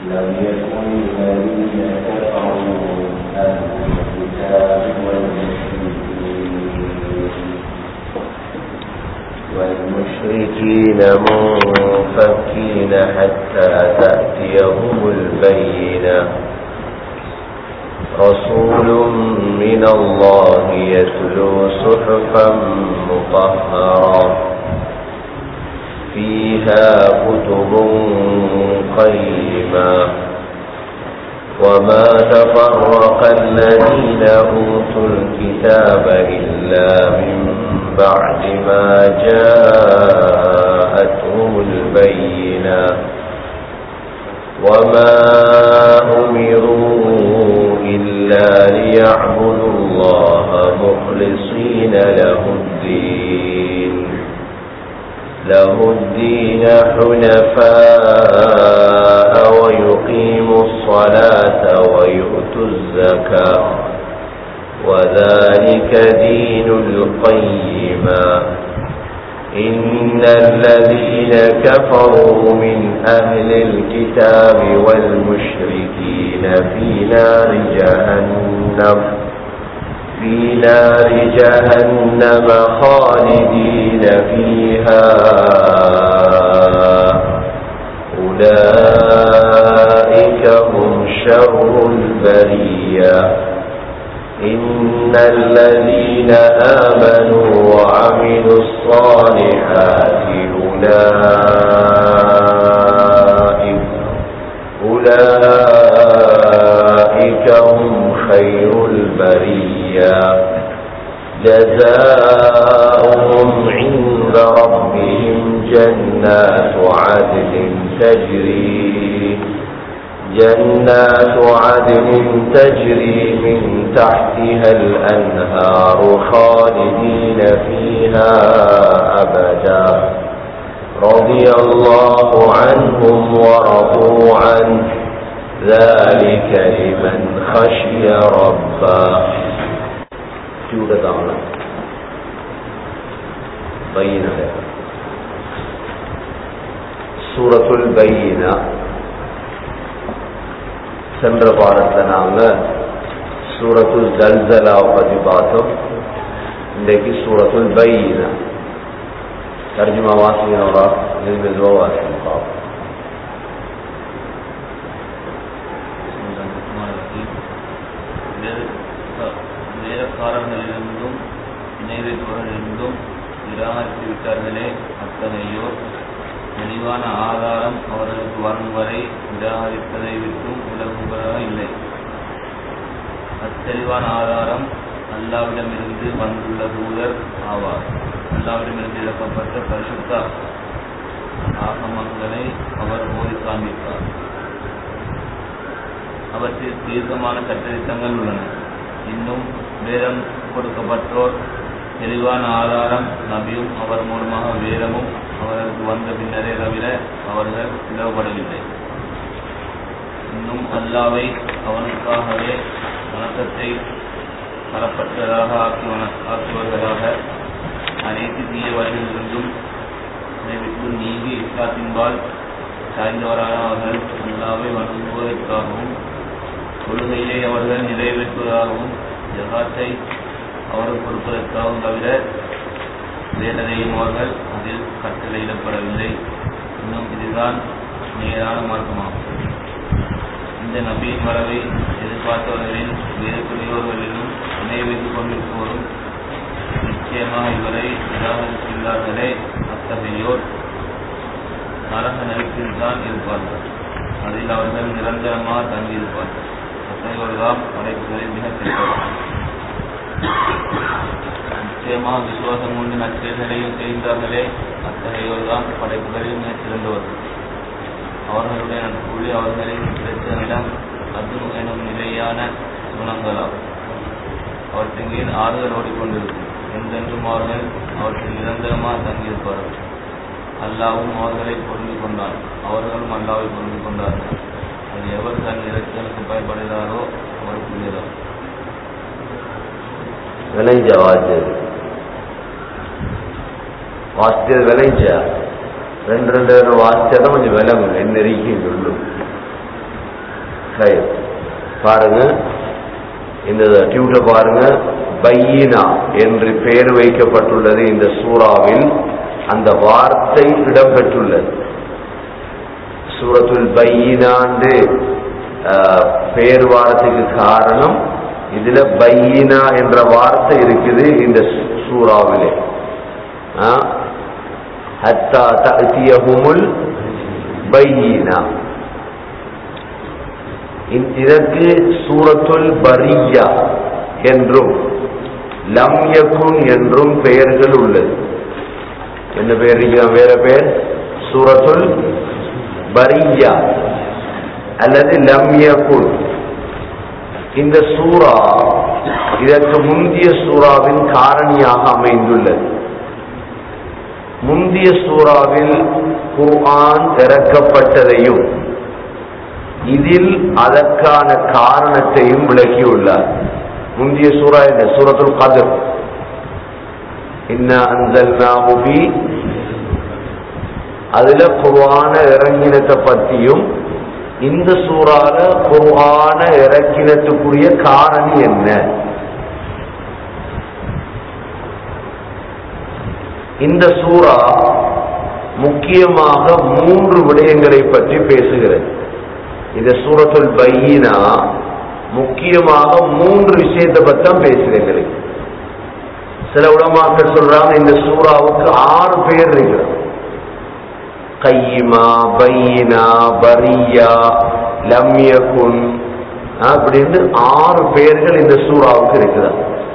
لم يكن الذين كفروا أهل الكتاب والمشركين والمشركين منفكين حتى تأتيهم البينة رسول من الله يتلو صحفا مطهرة فيها كتب قيمة وما تفرق الذين أوتوا الكتاب إلا من بعد ما جاءتهم البينة وما أمروا إلا ليعبدوا الله مخلصين له الدين له الدين حنفاء ويقيموا الصلاة ويؤتوا الزكاة وذلك دين القيمة إن الذين كفروا من أهل الكتاب والمشركين في نار جهنم في نار جهنم خالدين فيها أولئك هم شر البرية إن الذين آمنوا وعملوا الصالحات أولئك أولئك هم خير البرية جزاؤهم عند ربهم جنات عدن تجري جنات عدن تجري من تحتها الأنهار خالدين فيها أبدا رضي الله عنهم ورضوا عنه ذلك لمن خشي ربا ചൂടതാണ് ബൈന சூரத்துல் பையின சென்ற பாடத்தில் நாங்க சூரத்துல் ஜல்ஜலா பத்தி பார்த்தோம் இன்றைக்கு சூரத்துல் பையின தர்ஜுமா வாசிக்கிறோரா மெதுவாக வாசிக்கணும் பார்ப்போம் வேதக்காரர்களிலிருந்தும் இணைவைப்பவர்களிலிருந்தும் நிராகரித்து விட்டார்களே அத்தகையோர் தெளிவான ஆதாரம் அவர்களுக்கு வரும் வரை நிராகரிப்பதை விட்டும் விலகுவதாக இல்லை அத்தெளிவான ஆதாரம் அல்லாவிடமிருந்து வந்துள்ள தூதர் ஆவார் அல்லாவிடமிருந்து இழக்கப்பட்ட பரிசுத்த ஆகமங்களை அவர் ஓதி காண்பித்தார் அவற்றில் தீர்க்கமான சட்டத்திட்டங்கள் உள்ளன இன்னும் வேதம் கொடுக்கப்பட்டோர் தெளிவான ஆதாரம் நபியும் அவர் மூலமாக வேதமும் அவர்களுக்கு வந்த பின்னரே தவிர அவர்கள் பிளவுபடவில்லை இன்னும் அல்லாவை அவனுக்காகவே வணக்கத்தை தரப்பட்டதாக ஆக்கி ஆக்குவதாக அனைத்து தீய வழிகளிலிருந்தும் விட்டு நீங்கி இஸ்லாத்தின்பால் சாய்ந்தவரான அவர்கள் அல்லாவை வணங்குவதற்காகவும் கொள்கையை அவர்கள் நிறைவேற்றுவதாகவும் ஜகாத்தை அவர்கள் கொடுப்பதற்காகவும் தவிர வேதனையும் அவர்கள் அதில் கட்டளையிடப்படவில்லை இன்னும் இதுதான் நேரான மார்க்கமாகும் இந்த நபியின் வரவை எதிர்பார்த்தவர்களின் வேறுபுரியவர்களிலும் இணை வைத்துக் கொண்டிருப்போரும் நிச்சயமாக இவரை நிராகரித்துள்ளார்களே அத்தகையோர் நரக நெருப்பில் தான் இருப்பார்கள் அதில் அவர்கள் நிரந்தரமாக தங்கியிருப்பார்கள் அத்தகையோர்தான் படைப்புகளில் மிக சிறந்தவர் நிச்சயமாக விசுவாசம் கொண்டு நற்செயல்களையும் செய்தார்களே அத்தகையோர்தான் படைப்புகளில் மிக சிறந்தவர்கள் அவர்களுடைய நட்புள்ளி அவர்களின் பிரச்சனையிடம் அது எனும் நிலையான குணங்களாகும் அவற்றின் கீழ் ஆறுதல் ஓடிக்கொண்டிருக்கும் என்றென்றும் அவர்கள் அவற்றில் நிரந்தரமாக தங்கியிருப்பார்கள் அல்லாவும் அவர்களை பொருந்தி கொண்டார் அவர்களும் அல்லாவை பொருந்தி கொண்டார்கள் அது எவர் தன் இலட்சியனுக்கு பயப்படுகிறாரோ அவருக்குரியதான் விளைஞ்ச வாத்தியது வாத்தியது விளைஞ்ச ரெண்டு ரெண்டு ரெண்டு வாத்தியதான் கொஞ்சம் விலங்கும் என்ன இருக்கும் சொல்லும் சரி பாருங்க இந்த டியூட்டை பாருங்க பையினா என்று பெயர் வைக்கப்பட்டுள்ளது இந்த சூறாவில் அந்த வார்த்தை இடம்பெற்றுள்ளது சூரத்துல் பையினாண்டு ஆஹ், பெயர் வாரத்துக்கு காரணம் இதுல பையினா என்ற வார்த்தை இருக்குது இந்த சூ- சூறாவிலே ஆஹ், ஹத்தா தஅதியஹுமுல் பையினா இ- இதற்கு சூரத்துல் பரியா என்றும் லம் யகுன் என்றும் பெயர்கள் உள்ளது என்ன பெயர் இருக்கிறான் வேற பெயர் சூரத்துல் பரியா அல்லது லம் யகுன் இந்த சூரா இதற்கு முந்திய சூறாவின் காரணியாக அமைந்துள்ளது முந்திய சூறாவில் குர்ஆன் இறக்கப்பட்டதையும் இதில் அதற்கான காரணத்தையும் விளக்கியுள்ளார் முந்திய சூரா என்ன சூரத்துல் கதர் இன்ன அன்சல்னாஹு ஃபீ அதுல குர்ஆன இறங்கினத்தை பத்தியும் இந்த சூறால குர்ஆன இறக்கினத்துக்குரிய காரணி என்ன இந்த சூரா முக்கியமாக மூன்று விடயங்களை பற்றி பேசுகிறது இந்த சூரத்துல் பையினா முக்கியமாக மூன்று விஷயத்தை பத்தி தான் பேசுது எங்களுக்கு சில உலமாக்கள் சொல்றாங்க இந்த சூறாவுக்கு ஆறு பேர் இருக்கிறது கையிமா பையினா பரியா லம்யகுன் அப்படின்னு ஆறு பெயர்கள் இந்த சூறாவுக்கு இருக்குதா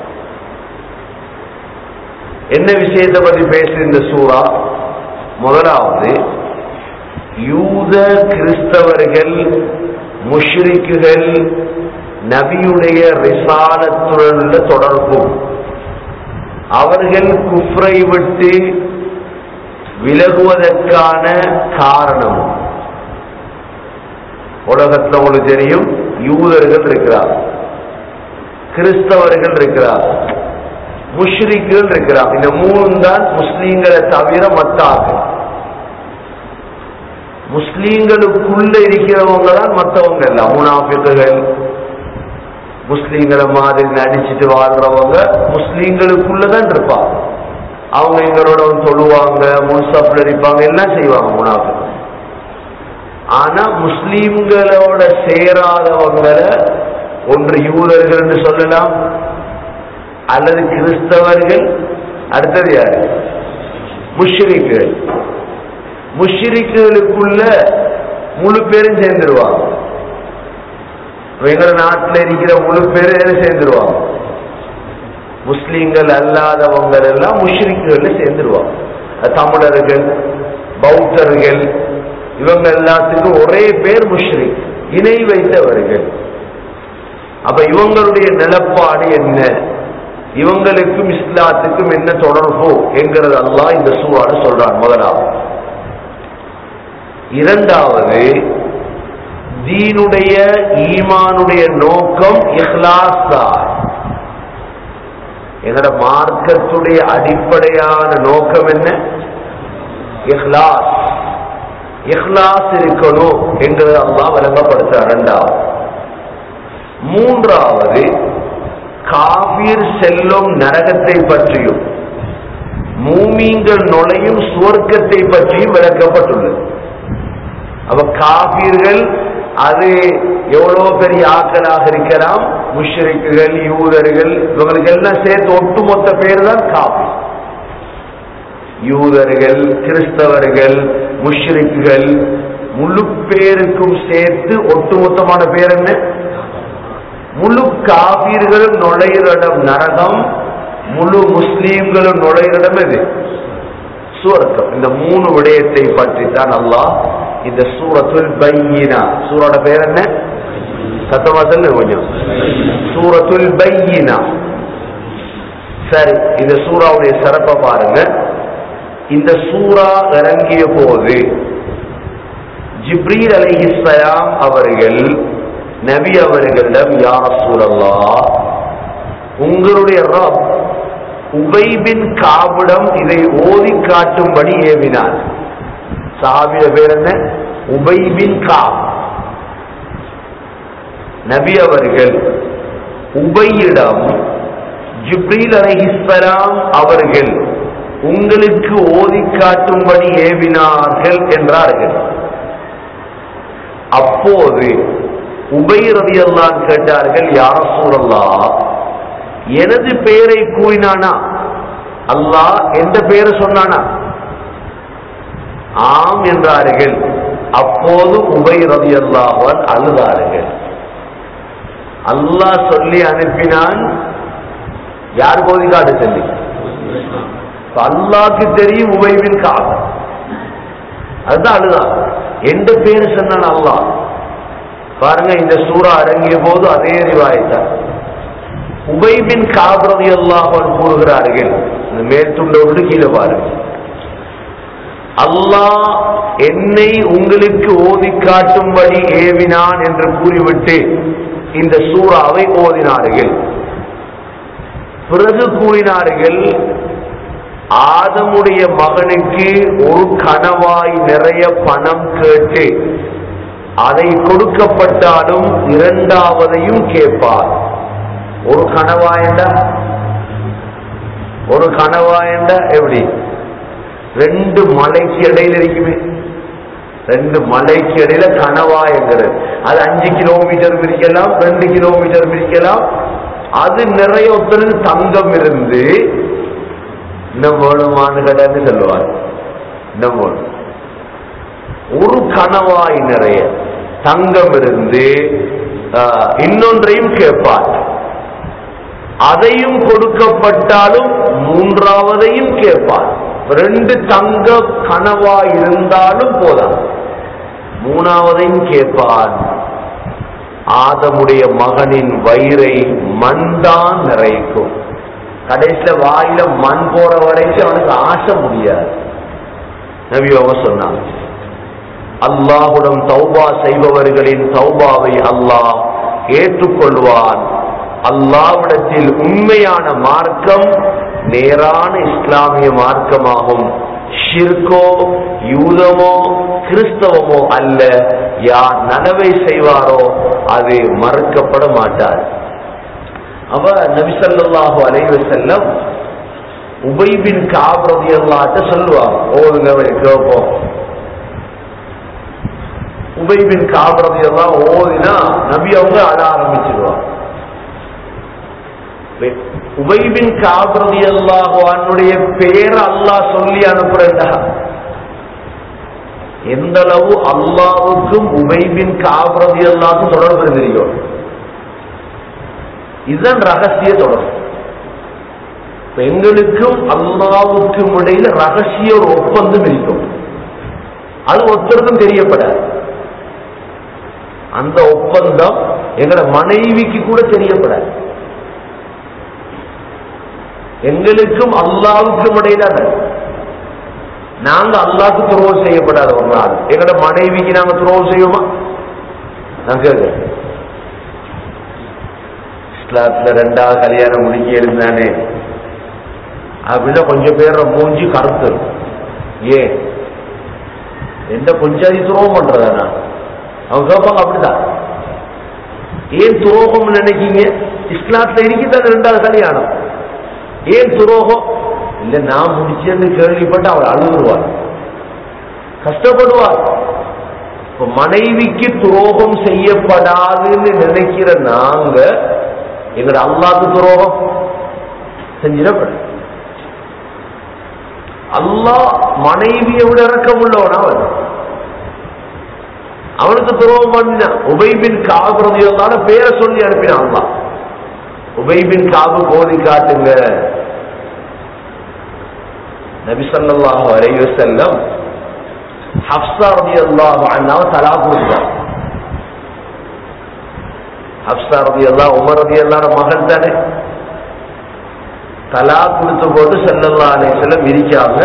என்ன விஷயத்தை பத்தி பேசுது இந்த சூறா முதலாவது யூத கிறிஸ்தவர்கள் முஷ்ரிக்குகள் நபியுடைய ரிசாலத்துடன் உள்ள தொடர்பு அவர்கள் குஃப்ரை விட்டு விலகுவதற்கான காரணம் உலகத்துல உங்களுக்கு தெரியும் யூதர்கள் இருக்கிறார் கிறிஸ்தவர்கள் இருக்கிறார் முஷ்ரிக்குகள் இருக்கிறார் இந்த மூணு தான் முஸ்லீம்களை தவிர மத்தார்கள் முஸ்லீம்களுக்குள்ள இருக்கிறவங்க தான் மற்றவங்க எல்லாம் முனாஃபிக்குகள் முஸ்லீம்களை மாதிரி நடிச்சிட்டு வாழ்றவங்க முஸ்லீம்களுக்குள்ளதான் இருப்பாங்க அவங்க எங்களோட வந்து தொழுவாங்க முன்சாப்ல இருப்பாங்க எல்லாம் செய்வாங்க முனாஃபிக் ஆனா முஸ்லீம்களோட சேராதவங்களை ஒன்று யூதர்கள் என்று சொல்லலாம் அல்லது கிறிஸ்தவர்கள் அடுத்தது யாரு முஷ்ரிக்குகள் முஷ்ரிக்குகளுக்குள்ள முழு பேரும் சேர்ந்துருவாங்க எங்க நாட்டில் இருக்கிற முழு பேரும் எதுல சேர்ந்துருவாங்க முஸ்லீம்கள் அல்லாதவங்க எல்லாம் முஷ்ரிக்குகள்ல சேர்ந்துருவாங்க அது தமிழர்கள் பௌத்தர்கள் இவங்க எல்லாத்துக்கும் ஒரே பேர் முஷ்ரிக் இணை வைத்தவர்கள் அப்ப இவங்களுடைய நிலப்பாடு என்ன இவங்களுக்கும் இஸ்லாத்துக்கும் என்ன தொடர்பு என்கிறது அல்லாஹ் இந்த சூறால சொல்றான் முதலாவது இரண்டாவது தீனுடைய ஈமானுடைய நோக்கம் இஹ்லாஸ் தான் எங்கட மார்க்கத்துடைய அடிப்படையான நோக்கம் என்ன இஹ்லாஸ் இஹ்லாஸ் இருக்கணும் என்கிறது அல்லாஹ் விளங்கப்படுத்த இரண்டாவது மூன்றாவது காபீர் செல்லும் நரகத்தை பற்றியும் மூமீங்கள் நுழையும் சுவர்க்கத்தை பற்றியும் விளக்கப்பட்டுள்ளது அப்ப காபீர்கள் அது எவ்வளவு பெரிய ஆக்களாக இருக்கலாம் முஷ்ரிக்குகள் யூதர்கள் இவங்களுக்கு எல்லாம் சேர்த்து ஒட்டுமொத்த பேர் தான் காபி யூதர்கள் கிறிஸ்தவர்கள் முஷ்ரிக்குகள் முழு பேருக்கும் சேர்த்து ஒட்டுமொத்தமான பேர் என்ன முழு காபீர்களும் நுழையிற இடம் நரகம் முழு முஸ்லீம்களும் நுழையிற இடம் எது சுவர்க்கம் இந்த மூணு விடயத்தை பற்றி தான் அல்லாஹ் இந்த சூரத்துல் பையினா சூரோட பேர் என்ன சத்தமா சொல்லு கொஞ்சம் சூரத்துல் பையினா சரி இந்த சூறாவுடைய சிறப்பை பாருங்க இந்த சூறா இறங்கிய போது ஜிப்ரீல் அலைஹிஸ்ஸலாம் அவர்கள் நபி அவர்களிடம் யார் சூழல்லா உங்களுடைய ரப் உபைபின் காவிடம் இதை ஓதி காட்டும்படி ஏவினார் சாபிய பேர் என்ன உபைபின் காப் நபி அவர்கள் உபையிடம் ஜிப்ரீல் அலைஹிஸ்ஸலாம் அவர்கள் உங்களுக்கு ஓதி காட்டும்படி ஏவினார்கள் என்றார்கள் அப்போது உபை ரதியல்லான் கேட்டார்கள் யார் சூழல்லா எனது பெயரை கூறினானா அல்லாஹ் எந்த பெயரை சொன்னானா ஆம் என்றார்கள் அப்போது உபை ரதியல்லாஹன் அழுதார்கள் அல்லாஹ் சொல்லி அனுப்பினான் யார் போதி காட்டு சொல்லி இப்ப அல்லாஹ்க்கு தெரியும் உபைவின் காலம் அதுதான் அழுதான் எந்த பேரு சொன்னான் அல்லாஹ் பாருங்க இந்த சூறா அடங்கிய போது அதே ரிவாயத்தான் உபைபின் காபிரதி அல்லாஹன் கூறுகிறார்கள் இந்த மேற்துண்ட விட்டு கீழே பாருங்க அல்லாஹ் என்னை உங்களுக்கு ஓதி காட்டும்படி ஏவினான் என்று கூறிவிட்டு இந்த சூறாவை ஓதினார்கள் பிறகு கூறினார்கள் ஆதமுடைய மகனுக்கு ஒரு கனவாய் நிறைய பணம் கேட்டு அதை கொடுக்கப்பட்டாலும் இரண்டாவதையும் கேட்பார் ஒரு கனவாயண்டா ஒரு கனவாயண்டா எப்படி ரெண்டு மலைக்கு இடையில இருக்குமே ரெண்டு மலைக்கு இடையில கனவாயங்கிறது அது அஞ்சு கிலோமீட்டர் பிரிக்கலாம் ரெண்டு கிலோமீட்டர் பிரிக்கலாம் அது நிறைய ஒருத்தருக்கு தங்கம் இருந்து இன்னும் வேணுமான்னு கேட்டான்னு சொல்லுவார் இன்னும் வேணும் ஒரு கனவாய் நிறைய தங்கம் இருந்து ஆஹ், இன்னொன்றையும் கேட்பார் அதையும் கொடுக்கப்பட்டாலும் மூன்றாவதையும் கேட்பார் ரெண்டு தங்க கனவாய் இருந்தாலும் போதாம் மூணாவதையும் கேட்பான் ஆதமுடைய மகனின் வயிறை மண்தான் நிறைக்கும் கடைசியில வாயில மண் போற வரைக்கும் அவனுக்கு ஆசை முடியாது நபி அவங்க சொன்னாங்க அல்லாஹுடன் தௌபா செய்பவர்களின் தௌபாவை அல்லாஹ் ஏற்றுக்கொள்வான் அல்லாவிடத்தில் உண்மையான மார்க்கம் நேரான இஸ்லாமிய மார்க்கமாகும் ஷிர்கோ யூதமோ கிறிஸ்தவமோ அல்ல யார் நனவை செய்வாரோ அது மறுக்கப்பட மாட்டார் அவ நபிசல்லாஹு அலைவ செல்லம் உபைபின் காபிரதி அல்லாட்ட சொல்லுவாங்க ஓதுங்க கேட்போம் உபைபின் காபிரதி எல்லாம் ஓதினா நபி அவங்க அழ ஆரம்பிச்சிருவாங்க உபைபின் காபிரதி அல்லாஹுடைய பேர் அல்லாஹ் சொல்லி அனுப்புறா எந்த அளவு அல்லாவுக்கும் உபைபின் காபிரதி அல்லாவுக்கும் தொடர்பு தெரியும் இதுதான் ரகசிய தொடர்பு இப்ப எங்களுக்கும் அல்லாவுக்கும் இடையில ரகசிய ஒரு ஒப்பந்தம் இருக்கும் அது ஒருத்தருக்கும் தெரியப்படாது அந்த ஒப்பந்தம் எங்களோட மனைவிக்கு கூட தெரியப்படாது எங்களுக்கும் அல்லாவுக்கும் இடையில அது. நாங்க அல்லாவுக்கு துரோகம் செய்யப்படாத ஒரு நாள் எங்களோட மனைவிக்கு நாங்க துரோகம் செய்வோமா நான் கேட்கிறேன் இஸ்லாத்துல ரெண்டாவது கல்யாணம் முடிக்க இருந்தானே அப்படின்னா கொஞ்சம் பேர் மூஞ்சி கருத்து இருக்கும். ஏன் எந்த கொஞ்சாதி துரோகம் பண்றதா நான் அவங்க கேட்பாங்க அப்படிதான் ஏன் துரோகம் நினைக்கீங்க இஸ்லாத்துல இருக்குதான் ரெண்டாவது கல்யாணம் ஏன் துரோகம் இல்ல நான் முடிச்சேன்னு கேள்விப்பட்டு அவர் அழுகுருவார் கஷ்டப்படுவார் இப்ப மனைவிக்கு துரோகம் செய்யப்படாதுன்னு நினைக்கிற நாங்க எங்கட அல்லாக்கு துரோகம் செஞ்சிடப்படும் அல்லாஹ் மனைவியை விட இறக்கம் உள்ளவன் அவன் அவனுக்கு துரோகம் பண்ணினான் உபைபின் காபுறதையோட பேரை சொல்லி அனுப்பினான் அல்லாஹ் உபைபின் காபு கோதி காட்டுங்க நபி ஸல்லல்லாஹு அலைஹி வஸல்லம் ஹப்ஸா ரலியல்லாஹு அன்ஹா தலா கொடுத்தார் ஹப்ஸா ரலியல்லாஹு உமர் ரலியல்லாஹு மகள் தானே தலா கொடுத்த போது ஸல்லல்லாஹு அலைஹி வஸல்லம் இருக்காங்க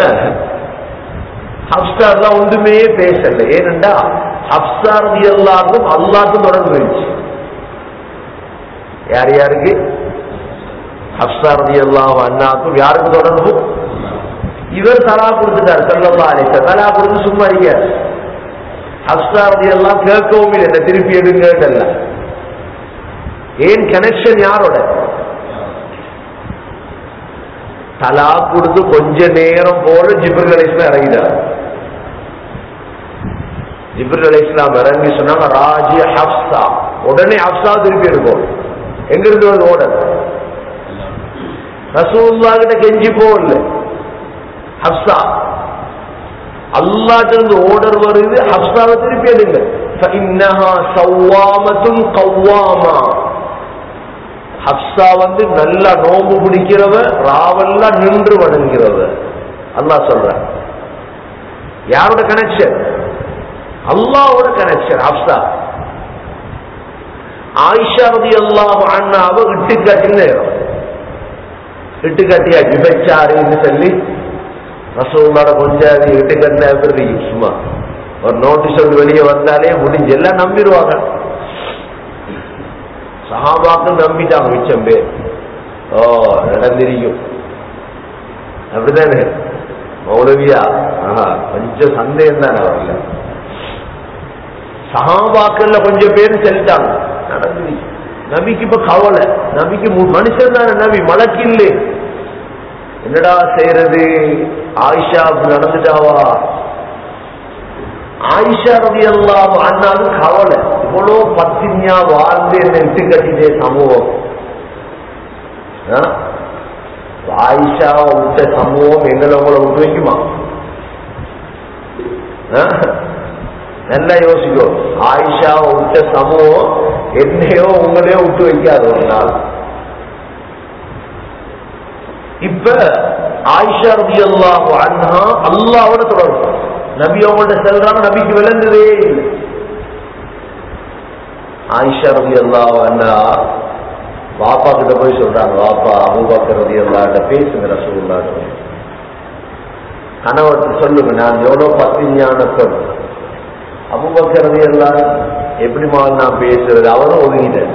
ஹப்ஸா எல்லாம் ஒன்றுமே பேசல ஏனென்றா ஹப்ஸா ரலியல்லாஹுக்கும் அல்லாஹ்க்கும் தொடர்பு இருந்துச்சு யார் யாருக்கு ஹப்ஸா ரலியல்லாஹு அன்ஹாக்கும் யாருக்கு தொடர்பு இவர் தலா கொடுத்துட்டார் சல்லல்லா அலிச தலா கொடுத்து சும்மா இருக்கார் ஹப்ஸா ரலியல்லாஹு கேட்கவும் இல்லை என்ன திருப்பி எடுங்கன்னு ஏன் கனெக்ஷன் யாரோட தலா கொடுத்து கொஞ்ச நேரம் போல ஜிப்ரில் அலைஸ்லாம் இறங்கிட்டார் ஜிப்ரில் அலைஸ்லாம் இறங்கி சொன்னாங்க ராஜி ஹப்சா உடனே ஹப்சா திருப்பி இருக்கும் எங்க இருந்து வருது ஓடர் ரசூல்லா கிட்ட கெஞ்சி போகல ஹப்சா அல்லாட்ட இருந்து ஓடர் வருது ஹப்சாவை திருப்பி எடுங்க فإنها صوامة قوامة ஹப்சா வந்து நல்லா நோம்பு பிடிக்கிறவ ராவெல்லாம் நின்று வணங்குகிறவ அல்லாஹ் சொல்ற யாரோட கனெக்ஷன் அல்லாவோட கனெக்ஷன் ஹப்சா ஆயிஷா ரதி அல்லாஹ் அண்ணாவை இட்டு காட்டின நேரம் இட்டு காட்டியா விபச்சாரின்னு சொல்லி ரசூலோட கொஞ்சம் அது இட்டு கட்டின எப்படி சும்மா ஒரு நோட்டீஸ் ஒன்று வெளியே வந்தாலே முடிஞ்சு எல்லாம் நம்பிடுவாங்க சஹாபாக்கள் நம்பிட்டாங்க மிச்சம் பேர் ஓ நடந்திருக்கும் அப்படிதானே மௌலவியா ஆஹா கொஞ்சம் சந்தேகம் தானே வரல சஹாபாக்கள்ல கொஞ்சம் பேர் செலுத்தாங்க நடந்திருக்கு நபிக்கு இப்ப கவலை நபிக்கு மு- மனுஷன் தானே நபி மலக்கு இல்லை என்னடா செய்யறது ஆயிஷா அப்படி நடந்துட்டாவா ஆயிஷா ரவி எல்லாம் அண்ணாலும் கவலை இவ்வளோ பத்தினியா வாழ்ந்து என்னை விட்டு கட்டிட்டே சமூகம் ஆ? ஆயிஷா விட்ட சமூகம் எங்களை உங்களை விட்டு வைக்குமா ஆ? நல்லா யோசிக்கும் ஆயிஷா விட்ட சமூகம் என்னையோ உங்களையோ விட்டு வைக்காது ஒரு நாள் இப்ப ஆயிஷா ரபி அல்லாஹ் அண்ணா அல்லாவோட தொடர்பு நபி அவங்கள்ட்ட செல்றாங்க நபிக்கு விளங்குதே இல்லை ஆயிஷா ரபி அல்லாஹ் அண்ணா வாப்பா கிட்ட போய் சொல்றாங்க வாப்பா அபூபக்கர் ரபி அல்லாட்ட பேசுங்க ரசூலுல்லாஹ் கணவர்கிட்ட சொல்லுங்க நான் எவ்வளவு பத்திஞான பெண் அபூபக்கர் ரபி அல்லாஹ் எப்படிமா நான் பேசுறது அவரும் ஒதுங்கிட்டேன்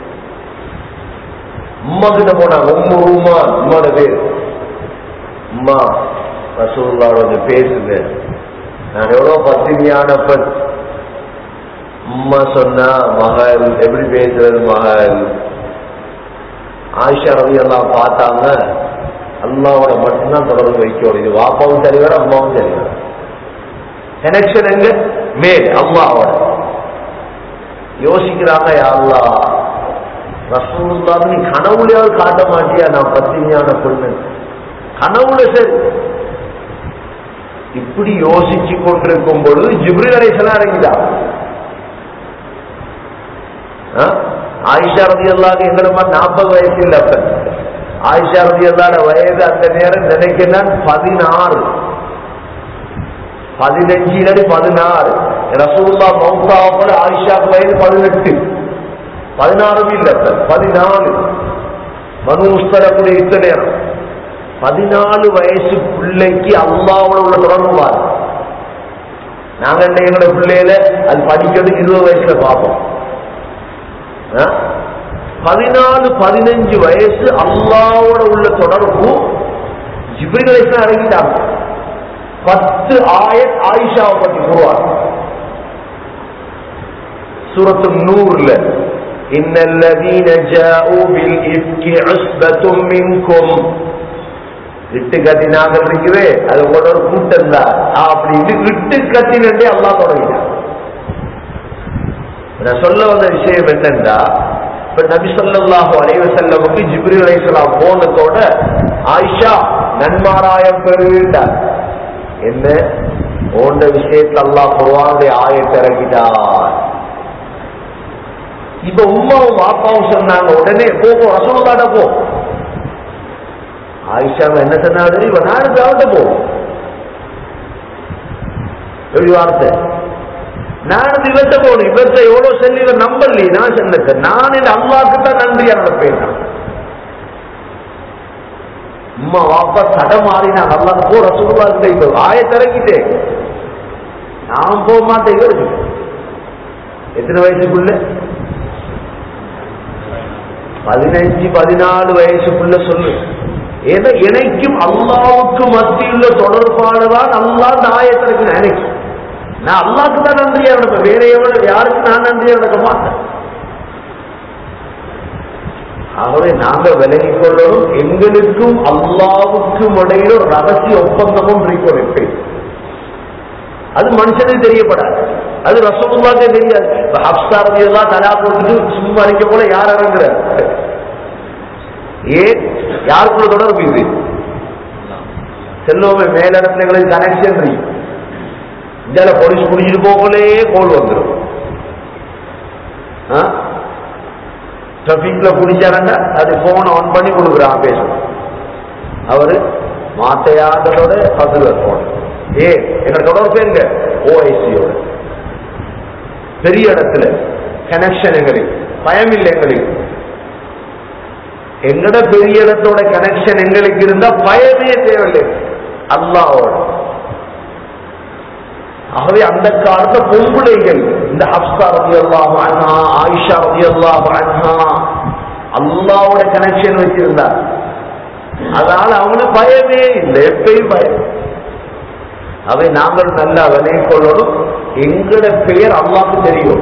உம்மா கிட்ட போனாங்க உம்மு ரூமா உம்மோட பேர் உம்மா ரசூல்லாவோட கொஞ்சம் பேசுங்க நான் எவ்வளவு பத்தினியான பெண் உம்மா சொன்னா மகள் எப்படி பேசுறது மகள் ஆயிஷா ரவி எல்லாம் பார்த்தாங்க அல்லாவோட மட்டும்தான் தொடர்பு வைக்கணும் இது வாப்பாவும் சரி வர அம்மாவும் சரி வர கனெக்ஷன் எங்க மேல் அம்மாவோட யோசிக்கிறாங்க யா அல்லாஹ் ரசூலுல்லாஹ் நீ கனவுலையாவது காட்ட மாட்டியா நான் பத்தினியான பொண்ணு கனவுல சரி இப்படி யோசிச்சு கொண்டிருக்கும் பொழுது ஜிப்ரில் அலைஹிஸ்ஸலாம் இறங்கிட்டா ஆ? ஆயிஷா ரதி அல்லாஹ் எங்களை மாதிரி நாற்பது வயசு இல்லை அப்ப ஆயிஷா ரதி அல்லாட வயது அந்த நேரம் நினைக்கிறேன் பதினாறு பதினஞ்சு இல்லாடி பதினாறு ரசூல்லா மௌசாவோட ஆயிஷாக்கு வயது பதினெட்டு பதினாறும் இல்ல இப்ப, பதினாலு மனு உஸ்தரக்கூடிய யுத்த நேரம் பதினாலு வயசு பிள்ளைக்கு அல்லாவோட உள்ள தொடர்பு பாரு நாங்க என்ன எங்களோட பிள்ளையில அது படிக்கிறதுக்கு இருபது வயசுல பார்ப்போம் ஆ? பதினாலு பதினஞ்சு வயசு அல்லாவோட உள்ள தொடர்பு ஜிப்ரில் வயசுல இறங்கிட்டாங்க பத்து ஆயத் ஆயிஷாவை பத்தி கூறுவாங்க சூரத்து நூறுல إن الذين جاءوا بالإفك عصبة منكم இட்டு கட்டினாங்க இருக்குவே அது உங்களோட ஒரு கூட்டம் தான் அப்படி இது இட்டு கட்டினே அல்லா தொடங்கினார் நான் சொல்ல வந்த விஷயம் என்னன்னா இப்ப நபி ஸல்லல்லாஹு அலைஹி வஸல்லமுக்கு ஜிப்ரீல் அலைஹிஸ்ஸலாம் போனதோட ஆயிஷா நன்மாராயம் பெறுகின்றார் என்ன போன்ற விஷயத்துல அல்லாஹ் குர்ஆனுடைய ஆயத்தை இறக்கிட்டார் இப்ப உமாவும் பாப்பாவும் சொன்னாங்க உடனே போ போ ரசூலுல்லாஹ்ட போ ஆயிஷா என்ன சொன்னாங்க தெரியுமா நானும் அவட்ட போ எப்படி வார்த்தை நான் இவர்கிட்ட போகணும் இவர்கிட்ட எவ்வளவு சொல்லி இவர் நம்பலையே நான் சொன்னது நான் என் அல்லாவுக்கு தான் நன்றியா நடப்பேன் அம்மா வாப்பா தடமாறினாங்க அல்லா போ ரசூலுல்லா கிட்ட இப்ப ஆய திறக்கிட்டேன் நான் போக மாட்டேன் இவருக்கு எத்தனை வயசுக்குள்ள பதினஞ்சு பதினாலு வயசுக்குள்ள சொல்லு ஏன்னா எனக்கும் அல்லாவுக்கு மத்தியுள்ள தொடர்பானதான் அல்லா இந்த ஆயத்திற்கு எனக்கு நான் அல்லாக்கு தான் நன்றியா நடப்பேன் வேற எவ்வளவு யாருக்கு நான் நன்றியா நடக்க மாட்டேன் ஆகவே நாங்க விலகிக் கொள்ளணும் எங்களுக்கும் அல்லாவுக்கும் இடையில ஒரு ரகசிய ஒப்பந்தமும் இருக்கு அது மனுஷனுக்கு தெரியப்படாது அது ரசகுல்லாக்கே தெரியாது இப்ப ஹப்சா ரதி எல்லாம் தலா போட்டு சும்மா அடிக்க போல யார் இறங்குறார் ஏன் யாருக்குள்ள தொடர்பு இது செல்வமே மேலிடத்துல எங்களுக்கு கனெக்ஷன் இருக்கு இந்தியால போலீஸ் குடிச்சிட்டு போகலே கோல் வந்துடும் டிராபிக்ல குடிச்சாரங்க அது போன் ஆன் பண்ணி கொடுக்குறான் பேசணும் அவரு மாத்தையாதோட பசுவர் போன் ஏ எங்க தொடர்பு எங்க ஓஐசியோட பெரிய இடத்துல கனெக்ஷன் எங்களுக்கு பயம் இல்லை எங்களுக்கு எங்கட பெரிய இடத்தோட கனெக்ஷன் எங்களுக்கு இருந்தா பயமே தேவையில்லை அல்லாவோட ஆகவே அந்த காலத்துல பொம்புளைகள் இந்த ஹப்சா ரதி அல்லாஹ் அன்ஹா ஆயிஷா ரதி அல்லாஹ் அன்ஹா அல்லாவோட கனெக்ஷன் வச்சிருந்தா அதனால அவங்களுக்கு பயமே இல்லை எப்பயும் பயம் அவை நாங்கள் நல்லா விலை கொள்ளணும் எங்கட பெயர் அல்லாவுக்கு தெரியும்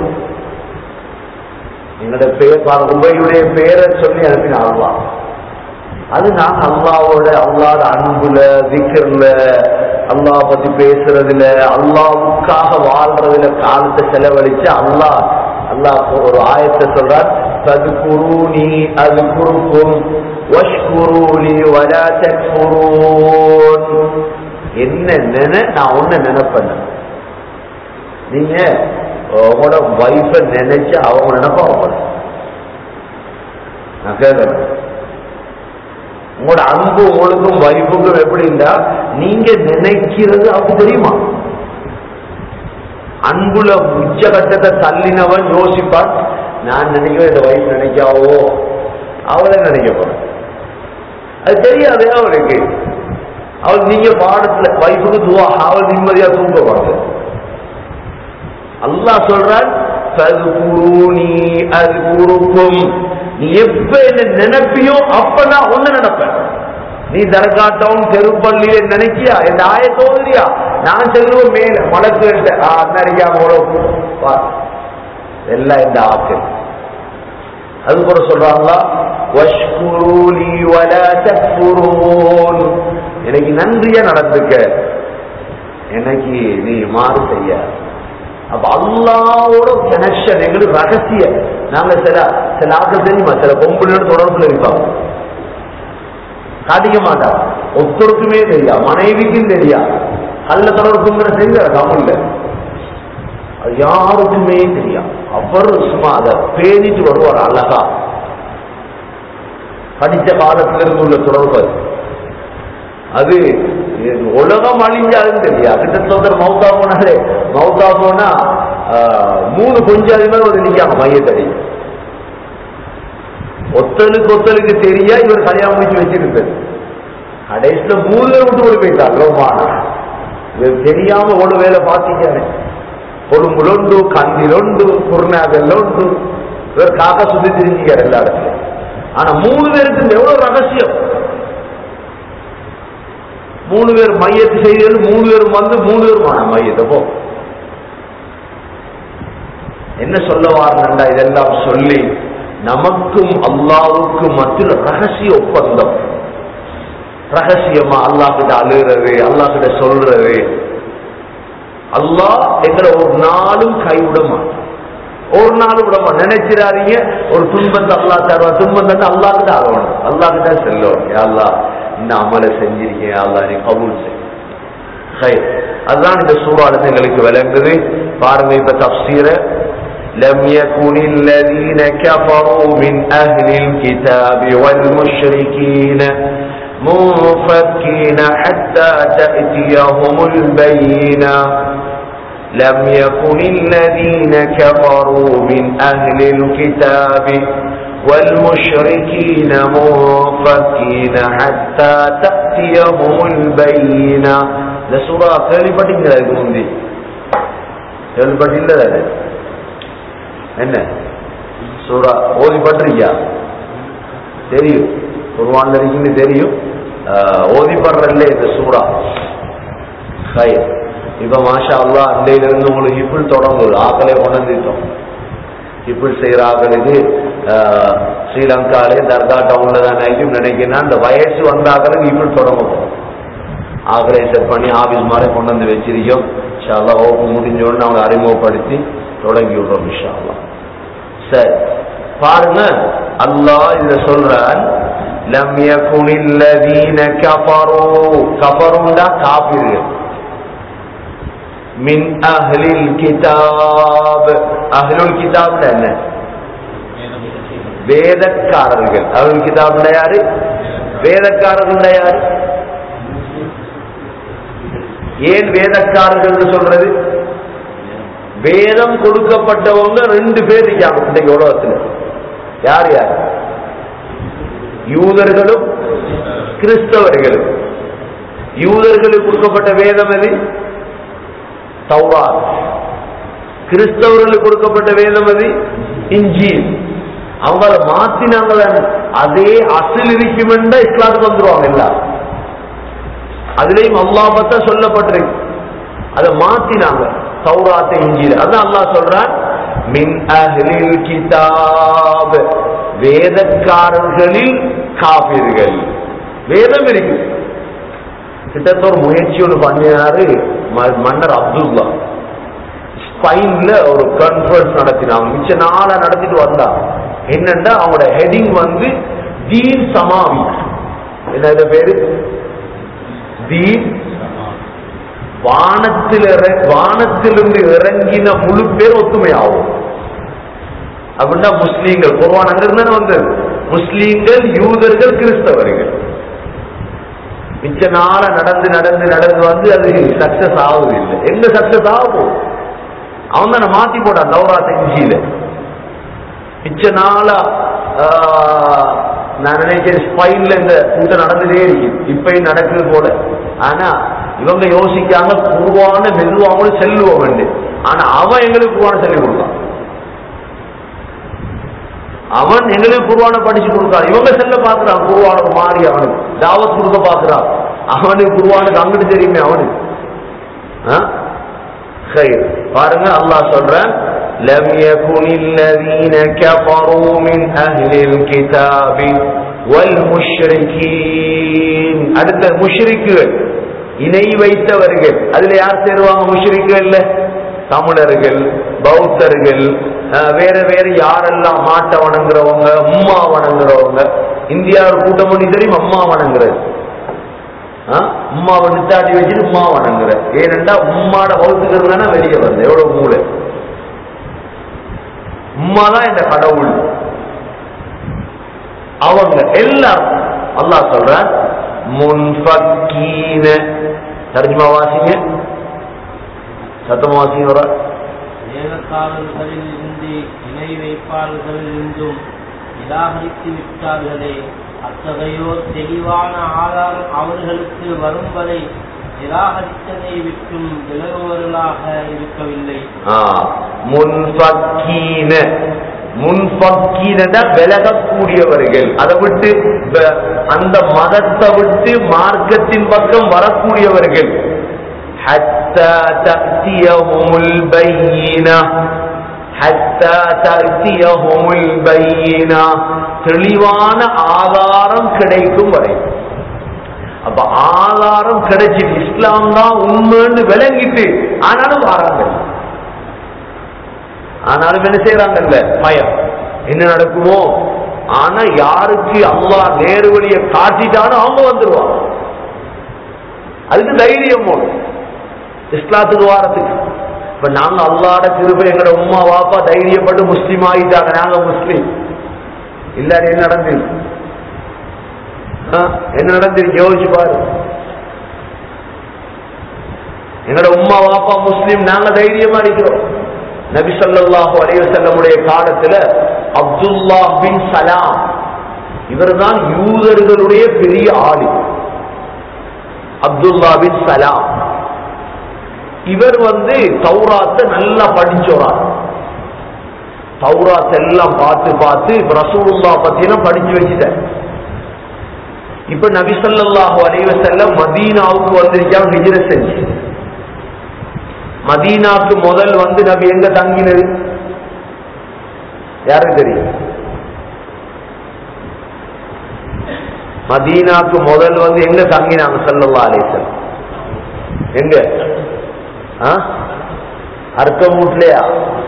எங்கட பெயர் பாருங்க, உபையுடைய பெயரை சொல்லி அனுப்பின அல்லா அது நான் அல்லாவோட அல்லாத அன்புல திக்கர்ல அல்லாஹ் பத்தி பேசுறதுல அல்லாவுக்காக வாழ்றதுல காலத்தை செலவழிச்சு அல்லாஹ் அல்லாஹ் ஒரு ஆயத்தை சொல்றார் ததுகுருனி அது குறுக்கும் வஷ்குருலி வலா தக்ஃபுரூன் என்ன நினை நான் ஒன்ன நினைப்பேன் நீங்க உங்களோட வைஃப நினைச்சு அவங்க நினைப்பா அவங்க நான் கேட்கிறேன் உங்களோட அன்பு உங்களுக்கும் வைஃபுக்கும் எப்படின்னா நீங்க நினைக்கிறது அவங்க தெரியுமா அன்புல உச்சகட்டத்தை தள்ளினவன் யோசிப்பான் நான் நினைக்கிறேன் இந்த வைஃப் நினைக்காவோ அவளை நினைக்க போறேன் அது தெரியாதே அவளுக்கு அவள் நீங்க பாடத்துல வைஃபுக்கு துவா அவள் நிம்மதியா தூங்குவாங்க அல்லாஹ் சொல்றான் "ஃபذ்குரூனி அذ்குருக்கும்." நீ எப்ப என்ன நினைப்பியோ அப்ப நான் ஒண்ணு நினைப்பேன் நீ தரகாட்டம் தெருப்பள்ளியில நினைக்கியா இந்த ஆய தோதுறியா நான் செல்லுவோம் மேல மலக்கு அன்னறியாம எல்லாம் இந்த ஆக்கள் அது கூட சொல்றாங்களா வஷ்குரூலி வலா தக்ஃபுரூன் எனக்கு நன்றியா நடந்துக்க எனக்கு நீ மாறு செய்ய அப்ப அல்லாவோட கனெக்ஷன் எங்களுக்கு ரகசிய நாங்க சில சில ஆக்கள் தெரியுமா சில பொம்பளோட தொடர்புல இருப்பாங்க காட்டிக்க மாட்டான் ஒருத்தருக்குமே தெரியா மனைவிக்கும் தெரியா கள்ள தொடர்புங்கிற தெரியாது தமிழ்ல அது யாருக்குமே தெரியா அவர் சும்மா அதை பேணிட்டு வருவார் அழகா படித்த காலத்துல இருந்து உள்ள தொடர்பு அது. அது உலகம் அழிஞ்சாலும் தெரியா கிட்டத்தட்ட மௌத்தா போனாலே மௌத்தா போனா ஆஹ், மூணு கொஞ்சம் அதிகமாக ஒரு நிக்காம மையத்தடி ஒத்தலுக்கு ஒத்தலுக்கு தெரியா இவர் கல்யாணம் முடிச்சு வச்சிருந்தார் கடைசியில மூணு பேர் விட்டு ஓடி போயிட்டார் ரோமான இவர் தெரியாம ஒரு வேலை பார்த்தீங்க கொழும்புலொண்டு கந்திலொண்டு குருநாகல்லொண்டு இவர் காக்க சுத்தி திரிஞ்சிக்கார் எல்லா இடத்துலயும் ஆனா மூணு பேருக்கு இந்த எவ்வளவு ரகசியம் மூணு பேர் மையத்து செய்தது மூணு பேரும் வந்து மூணு பேருமான மையத்தை போ என்ன சொல்ல வாரண்டா இதெல்லாம் சொல்லி நமக்கும் அல்லாவுக்கும் மத்தியில் ரகசிய ஒப்பந்தம் ரகசியமா அல்லாஹ் கிட்ட அழுகிறது அல்லாஹ் கிட்ட சொல்றது அல்லாஹ் எங்களை ஒரு நாளும் கைவிட மாட்டான் ஒரு நாள் விட மாட்டான் நினைச்சிடாதீங்க ஒரு துன்பத்தை அல்லாஹ் தருவா துன்பம் தந்து அல்லாஹ் கிட்ட ஆகணும் அல்லாஹ் கிட்ட செல்லணும் யா அல்லாஹ் இந்த அமலை செஞ்சிருக்கேன் யா அல்லாஹ் நீ கபூல் செய் ஹை. அதுதான் இந்த சூறாலத்து எங்களுக்கு விளங்குது பாருங்க இப்ப தப்சீர لم يكن الذين كفروا من أهل الكتاب والمشركين منفكين حتى تأتيهم البينة لم يكن الذين كفروا من أهل الكتاب والمشركين منفكين حتى تأتيهم البينة இந்த சூறா கேள்விப்பட்டீங்களா இதுக்கு முந்தி கேள்விப்பட்டீங்களா அது என்ன சூறா ஓதிப்பட்டிருக்கியா தெரியும் குர்வான்ல இருக்குன்னு தெரியும் ஆஹ், ஓதிப்படுறல்ல இந்த சூறா ஹை இப்ப மாஷா அல்லா அண்டையில இருந்து உங்களுக்கு இப்படி தொடங்குது ஆக்களே கொண்டு வந்துட்டோம் இப்படி செய்யற ஆக்களுக்கு ஆஹ், ஸ்ரீலங்காலே தர்கா டவுன்ல தான் ஆகியும் நினைக்கிறேன் அந்த வயசு வந்தாக்கிறது இப்படி தொடங்க போகும் ஆர்கனைசர் பண்ணி ஆபீஸ் மாதிரி கொண்டு வந்து வச்சிருக்கோம் இன்ஷால்லா ஓப்பு முடிஞ்ச உடனே அவங்களை அறிமுகப்படுத்தி தொடங்கி விடுறோம் இன்ஷால்லா சரி பாருங்க அல்லாஹ் இதுல சொல்றான் லம் யகுனில் லதீன கஃபரு கஃபருண்டா காபிர்கள் மின் அஹ்லில் கிதாப் அஹ்லுல் கிதாப்ல என்ன வேதக்காரர்கள் அஹ்லுல் கிதாப்ல யாரு வேதக்காரர்கள் யாரு ஏன் வேதக்காரர்கள் சொல்றது வேதம் கொடுக்கப்பட்டவங்க ரெண்டு பேர் இருக்காங்க இன்றைக்கு உலகத்துல யார் யார் யூதர்களும் கிறிஸ்தவர்களும் யூதர்களுக்கு கொடுக்கப்பட்ட வேதம் எது தௌராத் கிறிஸ்தவர்களுக்கு கொடுக்கப்பட்ட வேதம் எது இஞ்சில் அவங்க அதை மாத்தினாங்க தானே. அதே அசில் இருக்கும் இஸ்லாத்துக்கு வந்துருவாங்க எல்லாம் அதுலயும் அல்லாஹ் பத்தா சொல்லப்பட்டிருக்கு அதை மாத்தினாங்க தௌராத்தை இஞ்சில் அதான் அல்லாஹ் சொல்றான் மின் அஹ்லில் கிதாப் வேதக்காரர்களில் காபிர்கள் வேதம் இருக்கு கிட்டத்தட்ட ஒரு முயற்சி ஒன்று பண்ணினாரு ம- மன்னர் அப்துல்லா ஸ்பைன்ல ஒரு கான்ஃபரன்ஸ் நடத்தினாங்க மிச்ச நாளா நடத்திட்டு வந்தாங்க என்னன்னா அவங்களோட ஹெடிங் வந்து தீன் சமாவி என்ன இது பேரு தீன் வானத்தில் இற- வானத்திலிருந்து இறங்கின முழு பேர் ஒத்துமையாகும் அப்படின்னா முஸ்லீம்கள் குர்வான் அங்க இருந்தானே வந்தது முஸ்லீம்கள் யூதர்கள் கிறிஸ்தவர்கள் மிச்ச நாள நடந்து நடந்து நடந்து வந்து அது சக்சஸ் ஆகுது இல்லை எங்க சக்சஸ் ஆகும் அவன் தானே மாத்தி போட்டான் தௌரா செஞ்சியில மிச்ச நாளா ஆஹ், நான் நினைக்கிறேன் ஸ்பைன்ல இந்த கூட்டம் நடந்துட்டே இருக்கு இப்பயும் நடக்குது போல ஆனா இவங்க யோசிக்காம குருவான மெதுவாங்களும் செல்லுவோம் வேண்டு ஆனா அவன் எங்களுக்கு குருவான சொல்லி கொடுத்தான் அவன் எங்களுக்கு குருவான படிச்சு கொடுத்தான் இவங்க செல்ல பாக்குறான் குருவானுக்கு மாறி அவனுக்கு தாவத் கொடுக்க பாக்குறான் அவனுக்கு குருவானுக்கு அங்கிட்டு தெரியுமே அவனுக்கு ஆ? خير பாருங்க அல்லாஹ் சொல்றான் لم يكن الذين كفروا من أهل الكتاب والمشركين அடுத்த முஷ்ரிக்குகள் இணை வைத்தவர்கள் அதுல யார் சேருவாங்க முஷ்ரிக்குகள்ல தமிழர்கள் பௌத்தர்கள் அஹ், வேற வேற யாரெல்லாம் மாட்டை வணங்குறவங்க உம்மா வணங்குறவங்க இந்தியா ஒரு கூட்டம் பண்ணி தெரியும் அம்மா வணங்குறது ஆ? உம்மாவை நித்தாட்டி வச்சுட்டு உம்மா வணங்குற ஏனென்றா உம்மாட வகுத்துக்கிறது தானே வெளியே வருது எவ்வளவு மூளை உம்மா தான் இந்த கடவுள் அவங்க எல்லாரும் அல்லாஹ் சொல்றான் முன்ஃபக்கீன தர்ஜுமா வாசிங்க சத்தமா வாசிங்க வர வேதக்காரர்களில் இருந்து இணை வைப்பாளர்களில் இருந்தும் நிராகரித்து விட்டார்களே அத்தகையோர் தெளிவான ஆதாரம் அவர்களுக்கு வரும் வரை நிராகரித்ததை விட்டும் விலகுவர்களாக இருக்கவில்லை முன்ஃபக்கீன முன்ஃபக்கீன விலகக்கூடியவர்கள் அதை விட்டு வ- அந்த மதத்தை விட்டு மார்க்கத்தின் பக்கம் வரக்கூடியவர்கள் حتى تأتيهم البينة حتى تأتيهم البينة தெளிவான ஆதாரம் கிடைக்கும் வரை அப்ப ஆதாரம் கிடைச்சிட்டு இஸ்லாம் தான் உண்மைன்னு விளங்கிட்டு ஆனாலும் வராங்க ஆனாலும் என்ன செய்யறாங்கல்ல பயம் என்ன நடக்குமோ ஆனா யாருக்கு அல்லாஹ் நேரு வழியை காட்டிட்டானோ அவங்க வந்துருவாங்க அதுக்கு தைரியம் போடும் இஸ்லாத்துக்கு வாரத்துக்கு இப்ப நாங்க அல்லாட கிருபை எங்களோட உம்மா வாப்பா தைரியப்பட்டு முஸ்லீம் ஆகிட்டாங்க நாங்க முஸ்லீம் இல்லாட்டி என்ன நடந்திருக்கு ஆ, என்ன நடந்திருக்கு யோசிச்சு பாரு எங்களோட உம்மா வாப்பா முஸ்லீம் நாங்க தைரியமா இருக்கிறோம் நபி ஸல்லல்லாஹு அலைஹி வஸல்லமுடைய காலத்துல அப்துல்லா பின் சலாம் இவர்தான் யூதர்களுடைய பெரிய ஆளு அப்துல்லா பின் சலாம் இவர் வந்து தௌராத்தை நல்லா படிச்சோரார் தௌராத் எல்லாம் பார்த்து பார்த்து இப்ப ரசூலுல்லா பத்தியெல்லாம் படிச்சு வச்சுட்டார் இப்ப நபி ஸல்லல்லாஹு அலைஹி வஸல்லம் மதீனாவுக்கு வந்திருக்காங்க ஹிஜ்ரத் செஞ்சு மதீனாக்கு முதல் வந்து நபி எங்க தங்கினது யாருக்கு தெரியும் மதீனாக்கு முதல் வந்து எங்க தங்கினாங்க சல்லல்லா அலிசன் எங்க ஆ? அர்க்கம் வீட்லயா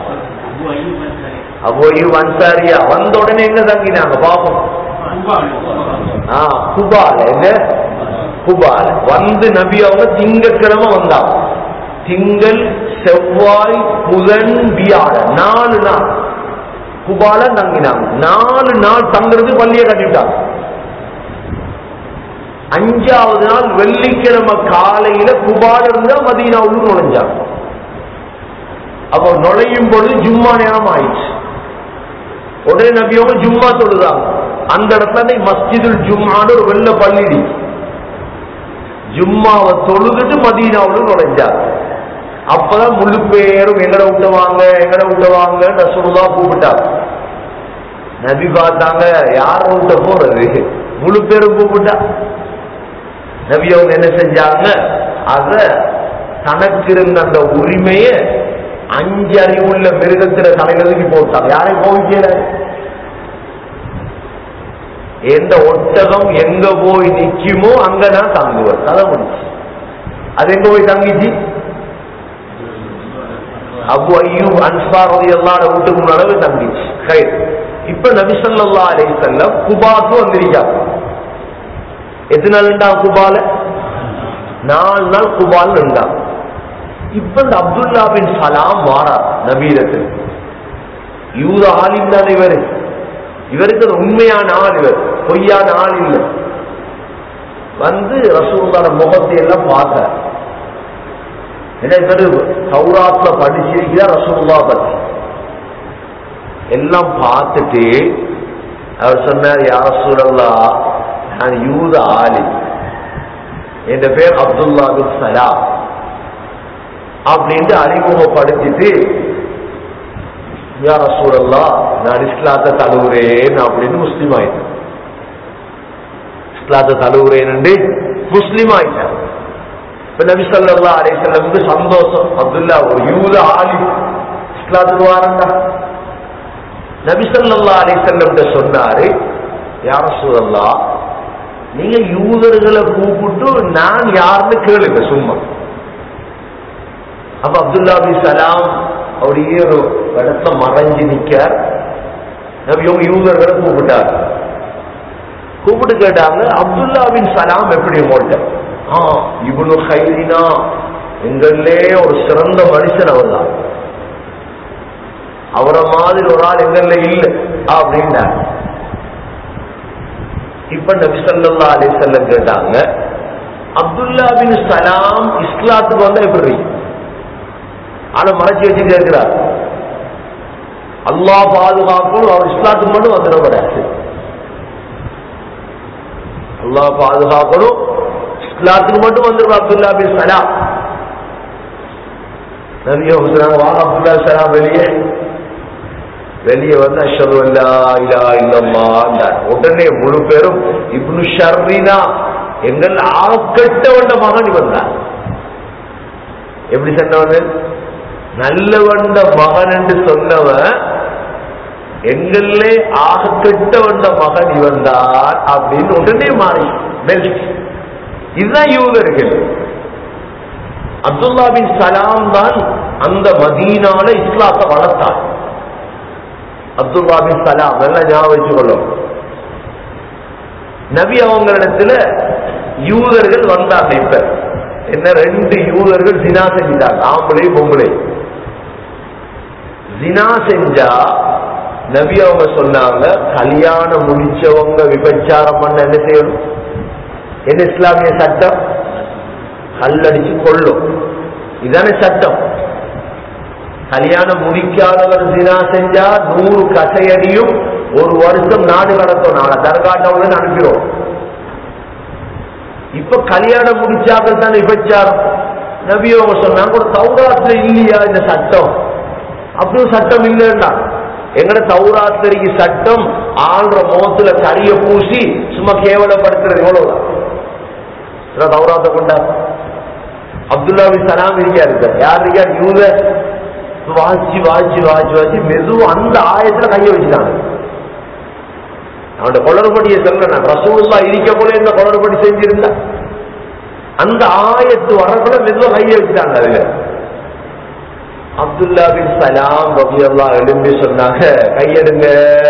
அவ்வளவு அன்சாரியா வந்த உடனே எங்க தங்கினாங்க பாப்போம் ஆ குபால எங்க குபால வந்து நபி அவங்க திங்கட்கிழமை வந்தாங்க திங்கள் செவ்வாய் புதன் வியாழன் நாலு நாள் குபால தங்கினாங்க நாலு நாள் தங்குறது பள்ளியை கட்டிவிட்டாங்க அஞ்சாவது நாள் வெள்ளிக்கிழமை காலையில குபால இருந்தா மதீனாவுக்கு நுழைஞ்சாங்க அப்போ நுழையும் பொழுது ஜும்மா நேரம் ஆயிடுச்சு உடனே நபியவங்க ஜும்மா தொழுதாங்க அந்த இடத்துல மஸ்ஜிதுல் ஜும்மான்னு ஒரு வெள்ள பள்ளி இருக்கு. ஜும்மாவை தொழுதுட்டு மதீனாவுல நுழைஞ்சாங்க அப்பதான் முழு பேரும் எங்கட விட்டுவாங்க எங்கட விட்டுவாங்க ரசூலுல்லா கூப்பிட்டாங்க நபி பார்த்தாங்க யார விட்ட போறது முழு பேரும் கூப்பிட்டா நபி அவங்க என்ன செஞ்சாங்க அத தனக்கு இருந்த அந்த உரிமையை அஞ்சு அறிவுள்ள மிருகத்துல தலையிலதுக்கு போட்டாங்க யாரையும் போவிக்கல எந்த ஒட்டகம் எங்க போய் நிக்குமோ அங்கதான் தங்குவார் கதை முடிச்சு அது எங்க போய் தங்கிச்சு அபு ஐயூப் அன்சார் எல்லார வீட்டுக்கு முன்னாடி தங்கிச்சு ஹை. இப்ப நபி ஸல்லல்லாஹு அலைஹி வஸல்லம் குபாக்கு வந்திருக்காங்க எத்தனை நாள் இருந்தா குபால நாலு நாள் குபால் இருந்தாங்க இப்ப இந்த அப்துல்லா பின் சலாம் வாரா நபீரத்தில் யூத ஆலிம் தானே இவரு இவருக்கு அது உண்மையான ஆள் இவர் பொய்யான ஆள் இல்லை வந்து ரசூலுல்லாஹ் முகத்தை எல்லாம் பார்த்தார் என்ன இவரு சௌராத்ல படிச்சிருக்கிறார் ரசூலுல்லா பத்தி எல்லாம் பார்த்துட்டு அவர் சொன்னார் யார் ரசூலல்லா நான் யூத ஆலி என் பேர் அப்துல்லா பின் சலாம் அப்படின்ட்டு அறிமுகப்படுத்திட்டு யார் ரசூலல்லா நான் இஸ்லாத்தை தழுவுறேன் அப்படின்னு முஸ்லீம் ஆயிட்டேன் இஸ்லாத்தை தழுவுறேன் முஸ்லீம் ஆயிட்டேன் இப்ப நபி ஸல்லல்லாஹு அலைஹி வஸல்லமுக்கு சந்தோஷம் அப்துல்லா ஒரு யூத ஆலி இஸ்லாத்துக்கு வாரண்டா நபி ஸல்லல்லாஹு அலைஹி வஸல்லம் சொன்னாரு யா ரசூலல்லாஹ் நீங்க யூதர்களை கூப்பிட்டு நான் யாருன்னு கேளுங்க சும்மா அப்ப அப்துல்லா பின் சலாம் அப்படியே ஒரு இடத்துல மறைஞ்சு நிக்கார் நபி இவங்க யூதர்களை கூப்பிட்டார் கூப்பிட்டு கேட்டாங்க அப்துல்லா பின் சலாம் எப்படி உங்கள்கிட்ட ஆ இவனு ஹைரினா எங்களே ஒரு சிறந்த மனுஷன் அவர் தான் அவரை மாதிரி ஒரு ஆள் எங்கள்ல இல்லை அப்படின்னார் இப்ப நபி ஸல்லல்லாஹு அலைஹி வஸல்லம் கேட்டாங்க அப்துல்லா பின் சலாம் இஸ்லாத்துக்கு வந்தா எப்படி ஆனா மறைச்சு வச்சு கேட்கிறார் அல்லாஹ் பாதுகாக்கும் அவர் இஸ்லாத்துக்கு மட்டும் வந்துடக்கூடாது அல்லாஹ் பாதுகாக்கணும் இஸ்லாத்துக்கு மட்டும் வந்துடும் அப்துல்லா பின் சலாம் நபிய சொன்னாங்க வாங்க அப்துல்லா சலாம் வெளியே வெளியே வந்து அஷ்ஹது அல்லா இலா இல்லல்லாஹ் உடனே முழு பேரும் இப்னு ஷர்ரினா எங்கள் ஆக்கட்டவண்ட மகன் வந்தார் எப்படி சொன்னவன் நல்லவண்ட மகன் என்று சொன்னவன் எங்களே ஆக கெட்ட வந்த மகன் இவன் தான் அப்படின்னு உடனே மாறி பெல்ட் இதுதான் யூதர்கள் அப்துல்லா பின் சலாம் தான் அந்த மதீனால இஸ்லாத்தை வளர்த்தார் அப்துல்லா பின் சலாம் நல்லா ஞாபகம் வச்சுக்கொள்ளும் நபி அவங்களிடத்துல யூதர்கள் வந்தாங்க இப்ப என்ன ரெண்டு யூதர்கள் ஜினா செஞ்சிட்டாங்க ஆம்பளை பொம்பளை ஜினா செஞ்சா நபி அவங்க சொன்னாங்க கல்யாணம் முடிச்சவங்க விபச்சாரம் பண்ண என்ன செய்யணும் என்ன இஸ்லாமிய சட்டம் கல்லடிச்சு கொள்ளும் இதானே சட்டம் கல்யாணம் முடிக்காதவர் ஜினா செஞ்சா நூறு கசையடியும் ஒரு வருஷம் நாடு கடத்தும் நாங்க தர்காட்டவுடன் அனுப்பிடுவோம் இப்ப கல்யாணம் முடிச்சாக்கள் தான் விபச்சாரம் நபி அவங்க சொன்னாங்க ஒரு தௌராத்துல இல்லையா இந்த சட்டம் அப்படி ஒரு சட்டம் இல்லைன்னா எங்கட தௌராத்திரிக்கு சட்டம் ஆள்ற முகத்துல கரிய பூசி சும்மா கேவலப்படுத்துறது எவ்வளவுதான் இதான் தௌராத்தை கொண்டா அப்துல்லா பின் சலாம் இருக்காரு யார் இருக்கார் யூத வாச்சி வாச்சி வாச்சி வாச்சி மெதுவா அந்த ஆயத்துல கைய வச்சுட்டாங்க அவனோட குளறுபடியை சொல்றேன் ரசூலுல்லா இருக்க போல இந்த குளறுபடி செஞ்சிருந்தா அந்த ஆயத்து வரக்குள்ள மெதுவா கையை வச்சுட்டாங்க அதுல அப்துல்லா பின் சலாம் ரபி அல்லா எழும்பி சொன்னாங்க கையெடுங்க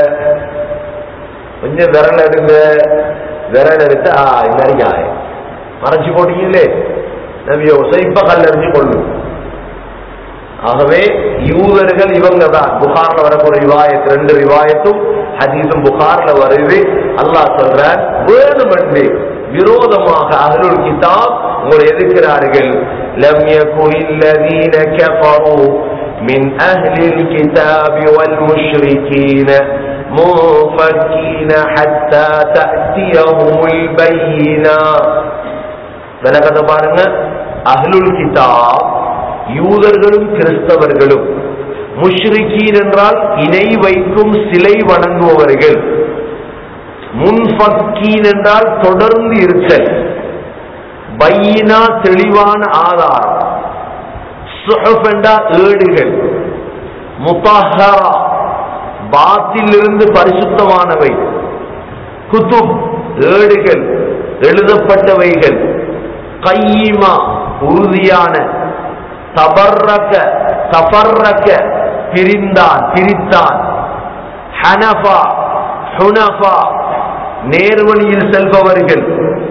கொஞ்சம் விரல் எடுங்க விரல் எடுத்து ஆ இந்த மாதிரி ஆயம் மறைச்சு போட்டீங்களே நபியோ இப்ப கல்லறிஞ்சு கொள்ளும் ஆகவே யூதர்கள் இவங்க தான் புகார்ல வரக்கூடிய ரிவாயத் ரெண்டு ரிவாயத்தும் ஹதீஸும் புகார்ல வருது அல்லாஹ் சொல்றார் வேணுமென்று விரோதமாக அகலுல் கிதாப் உங்களை எதிர்க்கிறார்கள் لم يكن الذين كفروا من أهل الكتاب والمشركين منفكين حتى تأتيهم البينة விளக்கத்தை பாருங்க அஹ்லுல் கிதாப் யூதர்களும் கிறிஸ்தவர்களும் முஷ்ரிகீன் என்றால் இணை வைக்கும் சிலை வணங்குபவர்கள் முன்ஃபக்கீன் என்றால் தொடர்ந்து இருத்தல் பையினா தெளிவான ஆதாரம் சுஹப் என்றால் ஏடுகள் முத்தஹரா பாத்திலிருந்து பரிசுத்தமானவை குத்துப் ஏடுகள் எழுதப்பட்டவைகள் கையிமா உறுதியான தபர்ரக்க தபர்ரக்க பிரிந்தான் பிரித்தான் ஹனஃபா ஹுனஃபா நேர்வழியில் செல்பவர்கள்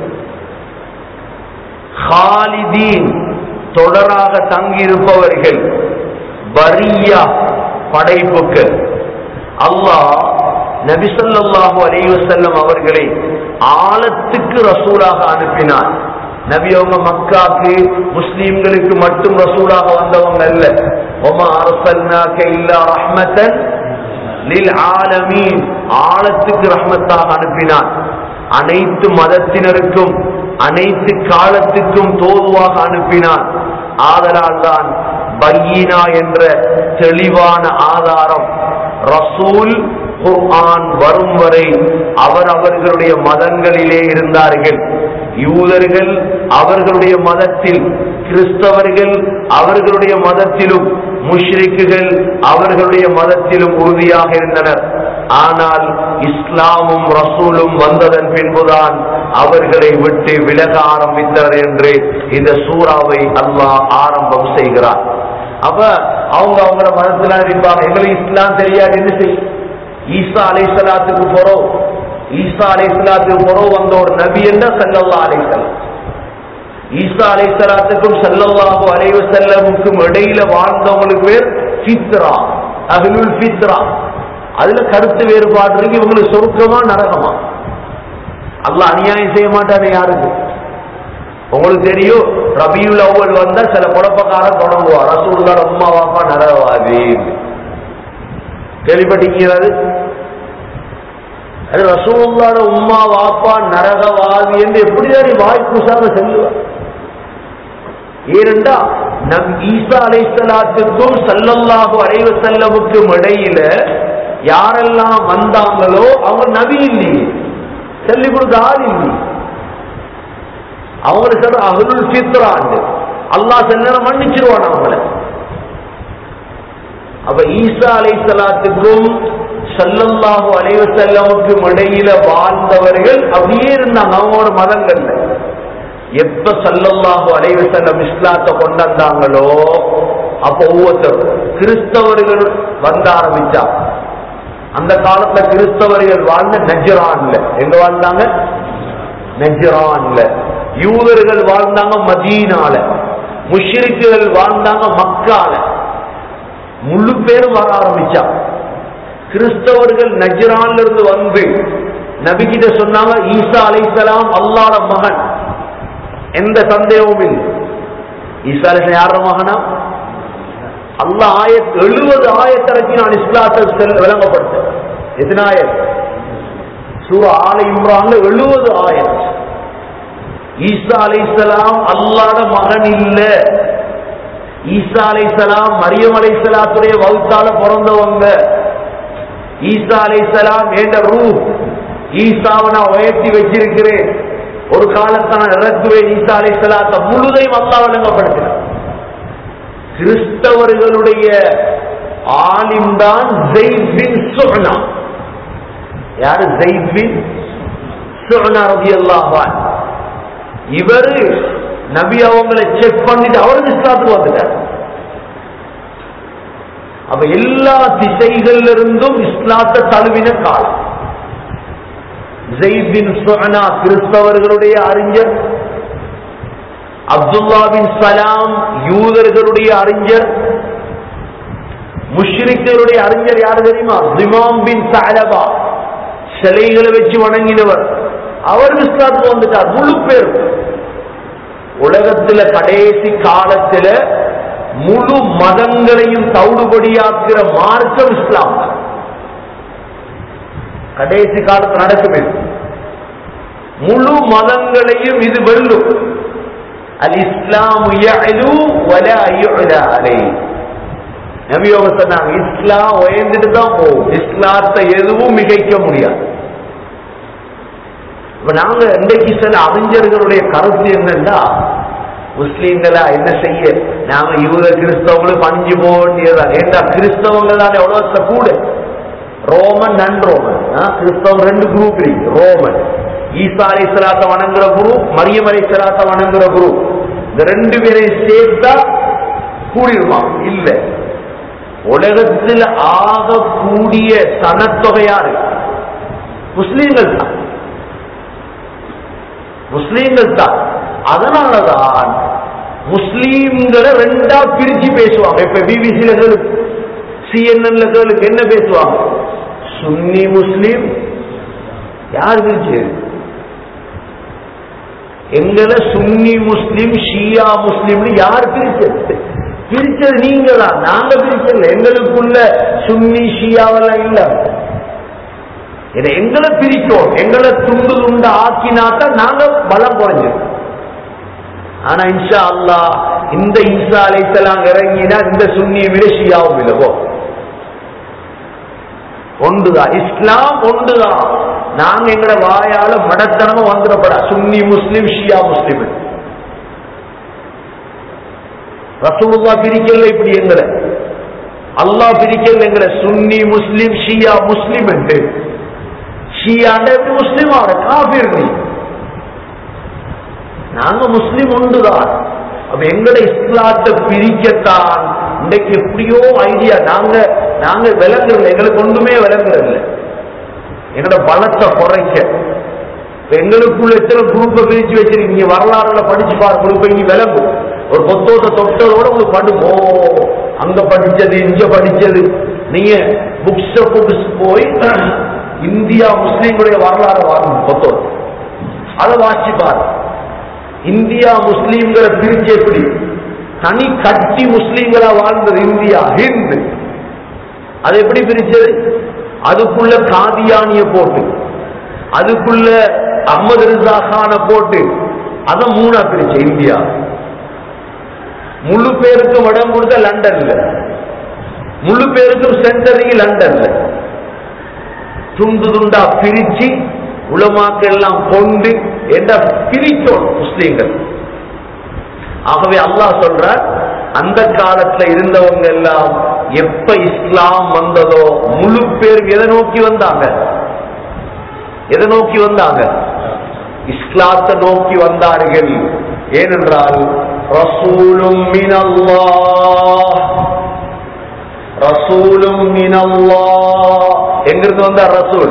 ஹாலிதீன் தொடராக தங்கியிருப்பவர்கள் பரியா படைப்புக்கள் அல்லாஹ் நபிசல்லாஹு அலைவசல்லம் அவர்களை ஆழத்துக்கு ரசூலாக அனுப்பினார் நபி அவங்க மக்காக்கு முஸ்லீம்களுக்கு மட்டும் ரசூலாக வந்தவங்க அல்ல ஒமா அரசல்னாக்க இல்லா ரஹ்மத்தன் லில் ஆலமீன் ஆழத்துக்கு ரஹ்மத்தாக அனுப்பினான் அனைத்து மதத்தினருக்கும் அனைத்து காலத்துக்கும் தோதுவாக அனுப்பினான் ஆதலால் தான் பையினா என்ற தெளிவான ஆதாரம் ரசூல் குர்ஆன் வரும் வரை அவர் அவர்களுடைய மதங்களிலே இருந்தார்கள் யூதர்கள் அவர்களுடைய மதத்தில் கிறிஸ்தவர்கள் அவர்களுடைய மதத்திலும் முஷ்ரிக்குகள் அவர்களுடைய மதத்திலும் உறுதியாக இருந்தனர் ஆனால் இஸ்லாமும் ரசூலும் வந்ததன் பின்புதான் அவர்களை விட்டு விலக ஆரம்பித்தனர் என்று இந்த சூறாவை அல்லாஹ் ஆரம்பம் செய்கிறார் அப்ப அவங்க அவங்கள மதத்துல இருப்பாங்க எங்களுக்கு இஸ்லாம் தெரியாது என்ன செய்யும் ஈசா அலைசலாத்துக்கு போறோம் ஈசா அலைசலாத்துக்கு போறோம் வந்த ஒரு நபி என்ற சல்லல்லா அலைசலாம் ஈசா அலைசலாத்துக்கும் சல்லல்லாஹு அலைவ செல்லமுக்கும் இடையில வாழ்ந்தவங்களுக்கு பேர் ஃபித்ரா அஹ்லுல் ஃபித்ரா அதுல கருத்து வேறுபாடு இருக்கு இவங்களுக்கு சொருக்கமா நரகமா அல்லாஹ் அநியாயம் செய்ய மாட்டானே யாருக்கு உங்களுக்கு தெரியும் ரபியுல் அவ்வல் வந்தா சில குழப்பக்காரன் தொடங்குவார் ரசூல்லா அம்மா வாப்பா நரகவாதி கேள்விப்பட்டிருக்கிறது அது ரசூல்லாட உம்மா வாப்பா நரகவாதி என்று எப்படிதான் நீ வாய் பூசாம செல்லுவார் ஏனென்றா நம் ஈசா அலைசலாத்துக்கும் சல்லல்லாஹு அலைவ செல்லமுக்கும் இடையில யாரெல்லாம் வந்தாங்களோ அவங்க நபி இல்லையே சொல்லிக் கொடுக்க ஆள் இல்லை அவங்களுக்கு சொல்ற அகலுல் ஃபித்ராண்டு அல்லாஹ் செல்ல மன்னிச்சிருவான் அவங்கள அப்ப ஈசா அலைசலாத்துக்கும் சல்லல்லாஹு அலைவ செல்லமுக்கும் இடையில வாழ்ந்தவர்கள் அப்படியே இருந்தாங்க அவங்களோட மதங்கள்ல எப்ப சல்லல்லாஹு அலைவ செல்லம் இஸ்லாத்தை கொண்டாந்தாங்களோ அப்ப ஒவ்வொருத்தர் கிறிஸ்தவர்கள் வந்த ஆரம்பிச்சா அந்த காலத்துல கிறிஸ்தவர்கள் வாழ்ந்த நஜ்ரான்ல எங்க வாழ்ந்தாங்க நஜ்ரான்ல யூதர்கள் வாழ்ந்தாங்க மதீனால முஷ்ரிக்குகள் வாழ்ந்தாங்க மக்கால முழு பேரும் வர ஆரம்பிச்சா கிறிஸ்தவர்கள் நஜ்ரான்ல இருந்து வந்து நபிகிட்ட சொன்னாங்க ஈசா அலைசலாம் அல்லாட மகன் எந்த சந்தேகமும் இல்லை ஈசா அலைசலாம் யார மகனா அல்லாஹ் ஆயத் எழுபது ஆயத்திறக்கி நான் இஸ்லாத்தை செல் விளங்கப்படுத்தேன் எத்தனை ஆயத் சூரா ஆலை இம்ரான்ல எழுபது ஆயத் ஈசா அலைசலாம் அல்லாட மகன் இல்ல ஈசா அலைசலாம் மரியம் அலைசலாத்துடைய வகுத்தால பிறந்தவங்க ஈசா அலைசலாம் என்ற ரூ ஈசாவை நான் உயர்த்தி வச்சிருக்கிறேன் ஒரு காலத்தை நான் இறக்குவேன் ஈசா அலைசலாத்த முழுதையும் அல்லா விளங்கப்படுத்தினார் கிறிஸ்தவர்களுடைய ஆலிம்தான் யாரு ஜெயித் பின் சுஅனா ரலியல்லாஹு அன்ஹு இவரு நபி அவங்களை செக் பண்ணிட்டு அவருக்கு இஸ்லாத்துக்கு வந்துட்டார் அப்ப எல்லா திசைகள்ல இருந்தும் இஸ்லாத்தை தழுவின காலம் ஜெயித் பின் சுஅனா கிறிஸ்தவர்களுடைய அறிஞர் அப்துல்லா பின் சலாம் யூதர்களுடைய அறிஞர் முஷ்ரிக்களுடைய அறிஞர் யார் தெரியுமா திமாம் பின் சலபா சிலைகளை வச்சு வணங்கினவர் அவர் இஸ்லாத்துக்கு வந்துட்டார் முழு பேர் உலகத்துல கடைசி காலத்துல முழு மதங்களையும் தவிடுபடியாக்குற மார்க்கம் இஸ்லாம் தான். கடைசி காலத்து நடக்குமே முழு மதங்களையும் இது வெல்லும் அல் இஸ்லாம் யஅலு வலா யுஅலா அலைஹி நபி அவங்க சொன்னாங்க இஸ்லாம் உயர்ந்துட்டு தான் போகும் இஸ்லாத்தை எதுவும் மிகைக்க முடியாது இப்ப நாங்க இன்றைக்கு சில அறிஞர்களுடைய கருத்து என்னன்னா முஸ்லீம்களா என்ன செய்ய நாம யூத கிறிஸ்தவங்களும் பஞ்சு போக வேண்டியதுதான் ஏண்டா கிறிஸ்தவங்க தான் எவ்வளவு கூட ரோமன் நன் ரோமன் ஆ, கிறிஸ்தவம் ரெண்டு குரூப் இருக்கு ரோமன் ஈசா அலை சலாத்த வணங்குற குரூப் மரியம் அலை சலாத்த வணங்குற குரூப் இந்த ரெண்டு பேரையும் சேர்த்தா கூடிருமா இல்ல உலகத்தில் ஆக கூடிய சனத்தொகை யாரு முஸ்லீம்கள் தான் முஸ்லீம்கள் தான் அதனாலதான் முஸ்லீம்களை ரெண்டா பிரிச்சு பேசுவாங்க இப்ப பிபிசில கேளுக்கு சிஎன்என்ல கேளுக்கு என்ன பேசுவாங்க சுன்னி முஸ்லீம் யார் பிரிச்சு எங்களை சுன்னி முஸ்லீம் ஷியா முஸ்லீம்னு யார் பிரிச்சது பிரிச்சது நீங்க தான் நாங்க பிரிச்சல எங்களுக்குள்ள சுன்னி ஷியாவெல்லாம் இல்ல இதை எங்களை பிரிக்கும் எங்களை துண்டு துண்டு ஆக்கினாத்தான் நாங்க பலம் குறைஞ்சிருக்கோம் ஆனா இன்ஷா அல்லாஹ் இந்த ஈசா அலைத்தலாம் இறங்கினா இந்த சுன்னியை விட ஷியாவும் இல்லவோ ஒன்றுதான் இஸ்லாம் ஒன்றுதான் நாங்க எங்கட வாயால மடத்தனமா வந்துடப்படா சுன்னி முஸ்லிம் ஷியா முஸ்லிம் ரசூலுல்லா பிரிக்கல இப்படி எங்களை அல்லாஹ் பிரிக்கல எங்களை சுன்னி முஸ்லிம் ஷியா முஸ்லிம் என்று ஷியாண்ட எப்படி முஸ்லிம் ஆட காபீர் நீ நாங்க முஸ்லிம் ஒன்றுதான் அப்ப எங்கட இஸ்லாத்தை பிரிக்கத்தான் இன்னைக்கு எப்படியோ ஐடியா நாங்க நாங்க விளங்குறல எங்களுக்கு ஒன்றுமே விளங்குறதில்ல எங்களோட பலத்தை குறைக்க இப்ப எங்களுக்குள்ள எத்தனை குரூப்பை பிரிச்சு வச்சிருக்கீங்க வரலாறுல படிச்சு பாரு குரூப்பை இங்க விளங்கும் ஒரு பொத்தோட்ட தொட்டதோட உங்களுக்கு படுமோ அங்க படிச்சது இங்க படிச்சது நீங்க புக்ஸ் புக்ஸ் போய் இந்தியா முஸ்லீம்களுடைய வரலாறு வாங்கணும் பொத்தோட அதை வாசி பாரு இந்தியா முஸ்லீம்களை பிரிச்சு எப்படி தனி கட்சி முஸ்லீம்களா வாழ்ந்தது இந்தியா ஹிந்து அது எப்படி பிரிச்சது அதுக்குள்ள காதியானிய போட்டு அதுக்குள்ள அஹமது ரிசா கான போட்டு அத மூணா பிரிச்ச இந்தியா முழு பேருக்கும் இடம் கொடுத்த லண்டன்ல முழு பேருக்கும் சென்டரிங் லண்டன்ல துண்டு துண்டா பிரிச்சு உலமாக்கள் எல்லாம் கொண்டு என்ற பிரித்தோம் முஸ்லீம்கள் ஆகவே அல்லாஹ் சொல்ற அந்த காலத்துல இருந்தவங்க எல்லாம் எப்ப இஸ்லாம் வந்ததோ முழு பேர் எதை நோக்கி வந்தாங்க எதை நோக்கி வந்தாங்க இஸ்லாத்தை நோக்கி வந்தார்கள் ஏனென்றால் ரசூலும் மினல்லாஹ் ரசூலும் மினல்லாஹ் எங்கிருந்து வந்தார் ரசூல்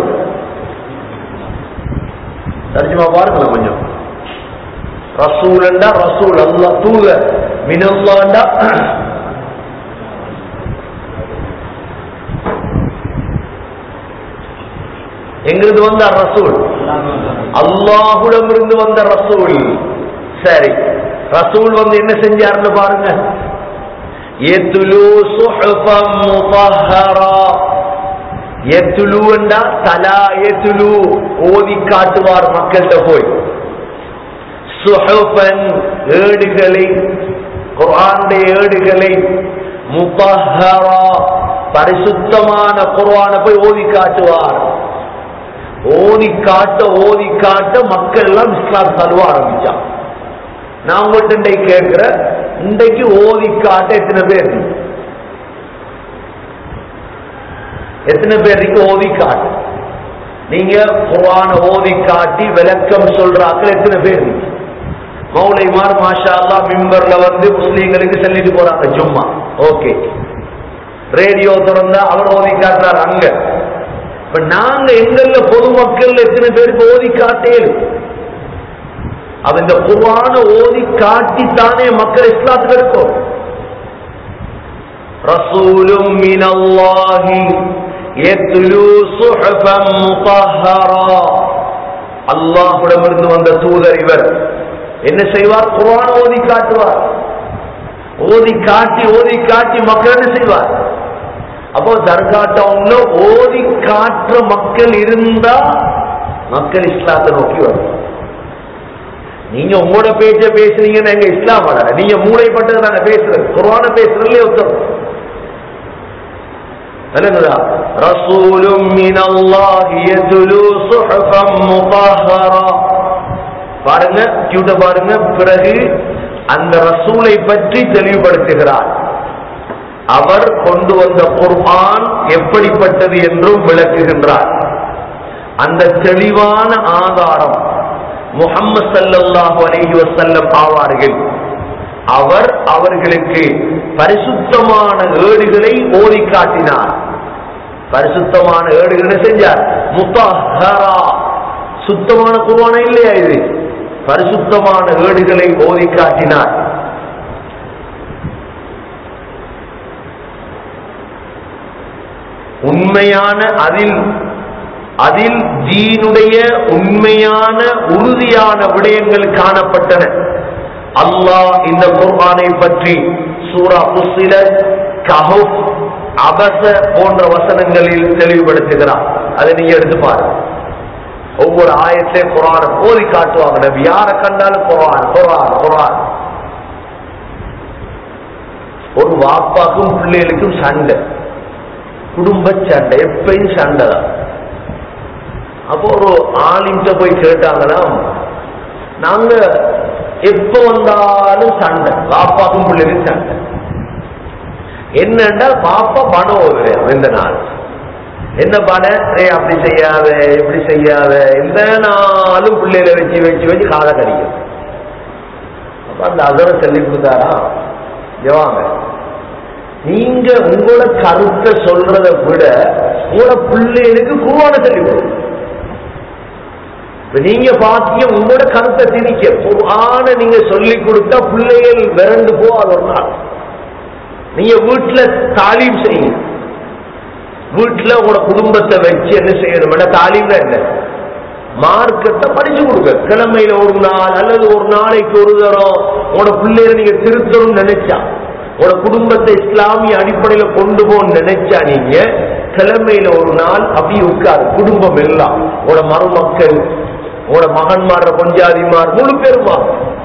தர்ஜுமா பாருங்களேன் கொஞ்சம் ரசூலண்டா ரசூல் அல்லா தூத மினல்லாண்டா எங்கிருந்து வந்தார் ரசூல் அல்லாஹுடம் இருந்து வந்த ரசூல் சரி ரசூல் வந்து என்ன செஞ்சாருன்னு பாருங்க எத்துலு சுஹுஃபம் முطهرا எத்துலுண்டா தலா எத்துலு ஓதி காட்டுவார் மக்கள்கிட்ட போய் சுஹுஃபன் ஏடுகளை குர்ஆனுடைய ஏடுகளை முபஹரா பரிசுத்தமான குர்ஆனை போய் ஓதி காட்டுவார் ஓதி காட்ட ஓதி காட்ட மக்கள் எல்லாம் இஸ்லாம் தழுவ ஆரம்பிச்சான் நான் உங்கள்கிட்ட இன்றைக்கு கேட்கிற இன்றைக்கு ஓதி காட்ட எத்தனை பேர் இருக்கு? எத்தனை பேர் இருக்கு ஓதி காட்டு நீங்க குர்ஆன ஓதி காட்டி விளக்கம் சொல்றாக்கள் எத்தனை பேர் நீங்க மௌலைமார் மாஷா அல்லா மிம்பர்ல வந்து முஸ்லீம்களுக்கு சொல்லிட்டு போறாங்க ஜும்மா ஓகே ரேடியோ திறந்தா அவர் ஓதி காட்டுறார் அங்க இப்ப நாங்க எங்கள்ல பொதுமக்கள் எத்தனை பேருக்கு ஓதி காட்டேன் அவ இந்த குர்ஆன ஓதி காட்டித்தானே மக்கள் இஸ்லாத்துக்கு இருக்கும் ரசூலும் மினல்லாஹி யத்லு சுஹஃபம் முطهرا அல்லாஹ்விடமிருந்து வந்த தூதர் இவர் என்ன செய்வார் குர்ஆன் ஓதி காட்டுவார் ஓதி காட்டி ஓதி காட்டி மக்கள் என்ன செய்வார் அப்போ தர்கா டவுன்ல ஓதி காட்டுற மக்கள் இருந்தா மக்கள் இஸ்லாத்தை நோக்கி வரும் நீங்க உங்களோட பேச்ச பேசுறீங்கன்னு எங்க இஸ்லாம் வளர நீங்க மூளைப்பட்டது நாங்க பேசுறது குர்ஆன பேசுறதுலயே உத்தரம் விளங்குதா ரசூலும் மினல்லாஹி யத்லு சுஹஃபம் முطهرا பாருங்க கியூட்ட பாருங்க பிறகு அந்த ரசூலை பற்றி தெளிவுபடுத்துகிறார் அவர் கொண்டு வந்த குர்ஆன் எப்படிப்பட்டது என்றும் விளக்குகின்றார் அந்த தெளிவான ஆதாரம் முகம்மது ஸல்லல்லாஹு அலைஹி வஸல்லம் ஆவார்கள் அவர் அவர்களுக்கு பரிசுத்தமான ஏடுகளை ஓதி காட்டினார் பரிசுத்தமான ஏடுகளை செஞ்சார் முத்தஹரா சுத்தமான குர்ஆனா இல்லையா இது பரிசுத்தமான ஏடுகளை ஓதி காட்டினார் உண்மையான அதில் அதில் தீனுடைய உண்மையான உறுதியான விடயங்கள் காணப்பட்டன அல்லாஹ் இந்த குர்ஆனை பற்றி சூரா புஸ்ஸிலத் கஹஃப் அபச போன்ற வசனங்களில் தெளிவுபடுத்துகிறார் அதை நீங்க எடுத்து பாருங்க ஒவ்வொரு ஆயத்திலே குரான போதி காட்டுவாங்க நபி யாரை கண்டாலும் குரான் குரான் குரான் ஒரு வாப்பாக்கும் பிள்ளைகளுக்கும் சண்டை குடும்ப சண்டை எப்பயும் சண்டை தான் அப்போ ஒரு ஆளின்ட்ட போய் கேட்டாங்கன்னா நாங்க எப்ப வந்தாலும் சண்டை பாப்பாக்கும் பிள்ளைகளுக்கும் சண்டை என்னன்னா பாப்பா பணம் ஓதுறேன் இந்த நாள் என்ன பண்ண ஏய் அப்படி செய்யாத இப்படி செய்யாத எந்த நாளும் பிள்ளைகளை வச்சு வச்சு வச்சு காதை கடிக்கும் அப்ப அந்த அதரை சொல்லி கொடுத்தாரா ஜவாங்க நீங்க உங்களோட கருத்தை சொல்றதை விட உங்களோட பிள்ளைகளுக்கு குருவான சொல்லி கொடுங்க இப்ப நீங்க பாத்தீங்க உங்களோட கருத்தை திணிக்க குர்ஆன நீங்க சொல்லி கொடுத்தா பிள்ளைகள் விரண்டு போகாத ஒரு நாள் நீங்க வீட்டுல தாலீம் செய்யுங்க வீட்டுல உங்களோட குடும்பத்தை வச்சு என்ன செய்யணும் தாலீம்னா என்ன மார்க்கத்தை படிச்சு கொடுங்க கிழமையில ஒரு நாள் அல்லது ஒரு நாளைக்கு ஒரு தரம் உங்களோட பிள்ளைகளை நீங்க திருத்தணும்னு நினைச்சா உங்களோட குடும்பத்தை இஸ்லாமிய அடிப்படையில கொண்டு போகணும்னு நினைச்சா நீங்க கிழமையில ஒரு நாள் அப்படி உட்காரு குடும்பம் எல்லாம் உங்களோட மருமக்கள் உங்களோட மகன்மார கொஞ்சாதிமார் முழு பேருமா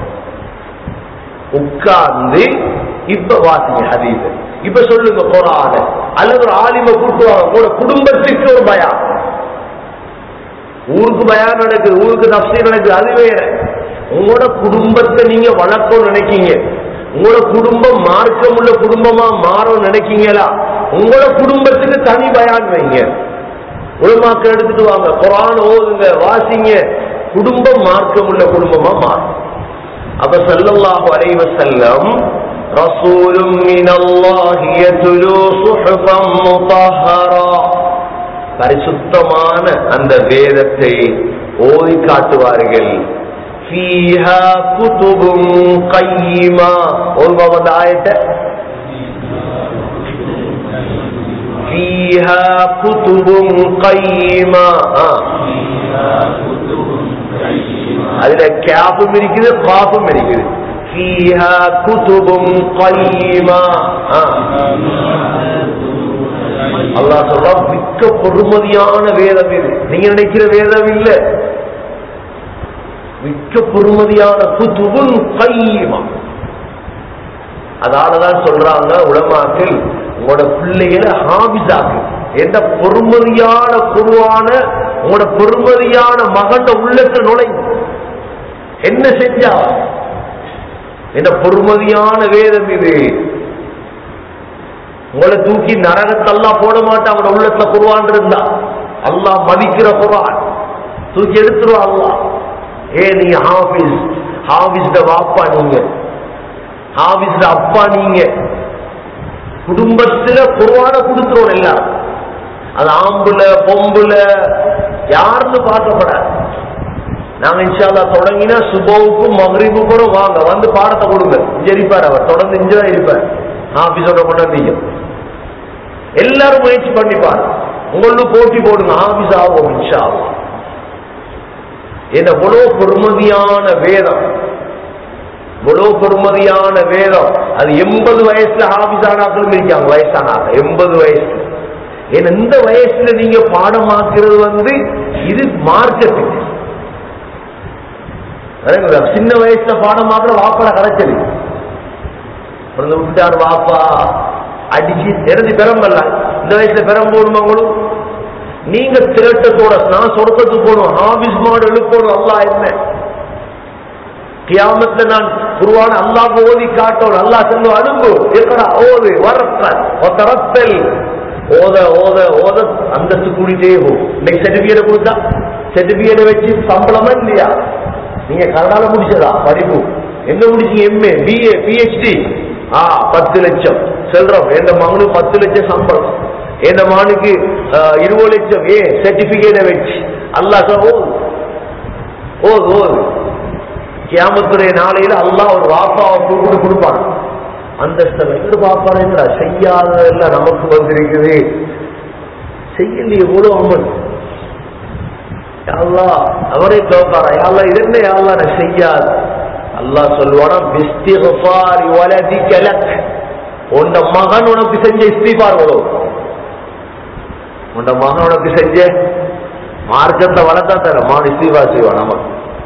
உட்கார்ந்து இப்ப வாசிங்க ஹதீஸ் இப்ப சொல்லுங்க குரான அல்லது ஒரு ஆலிம கூட்டுவாங்க உங்களோட குடும்பத்துக்கு ஒரு பயம் ஊருக்கு பயம் நடக்குது ஊருக்கு தப்சீர் நடக்குது அது வேற உங்களோட குடும்பத்தை நீங்க வளர்க்கணும்னு நினைக்கீங்க உங்களோட குடும்பம் மார்க்கம் உள்ள குடும்பமா மாறும் நினைக்கீங்களா உங்களோட குடும்பத்துக்கு தனி பயான் வைங்க உலமாக்க எடுத்துட்டு வாங்க குரான் ஓதுங்க வாசிங்க குடும்பம் மார்க்கம் உள்ள குடும்பமா மாறும் அப்ப ஸல்லல்லாஹு அலைஹி வஸல்லம் ரசூலும் மினல்லாஹி யத்லு சுஹஃபம் முطهرا பரிசுத்தமான அந்த வேதத்தை ஓதி காட்டுவார்கள் ஃபீஹா குதுபும் கையிமா ஓதுவா அந்த ஆயத்தை فيها كتب قيمة அதுல கேப்பும் இருக்குது காப்பும் இருக்குது فيها كتب قيمة அல்லாஹ் சொல்றா மிக்க பொறுமதியான வேதம் இது நீங்க நினைக்கிற வேதம் இல்ல மிக்க பொறுமதியான குதுபுன் கைமா அதனாலதான் சொல்றாங்க உலமாக்கள் உங்களோட பிள்ளைகளை ஹாபிஸாக்கு எந்த பொறுமதியான குருவான உங்களோட பொறுமதியான மகன் உள்ளத்தில் நுழையும் என்ன செஞ்சா என்ன பொறுமதியான வேதம் இது உங்களை தூக்கி நரகத்தெல்லாம் போட மாட்டான் அவனோட உள்ளத்துல குருவான் இருந்தா அல்லாஹ் மதிக்கிற குரான் தூக்கி எடுத்துருவா அல்லாஹ் ஏ நீங்க ஹாஃபிஸ் ஹாஃபிஸ்ட வாப்பா நீங்க ஹாஃபிஸ்ட அப்பா நீங்க குடும்பத்துல குருவான கொடுத்துருவோம் எல்லாம் அது ஆம்புல பொம்புல யாருன்னு பார்க்கப்படாது நாங்க இன்ஷால்லா தொடங்கினா சுபவுக்கும் மகரிபுக்கும் வாங்க வந்து பாடத்தை கொடுங்க இங்க இருப்பார் அவர் தொடர்ந்து இங்கதான் இருப்பார் ஆபீஸோட கொண்டு வந்தீங்க எல்லாரும் முயற்சி பண்ணிப்பார் உங்களுக்கு போட்டி போடுங்க ஆபீஸ் ஆகும் இன்ஷா அல்லாஹ். என்ன இவ்வளவு பெருமதியான வேதம் இவ்வளவு பெருமதியான வேதம் அது எண்பது வயசுல ஆபீஸானாக்களும் இருக்காங்க வயசானாங்க எண்பது வயசுல ஏன்னா இந்த வயசுல நீங்க பாடமாக்குறது வந்து இது மார்க்கெட்டுக்கு விளங்குதா? சின்ன வயசுல பாடமாக்குற வாப்பாட கரைச்சது பிறந்த விட்டார் வாப்பா அடிச்சு இறந்து பெரம்பல்ல இந்த வயசுல பெரம்போடுமாங்களும் நீங்க திரட்டத்தோட நான் சொர்க்கத்துக்கு போகணும் ஆபீஸ் மாடு எழுப்பணும் அல்லா என்ன கியாமத்துல நான் குருவான அல்லாஹ் ஓதி காட்டணும் அல்லாஹ் செல்லும் அனுப்பு இருக்கடா ஓது வரத்தல் ஓத ஓத ஓத அந்தஸ்து கூடிட்டே போகும் இன்னைக்கு சர்டிபிகேட் கொடுத்தா சர்டிபிகேட் வச்சு சம்பளமா இல்லையா நீங்க கனடால முடிச்சதா படிப்பு எங்க முடிச்சீங்க எம்ஏ பிஏ பிஹெச்டி ஆ பத்து லட்சம் செல்றோம் எந்த மகனுக்கு பத்து லட்சம் சம்பளம் எந்த மகனுக்கு ஆஹ், இருபது லட்சம் ஏ சர்டிபிகேட்டை வச்சு அல்லாஹ் சொல்ல ஓது ஓது ஓது கியாமத்துடைய நாளையில அல்லாஹ் ஒரு வாப்பாவை கூப்பிட்டு கொடுப்பான் அந்தஸ்தை எங்க பாப்பாரு என்னடா செய்யாததெல்லாம் நமக்கு வந்திருக்குது செய்யலையே எவ்வளவு அமல் அல்லாஹ் அவரே கேட்பாரா யாழ்லா இது என்ன யாழ்லா நான் செய்யாது அல்லாஹ் சொல்லுவானா பிஸ்திஃபாரி வலதிக லக் உண்ட மகன் உனக்கு செஞ்ச இஸ்திஃபார் வரும் உண்ட மகன் உனக்கு செஞ்ச மார்க்கத்தை வளர்த்தா தர மான் இஸ்திஃபார் செய்வான் நமக்கு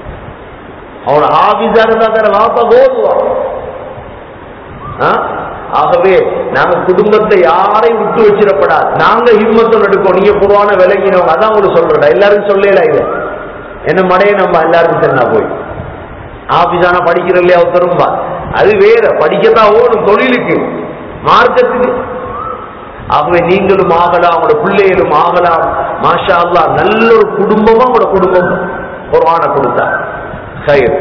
அவன் ஆபீஸா இருந்தா தர வாப்பா போதுவான் ஆ? ஆகவே நாங்க குடும்பத்தை யாரையும் விட்டு வச்சிடப்படாது நாங்க ஹிம்மத்தோட எடுப்போம் நீங்க புறான விளங்கினவங்க அதான் உங்களுக்கு சொல்றேன் எல்லாரும் சொல்லல இது என்ன மடைய நம்ம எல்லாருக்கும் சொன்னா போய் ஆபீஸான படிக்கிற இல்லையா திரும்ப அது வேற படிக்கத்தான் ஓடும் தொழிலுக்கு மார்க்கத்துக்கு ஆகவே நீங்களும் ஆகலாம் உங்களோட பிள்ளைகளும் ஆகலாம் மாஷா அல்லாஹ் நல்ல ஒரு குடும்பமா உங்களோட குடும்பம் குர்ஆன கொடுத்தா கயிறு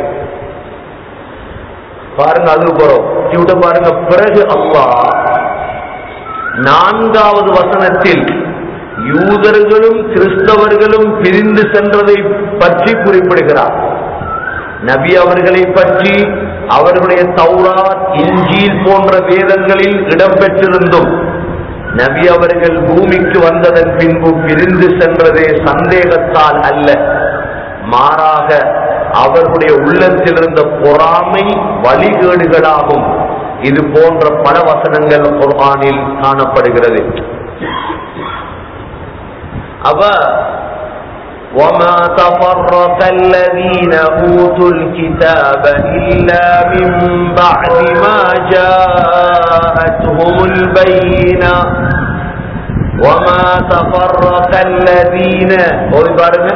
பாருங்க அது போறோம் இவட்ட பாருங்க பிறகு அல்லாஹ் நான்காவது வசனத்தில் யூதர்களும் கிறிஸ்தவர்களும் பிரிந்து சென்றதை பற்றி குறிப்பிடுகிறார் நபி அவர்களை பற்றி அவர்களுடைய தௌராத் இன்ஜீல் போன்ற வேதங்களில் இடம்பெற்றிருந்தும் நபி அவர்கள் பூமிக்கு வந்ததன் பின்பு பிரிந்து சென்றதே சந்தேகத்தால் அல்ல மாறாக அவர்களுடைய உள்ளத்தில் இருந்த பொறாமை வழிகேடுகளாகும் இது போன்ற பல வசனங்கள் குர்ஆனில் காணப்படுகிறது அவ وما تفرق الذين أوتوا الكتاب إلا من بعد ما جاءتهم البينة وما تفرق الذين قول بارك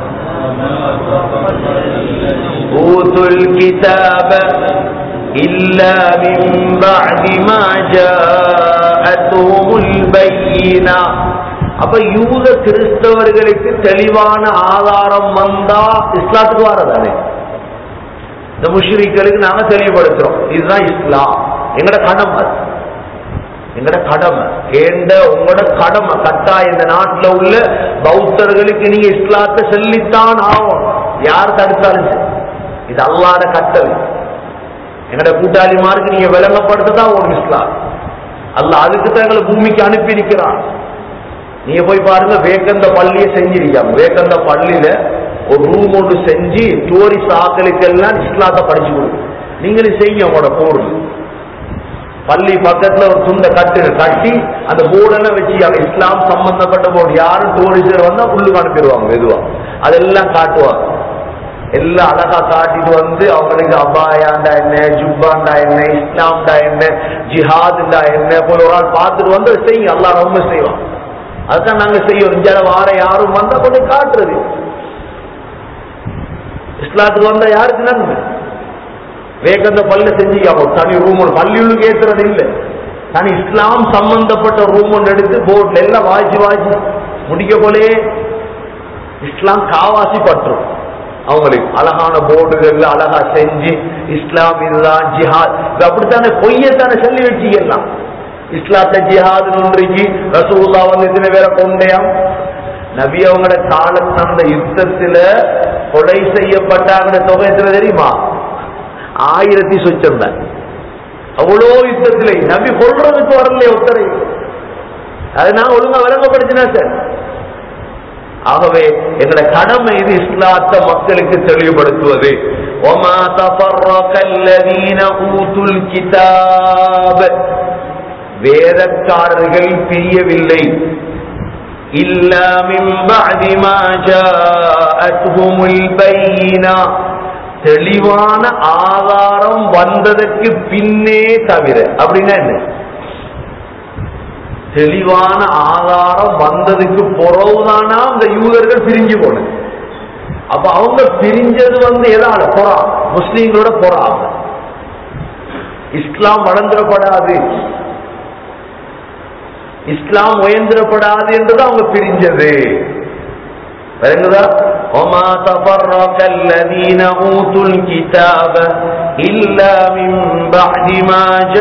أوتوا الكتاب إلا من بعد ما جاءتهم البينة அப்ப யூத கிறிஸ்தவர்களுக்கு தெளிவான ஆதாரம் வந்தா இஸ்லாத்துக்கு வரதானே இந்த முஷ்ரிக்களுக்கு நாங்க தெளிவுபடுத்துறோம் இதுதான் இஸ்லாம் எங்கட கடமை அது. எங்கட கடமை ஏண்ட உங்களோட கடமை கட்டா இந்த நாட்டுல உள்ள பௌத்தர்களுக்கு நீங்க இஸ்லாத்தை சொல்லித்தான் ஆகும் யார் தடுத்தாலும் சரி. இது அல்லாத கட்டளை எங்கட கூட்டாளிமாருக்கு நீங்க விளங்கப்படுத்ததான் ஒரு இஸ்லாம் அல்லாஹ் அதுக்கு தான் எங்களை பூமிக்கு அனுப்பி இருக்கிறான் நீங்க போய் பாருங்க வேக்கந்த பள்ளியை செஞ்சிருக்காங்க வேக்கந்த பள்ளியில ஒரு ரூம் ஒன்று செஞ்சு டூரிஸ்ட் ஆக்களுக்கெல்லாம் இஸ்லாத்தை படிச்சு கொடுங்க நீங்களும் செய்யுங்க உங்களோட போர்டு பள்ளி பக்கத்துல ஒரு துண்டை கட்டுங்க கட்டி அந்த போர்டெல்லாம் வச்சு அவங்க இஸ்லாம் சம்பந்தப்பட்ட போர்டு யாரும் டூரிஸ்டர் வந்தா உள்ளுக்கு அனுப்பிடுவாங்க மெதுவா அதெல்லாம் காட்டுவாங்க எல்லாம் அழகா காட்டிட்டு வந்து அவங்களுக்கு அபாயாண்டா என்ன ஜுப்பாண்டா என்ன இஸ்லாம்டா என்ன ஜிஹாதுண்டா என்ன போல ஒரு ஆள் பார்த்துட்டு வந்து அதை செய்யுங்க அல்லாஹ் ரொம்ப செய்வான் அதுதான் நாங்க செய்வோம் இந்தியால வார யாரும் வந்தா கொண்டு காட்டுறது இஸ்லாத்துக்கு வந்தா யாருக்கு நன்மை வேகந்த பல்ல செஞ்சுக்காம ஒரு தனி ரூம் ஒன்று பள்ளியுள்ளுக்கு ஏத்துறது இல்லை தனி இஸ்லாம் சம்பந்தப்பட்ட ரூம் ஒன்று எடுத்து போர்ட்ல எல்லாம் வாய்ச்சி வாய்ச்சி முடிக்க போலே இஸ்லாம் காவாசி பற்றும் அவங்களுக்கு அழகான போர்டுகள் அழகா செஞ்சு இஸ்லாம் இதுதான் ஜிஹாத் இது அப்படித்தானே பொய்யத்தானே சொல்லி வச்சுக்கலாம் இஸ்லாத்த ஜிஹாத் ஒன்றைக்கு ரசூல்லா வந்து இத்தனை பேரை கொண்டையாம் நபி அவங்களோட காலத்து அந்த யுத்தத்துல கொலை செய்யப்பட்டாங்க தொகை எத்தனை தெரியுமா ஆயிரத்தி சொச்சம் தான் அவ்வளோ யுத்தத்திலே நபி கொள்றதுக்கு வரலையே ஒத்தரை அது நான் ஒழுங்கா விளங்கப்படுத்தினா சார் ஆகவே எங்களை கடமை இது இஸ்லாத்த மக்களுக்கு தெளிவுபடுத்துவது وَمَا تَفَرَّقَ الَّذِينَ أُوتُوا الْكِتَابَ வேதக்காரர்கள் பிரியவில்லை إِلَّا مِنْ بَعْدِ مَا جَاءَتْهُمُ الْبَيِّنَةُ தெளிவான ஆதாரம் வந்ததற்கு பின்னே தவிர அப்படின்னா என்ன தெளிவான ஆதாரம் வந்ததுக்கு பிறகுதானா அந்த யூதர்கள் பிரிஞ்சு போனது அப்ப அவங்க பிரிஞ்சது வந்து எதால பொறா முஸ்லீம்களோட பொறா இஸ்லாம் வளர்ந்துடப்படாது இஸ்லாம் உயர்ந்திடப்படாது என்றுதான் அவங்க பிரிஞ்சது விளங்குதா وما تفرق الذين أوتوا الكتاب إلا من بعد ما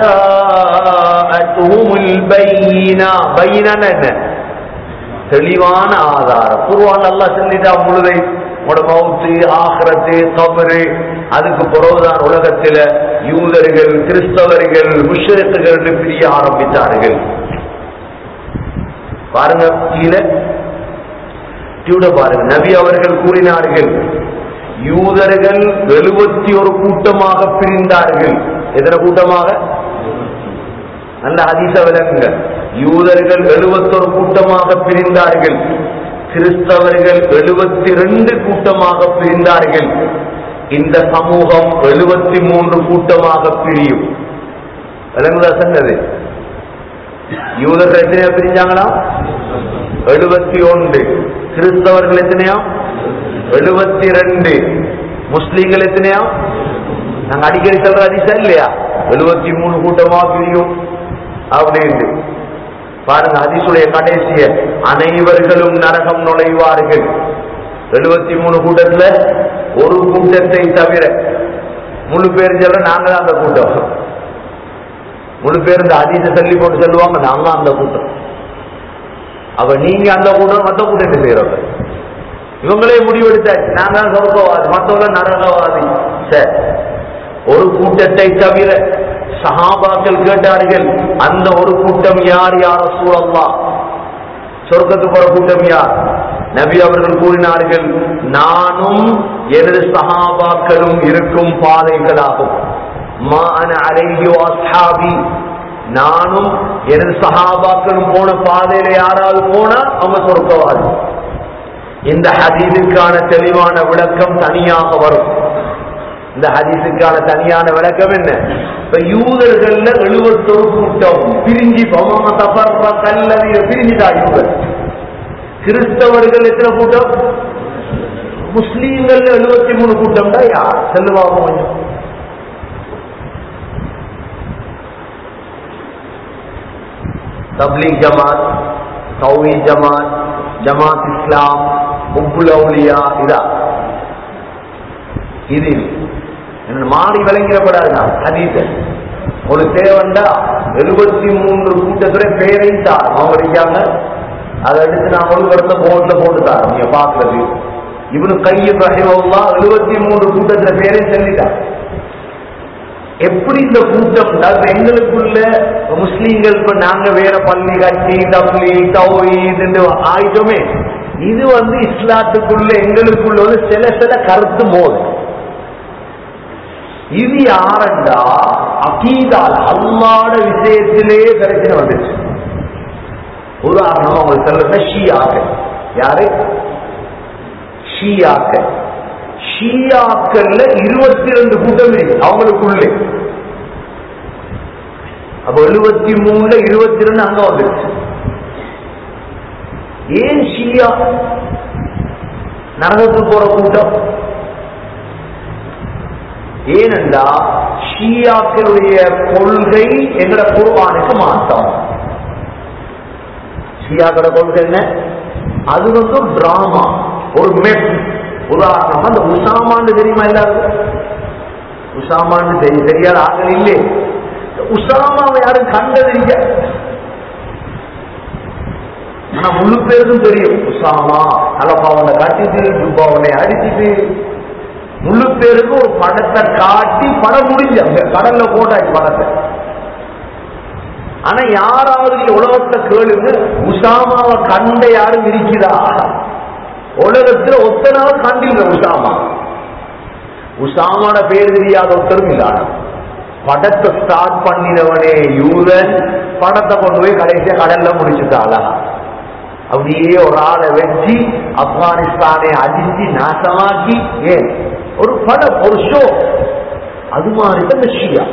جاءتهم البينة بينة என்ன தெளிவான ஆதாரம் குருவான் அல்லா சொல்லிட்டா முழுதை உங்களோட மவுத்து ஆகிரத்து கபரு அதுக்கு பிறகுதான் உலகத்தில யூதர்கள் கிறிஸ்தவர்கள் முஷரித்துகள் பிரிய ஆரம்பித்தார்கள் பாருங்க கீழே டியூட பாருங்க நபி அவர்கள் கூறினார்கள் யூதர்கள் எழுபத்தி ஒரு கூட்டமாக பிரிந்தார்கள் எத்தனை கூட்டமாக அந்த ஹதீச விளங்குங்க யூதர்கள் எழுபத்தொரு கூட்டமாக பிரிந்தார்கள் கிறிஸ்தவர்கள் எழுபத்தி ரெண்டு கூட்டமாக பிரிந்தார்கள் இந்த சமூகம் எழுபத்தி மூன்று கூட்டமாக பிரியும் விளங்குதா சொன்னது யூதர்கள் எத்தனையா பிரிஞ்சாங்களா எழுபத்தி ஒன்று கிறிஸ்தவர்கள் எத்தனையா எழுபத்தி ரெண்டு முஸ்லீம்கள் எத்தனையா நாங்க அடிக்கடி சொல்ற அதிசா இல்லையா எழுபத்தி மூணு கூட்டமா பிரியும் அப்படின்னு பாருங்க அதிசுடைய கடைசிய அனைவர்களும் நரகம் நுழைவார்கள் எழுபத்தி மூணு கூட்டத்துல ஒரு கூட்டத்தை தவிர முழு பேர் சொல்ல நாங்க தான் அந்த கூட்டம் முழு பேர் இந்த அதிச சொல்லி போட்டு சொல்லுவாங்க நாங்க அந்த கூட்டம் அப்ப நீங்க அந்த கூட்டம் மத்த கூட்டத்தை செய்யறவங்க இவங்களே முடிவெடுத்தாச்சு நாங்க தான் சொர்க்கவாதி மற்றவங்க நரகவாதி சரி ஒரு கூட்டத்தை தவிர சஹாபாக்கள் கேட்டார்கள் அந்த ஒரு கூட்டம் யார் யார் சூழல்லா சொர்க்கத்துக்கு ஒரு கூட்டம் யார் நபி அவர்கள் கூறினார்கள் நானும் எனது சஹாபாக்களும் இருக்கும் பாதைகளாகும் மான அலையோ அஸ்ஹாபி நானும் எனது சஹாபாக்களும் போன பாதையில யாராவது போனா அவங்க சொர்க்கவாதி இந்த ஹதீஸுக்கான தெளிவான விளக்கம் தனியாக வரும் இந்த ஹதீஸுக்கான தனியான விளக்கம் என்ன இப்ப யூதர்கள்ல எழுபத்தொரு கூட்டம் பிரிஞ்சு பமம தபர்வ கல்லறிய பிரிஞ்சுதா யூதர் கிறிஸ்தவர்கள் எத்தனை கூட்டம் முஸ்லீம்கள் எழுபத்தி மூணு கூட்டம் தான் யார் செல்லுவாங்க கொஞ்சம் தப்லீக் ஜமாத் சௌவி ஜமாத் ஜமாத் இஸ்லாம் உப்புல் அவுலியா இதா இது என்ன மாறி விளங்கிடப்படாது ஹதீஸ் ஒரு தேவண்டா எழுபத்தி மூன்று கூட்டத்துறை பேரையும் தார் அவங்க இருக்காங்க அதை எடுத்து நான் ஒழுங்கடுத்த போர்ட்ல போட்டுட்டார் நீங்க பாக்குறது இவனு கையில் ரஹிமல்லா எழுபத்தி மூன்று கூட்டத்துல பேரையும் சொல்லிட்டார் எப்படி இந்த கூட்டம் அதாவது எங்களுக்குள்ள முஸ்லீம்கள் இப்ப நாங்க வேற பள்ளி கட்டி தப்லி தௌரி ஆயிட்டோமே இது வந்து இஸ்லாத்துக்குள்ள எங்களுக்குள்ள வந்து சில சில கருத்து மோது இது யாரண்டா அகீதால் அல்லாட விஷயத்திலே பிரச்சனை வந்துச்சு உதாரணம் உங்களுக்கு சொல்லுங்க ஷியாக்க யாரு ஷியாக்க ஷியாக்கள்ல இருபத்தி ரெண்டு கூட்டம் இருக்கு அவங்களுக்குள்ளே அப்ப எழுபத்தி மூணுல இருபத்தி ரெண்டு அங்க வந்துருச்சு ஏன் ஷியா நரகத்துக்கு போற கூட்டம் ஏனென்றா ஷியாக்களுடைய கொள்கை எங்கட குர்பானுக்கு மாற்றம் ஷியாக்களோட கொள்கை என்ன அது வந்து டிராமா ஒரு மெப் உதாரணமா அந்த உசாமான்னு தெரியுமா எல்லாருக்கும் உசாமான்னு தெரி- தெரியாத ஆட்கள் இல்லே உசாமாவை யாரும் கண்டது இல்ல ஆனா முழு பேருக்கும் தெரியும் உசாமா அலப்பாவனை கட்டிட்டு துப்பாவனை அடிச்சிட்டு முழு பேருக்கும் ஒரு படத்தை காட்டி படம் முடிஞ்ச அங்க கடல்ல போட்டாச்சு படத்தை ஆனா யாராவது நீ உலகத்தை கேளுங்க உசாமாவை கண்ட யாரும் இருக்கிறா உலகத்துல ஒத்தனாவது கண்டில்ல உசாமா உசாமான பேர் தெரியாத ஒருத்தரும் இல்ல ஆனா. படத்தை ஸ்டார்ட் பண்ணினவனே யூதன் படத்தை கொண்டு போய் கடைசியா கடல்ல முடிச்சுட்டாளா அப்படியே ஒரு ஆளை வச்சு ஆப்கானிஸ்தானை அடிச்சு நாசமாக்கி ஏன் ஒரு படம் ஒரு ஷோ அது மாதிரி தான் இந்த ஷியா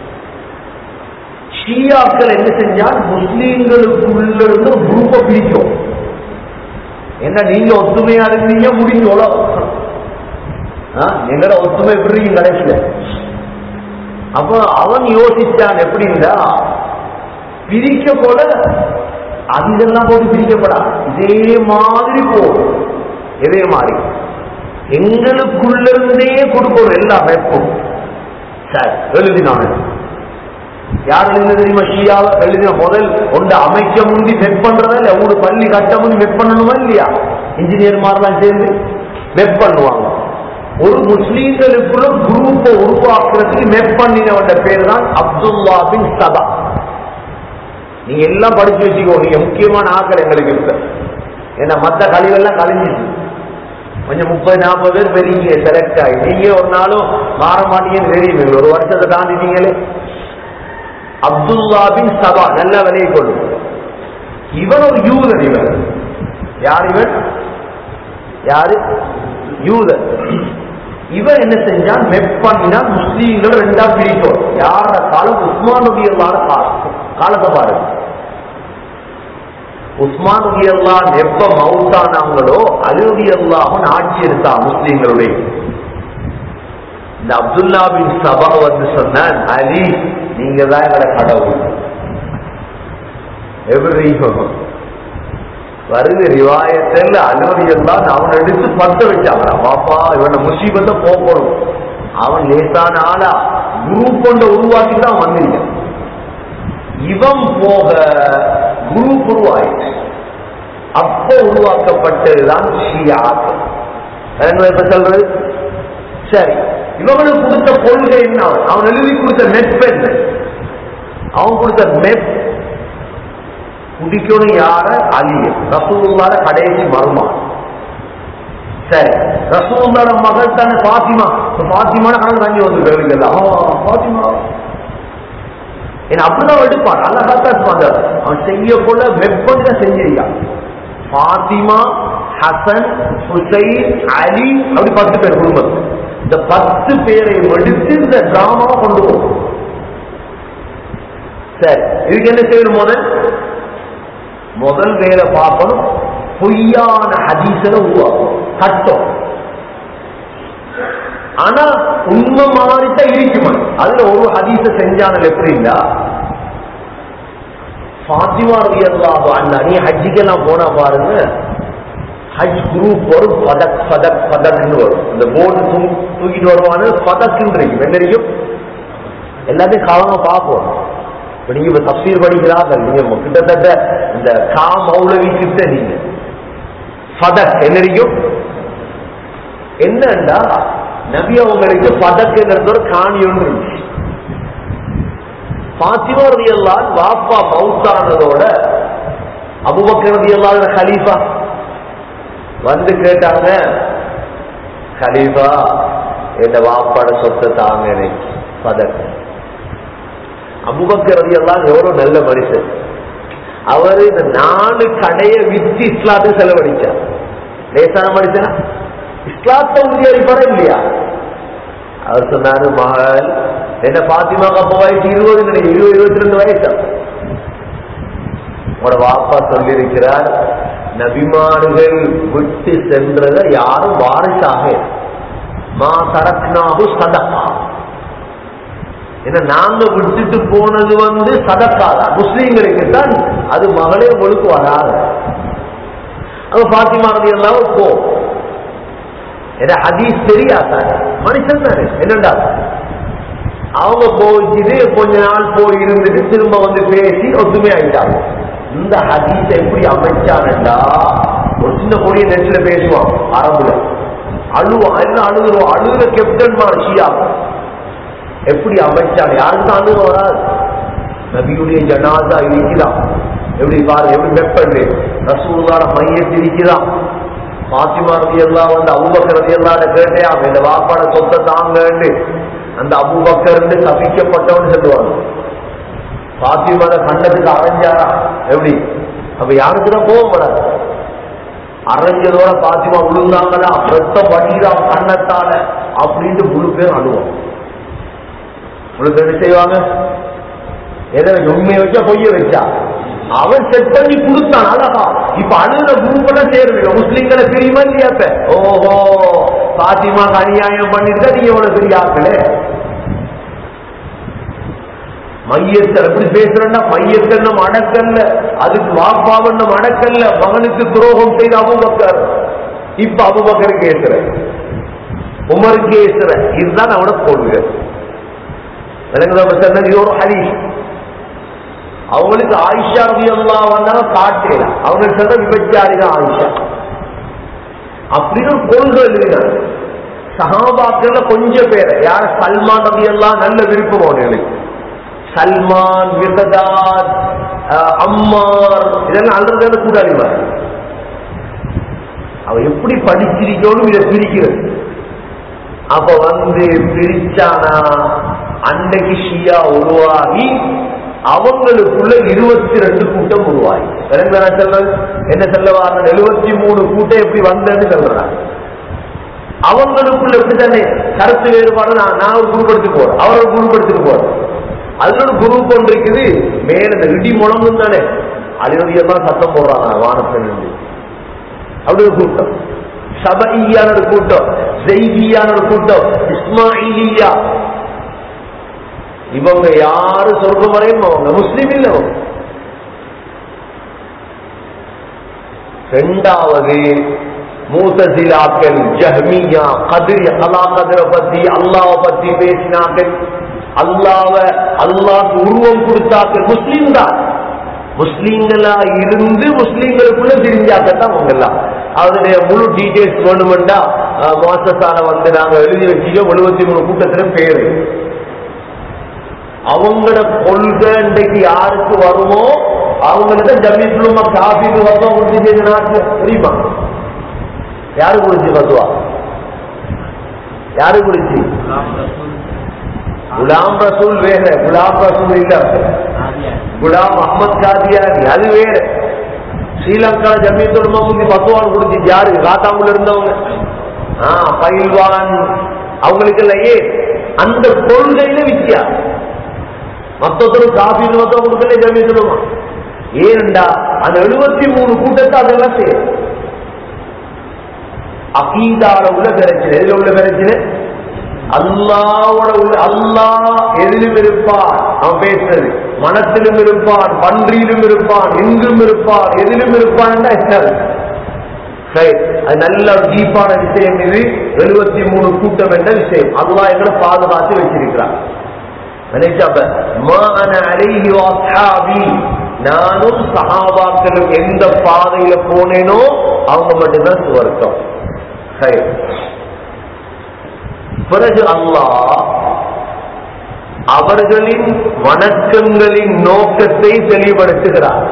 ஷியாக்கள் என்ன செஞ்சால் முஸ்லீம்களுக்குள்ள இருந்து ஒரு குரூப்பை பிரிக்கும் என்ன நீங்க ஒத்துமையா இருந்தீங்க முடிஞ்ச உலகம் ஆ, எங்கட ஒத்துமை எப்படி இருக்கு கடைசியில அப்ப அவன் யோசிச்சான் எப்படின்னா பிரிக்க போல அது இதெல்லாம் போட்டு பிரிக்கப்படா இதே மாதிரி போகும் இதே மாதிரி எங்களுக்குள்ள இருந்தே கொடுக்கணும் எல்லா வெப்பம் சார் எழுதினாங்க யார் எழுதின தெரியுமா ஷியாவை எழுதின முதல் ஒன்று அமைக்க முந்தி வெப் பண்றதா இல்ல ஒரு பள்ளி கட்ட முந்தி வெப் பண்ணணுமா இல்லையா இன்ஜினியர் மாதிரிலாம் சேர்ந்து வெப் பண்ணுவாங்க ஒரு முஸ்லீம்களுக்குள்ள குரூப்பை உருவாக்குறதுக்கு மெப் பண்ணினவன் பேர் தான் அப்துல்லா பின் சபா நீங்க எல்லாம் படிச்சு வச்சுக்கோ நீங்க முக்கியமான ஆக்கள் எங்களுக்கு இருக்க ஏன்னா மத்த கழிவெல்லாம் கழிஞ்சிச்சு கொஞ்சம் முப்பது நாற்பது பேர் பெரிய செலக்ட் ஆகி நீங்க ஒரு நாளும் மாற மாட்டீங்கன்னு தெரியும் ஒரு வருஷத்தை தாண்டிட்டீங்களே அப்துல்லா பின் சபா நல்ல விலையை கொள்ளும் இவன் ஒரு யூதன் இவன் யார் இவன் யாரு யூதன் இவன் என்ன செஞ்சான் மெப் பண்ணினா முஸ்லீம்கள் ரெண்டா பிரிக்கும் யார காலம் உஸ்மான் நபியல்லான காலம் காலத்தை பாருங்க உஸ்மான் நபியல்லான் எப்ப மவுத்தானாங்களோ அலுவலி அல்லாமன் ஆட்சி எடுத்தான் முஸ்லீம்களுடைய இந்த அப்துல்லா பின் சபா வந்து சொன்னான் அலி நீங்க தான் எங்களோட கடவுள் எப்படி வருது ரிவாயத்தில் அலுவலியெல்லாம் அவன் எடுத்து பத்த வச்சாங்க பாப்பா இவனை முசீபத்தை போக்கணும் அவன் லேசான ஆளா குரூப் கொண்ட உருவாக்கி தான் வந்திருக்கான் இவன் போக குரூப் உருவாயிடுச்சு அப்போ உருவாக்கப்பட்டதுதான் ஷியாக்கள் அதுங்களை இப்ப சொல்றது சரி இவங்களுக்கு கொடுத்த கொள்கை என்ன அவன் எழுதி கொடுத்த மெப் என்ன அவன் கொடுத்த மெப் குடிக்கணும் யார அலிய ரசூலுல்லாத கடைசி மருமான் சரி ரசூலுல்லாத மகள் தானே பாத்திமா இப்ப பாத்திமான கணக்கு தண்ணி வந்து கேளுங்கல்ல பாத்திமா என்ன அப்படிதான் எடுப்பான் நல்லா பார்த்தா அவன் செய்ய போல வெப்பம் தான் செஞ்சிருக்கான் பாத்திமா ஹசன் ஹுசைன் அலி அப்படி பத்து பேர் குடும்பம் இந்த பத்து பேரை எடுத்து இந்த டிராமாவை கொண்டு போகும் சரி இதுக்கு என்ன செய்யணும் முதல் முதல் வேலை பார்க்கணும் பொய்யான ஹதீசனை உருவாக்கும் கட்டம் ஆனா உண்மை மாதிரிதான் இருக்குமா அதுல ஒரு ஹதீச செஞ்சானல் எப்படின்னா பாத்திமா ரலியல்லாஹு அன்ஹா நீ ஹஜ்ஜிக்கெல்லாம் போனா பாருங்க ஹஜ் குரூப் வரும் பதக் பதக் பதக்னு வரும் இந்த போர்டு தூக்கிட்டு வருவானு பதக்குன்றிருக்கு வெள்ளரிக்கும் எல்லாத்தையும் காலமா பார்ப்போம் இப்ப நீங்க இப்ப தப்சீர் படிக்கிறார்கள் நீங்க கிட்டத்தட்ட இந்த கா மௌலவி கிட்ட நீங்க பதக் என்னரிக்கும் என்னண்டா நபி அவங்களுக்கு பதக்குங்கிறது ஒரு காணி ஒன்று இருந்துச்சு பாத்திமா ரதி எல்லாம் வாப்பா மவுத்தானதோட அபுபக்கர் ரதி எல்லாத ஹலீஃபா வந்து கேட்டாங்க ஹலீஃபா என் வாப்பாட சொத்தை தாங்க எனக்கு பதக்கு அபுபக்கர் ரதி எல்லாம் எவ்வளவு நல்ல மனுஷன் அவர் இந்த நாலு கடையை வித்து இஸ்லாத்துக்கு செலவழிச்சார் லேசான மனுஷனா இஸ்லாத்தை உறுதியளிப்பாரா இல்லையா அவர் சொன்னாரு மகள் என்ன பாத்திமாக்கு அப்ப வயசு இருபது நினைக்க இருபது இருபத்தி ரெண்டு வயசு உங்களோட வாப்பா சொல்லியிருக்கிறார் நபிமார்கள் விட்டு சென்றத யாரும் வாரிசாக மா சரக்னாகு சதக்கா ஏன்னா நாங்க விட்டுட்டு போனது வந்து சதக்காதா முஸ்லீம்களுக்கு தான் அது மகளே உங்களுக்கு வராது அது பாத்திமா எல்லாம் போ ஏன்னா ஹதீஸ் தெரியாத மனுஷன் தானே என்னண்டா அவங்க போச்சுட்டு கொஞ்ச நாள் போய் இருந்துட்டு திரும்ப வந்து பேசி ஒத்துமை ஆயிட்டாங்க இந்த ஹதீஸ எப்படி அமைச்சானண்டா ஒரு சின்ன பொடிய நெட்ல பேசுவான் அரபுல அழுவான் எல்லாம் அழுகுறோம் அழுகுற கேப்டன் ஷியா எப்படி அமைச்சான் யாருக்கும் அழுக வராது நபியுடைய ஜனாதா இருக்கிறான் எப்படி பாரு எப்படி வெப்பண்டு ரசூலான மையத்தில் இருக்கிறான் பாத்திமா ரதி எல்லாம் வந்து அபுபக்கர் ரதி எல்லாம் கேட்டே அவன் இந்த வாப்பாட சொத்தை தாங்கன்னு அந்த அபுபக்கர் தப்பிக்கப்பட்டவன் சொல்லுவாங்க பாத்திமான கண்ணத்துக்கு அரைஞ்சாரா எப்படி அப்ப யாருக்குதான் கோவப்படாது அரைஞ்சதோட பாத்திமா விழுந்தாங்களா ரத்தம் வடிகிறான் கண்ணத்தால அப்படின்ட்டு முழு பேர் அழுவோம் முழு பேர் என்ன செய்வாங்க எதை உண்மையை வச்சா பொய்ய வச்சா அவன் செட் பண்ணி கொடுத்தான் அழகா இப்ப அழுத குரூப் எல்லாம் சேருவீங்க முஸ்லிம்களை பிரியுமா இல்லையா இப்ப ஓஹோ பாத்திமாக்கு அநியாயம் பண்ணிருந்தா நீங்க எவ்வளவு பெரிய ஆக்களே மையத்தில் எப்படி பேசுறேன்னா மையத்தில் நம்ம அடக்கல்ல அதுக்கு வாப்பாவன் நம்ம அடக்கல்ல மகனுக்கு துரோகம் செய்த அபுபக்கர் இப்ப அபுபக்கருக்கு ஏசுற உமருக்கு ஏசுற இதுதான் அவனை போடுங்க விளங்குதா இது ஒரு ஹரீஷ் அவங்களுக்கு ஆயிஷா எல்லாம் வந்தாலும் காட்டல அவங்க சொல்ற விபச்சாரி தான் ஆயிஷா அப்படின்னு ஒரு கொள்கை எழுதினாங்க சகாபாக்கள்ல கொஞ்சம் பேர் யார சல்மான் ரவி எல்லாம் நல்ல விருப்பம் அவர்களுக்கு சல்மான் விகதாத் அம்மார் இதெல்லாம் அல்றது கூடாது அவ எப்படி படிச்சிருக்கணும் இதை பிரிக்கிறது அப்ப வந்து பிரிச்சானா அன்னைக்கு ஷியா உருவாகி அவங்களுக்குள்ள இருபத்தி ரெண்டு கூட்டம் உருவாகி சொல்ல என்ன சொல்ல வாங்க எழுபத்தி மூணு கூட்டம் எப்படி வந்தேன்னு சொல்றாங்க அவங்களுக்குள்ள எப்படி தானே கருத்து வேறுபாடு நான் நான் ஒரு குரூப் எடுத்து போறேன் அவர் ஒரு குரூப் எடுத்துட்டு போறேன் அதுல ஒரு குரூப் ஒன்று இருக்குது மேல இந்த இடி முழங்கும் தானே அலிரதியெல்லாம் சத்தம் போடுறாங்க வானத்தில் அப்படி ஒரு கூட்டம் சபையான ஒரு கூட்டம் ஜெய்கியான ஒரு கூட்டம் இஸ்மாயிலியா இவங்க யாரு சொர்க்கம் வரையும் அவங்க முஸ்லீம் இல்ல அவங்க ரெண்டாவது மூத்தசிலாக்கள் ஜஹ்மியா கதிர் கலா கதிரை பத்தி அல்லாவை பத்தி பேசினாக்கள் அல்லாவ அல்லாக்கு உருவம் கொடுத்தாக்கள் முஸ்லீம் தான் முஸ்லீம்களா இருந்து முஸ்லீம்களுக்குள்ள தெரிஞ்சாக்கத்தான் அவங்க எல்லாம் அதனுடைய முழு டீடைல்ஸ் வேணுமெண்டா மாசத்தால வந்து நாங்க எழுதி வச்சுக்கோ எழுபத்தி மூணு கூட்டத்துல பேரு அவங்களோட கொள்கை இன்றைக்கு யாருக்கு வருமோ அவங்களுக்கு ஜமீசுலுமா காஃபிக்கு வந்தா கொடுத்து நாட்டுல தெரியுமா யாரு குறிச்சு பத்துவா யாரு குறிச்சு குலாம் ரசூல் வேற குலாம் ரசூல் இல்ல குலாம் அஹமத் காதியானி அது வேற ஸ்ரீலங்கா ஜமீத்துலமா முந்தி பத்துவான் கொடுத்து யாரு காத்தாங்குள்ள இருந்தவங்க ஆஹ் பயில்வான் அவங்களுக்கு இல்லையே அந்த கொள்கையில வித்தியாசம் மொத்தத்தில் காபி மொத்தம் கொடுக்கல ஜமீத்துலமா ஏனண்டா அந்த எழுபத்தி மூணு கூட்டத்தை அதெல்லாம் செய்யும் அகீதால உள்ள பிரச்சனை எதுல உள்ள பிரச்சனை அல்லாவோட உள்ள அல்லாஹ் எதிலும் இருப்பான் அவன் பேசுறது மனத்திலும் இருப்பான் பன்றியிலும் இருப்பான் எங்கும் இருப்பான் எதிலும் இருப்பான் சரி அது நல்ல டீப்பான விஷயம் இது எழுபத்தி மூணு கூட்டம் என்ற விஷயம் அல்லாஹ் எங்களை பாதுகாத்து வச்சிருக்கிறான் நினைச்சாப்ப நானும் சகாபாக்களும் எந்த பாதையில போனேனோ அவங்க மட்டும்தான் சுவர்க்கம் சரி பிறகு அல்லாஹ் அவர்களின் வணக்கங்களின் நோக்கத்தை தெளிவுபடுத்துகிறார்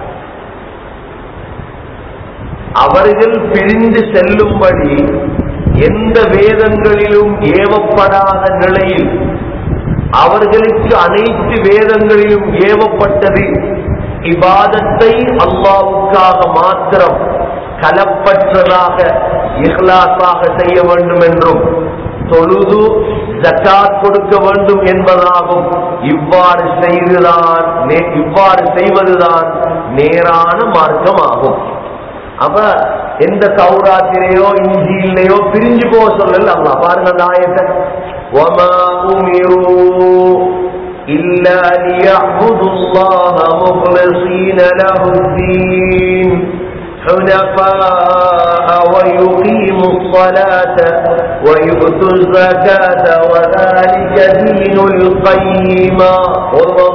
அவர்கள் பிரிந்து செல்லும்படி எந்த வேதங்களிலும் ஏவப்படாத நிலையில் அவர்களுக்கு அனைத்து வேதங்களிலும் ஏவப்பட்டது இபாதத்தை அல்லாவுக்காக மாத்திரம் கலப்பற்றதாக இஹ்லாஸாக செய்ய வேண்டும் என்றும் தொழுது ஜக்காத் கொடுக்க வேண்டும் என்பதாகும் இவ்வாறு செய்துதான் நே- இவ்வாறு செய்வதுதான் நேரான மார்க்கமாகும் அப்ப எந்த சௌராத்திரையோ இஞ்சியிலையோ பிரிஞ்சு போக சொல்லல அல்லா பாருங்க அந்த ஆயத்தை وَمَا أُمِرُوا إِلَّا لِيَعْبُدُوا اللَّهَ مُخْلِصِينَ لَهُ الدِّينَ حنفاء ويقيموا الصلاة ويؤتوا الزكاة وذلك دين القيمة والله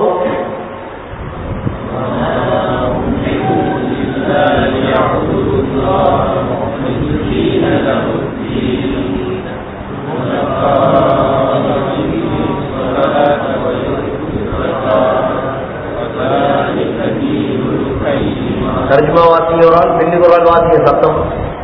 தர்ஜுமா வாசிங்க ஒரு ஆள் பின்னி ஒரு ஆள் வாசிங்க சத்தம்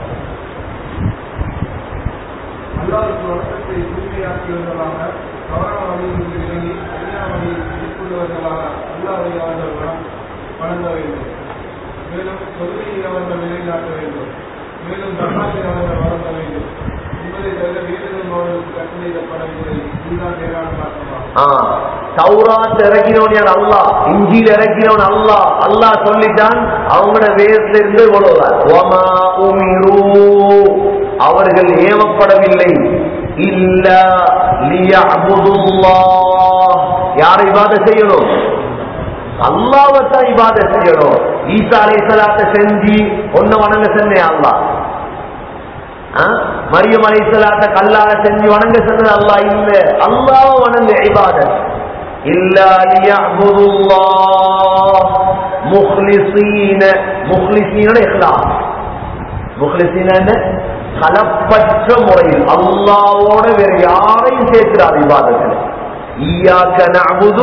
அல்லாஹ்வுக்கு வணக்கத்தை தூய்மையாக்கியவர்களாக தவறான வழியிலிருந்து விலகி சரியான வழியில் மேற்கொள்வர்களாக அல்லாஹ்வை அவர்கள் வண- வணங்க வேண்டும் மேலும் தொழுகையை அவர்கள் நிலைநாட்ட வேண்டும் மேலும் தர்மாத்தை அவர்கள் வழங்க வேண்டும் என்பதை தவிர வேதங்கள் அவர்களுக்கு கட்டளையிடப்படவில்லை இதுதான் நேரான மாற்றமாகும் ஆ, தௌராத் இறக்கினவன் யார் அல்லாஹ் இஞ்சில் இறக்கினவன் அல்லாஹ் அல்லாஹ் சொல்லிட்டான் அவங்களோட வேதத்துல இருந்து இவ்வளவுதான் வமா உமிரு அவர்கள் ஏவப்படவில்லை இல்ல லியஅபுதுல்லாஹ் யார் இபாதத் செய்யணும் அல்லாஹ்வைத்தான் இபாதத் செய்யணும் ஈசா அலைஹிஸ்ஸலாத்தை செஞ்சு ஒன்ன வணங்க சொன்னேன் அல்லாஹ் ஆ? மரியம் அலைஹிஸ்ஸலாத்த கல்லால செஞ்சு வணங்க சொன்னது அல்லாஹ் இல்ல அல்லாஹ் வணங்க இபாதத் இல்லா லியஅபுதுல்லாஹ் முக்லிஸீன முக்லிஸீன இஹ்லாஸ் முக்லிஸீன என்ன கலப்பற்ற முறையில் அல்லாஹ்வோட வேற யாரையும் சேர்க்கிறார் இபாதத்தில் ஈயாக்க நஅபுது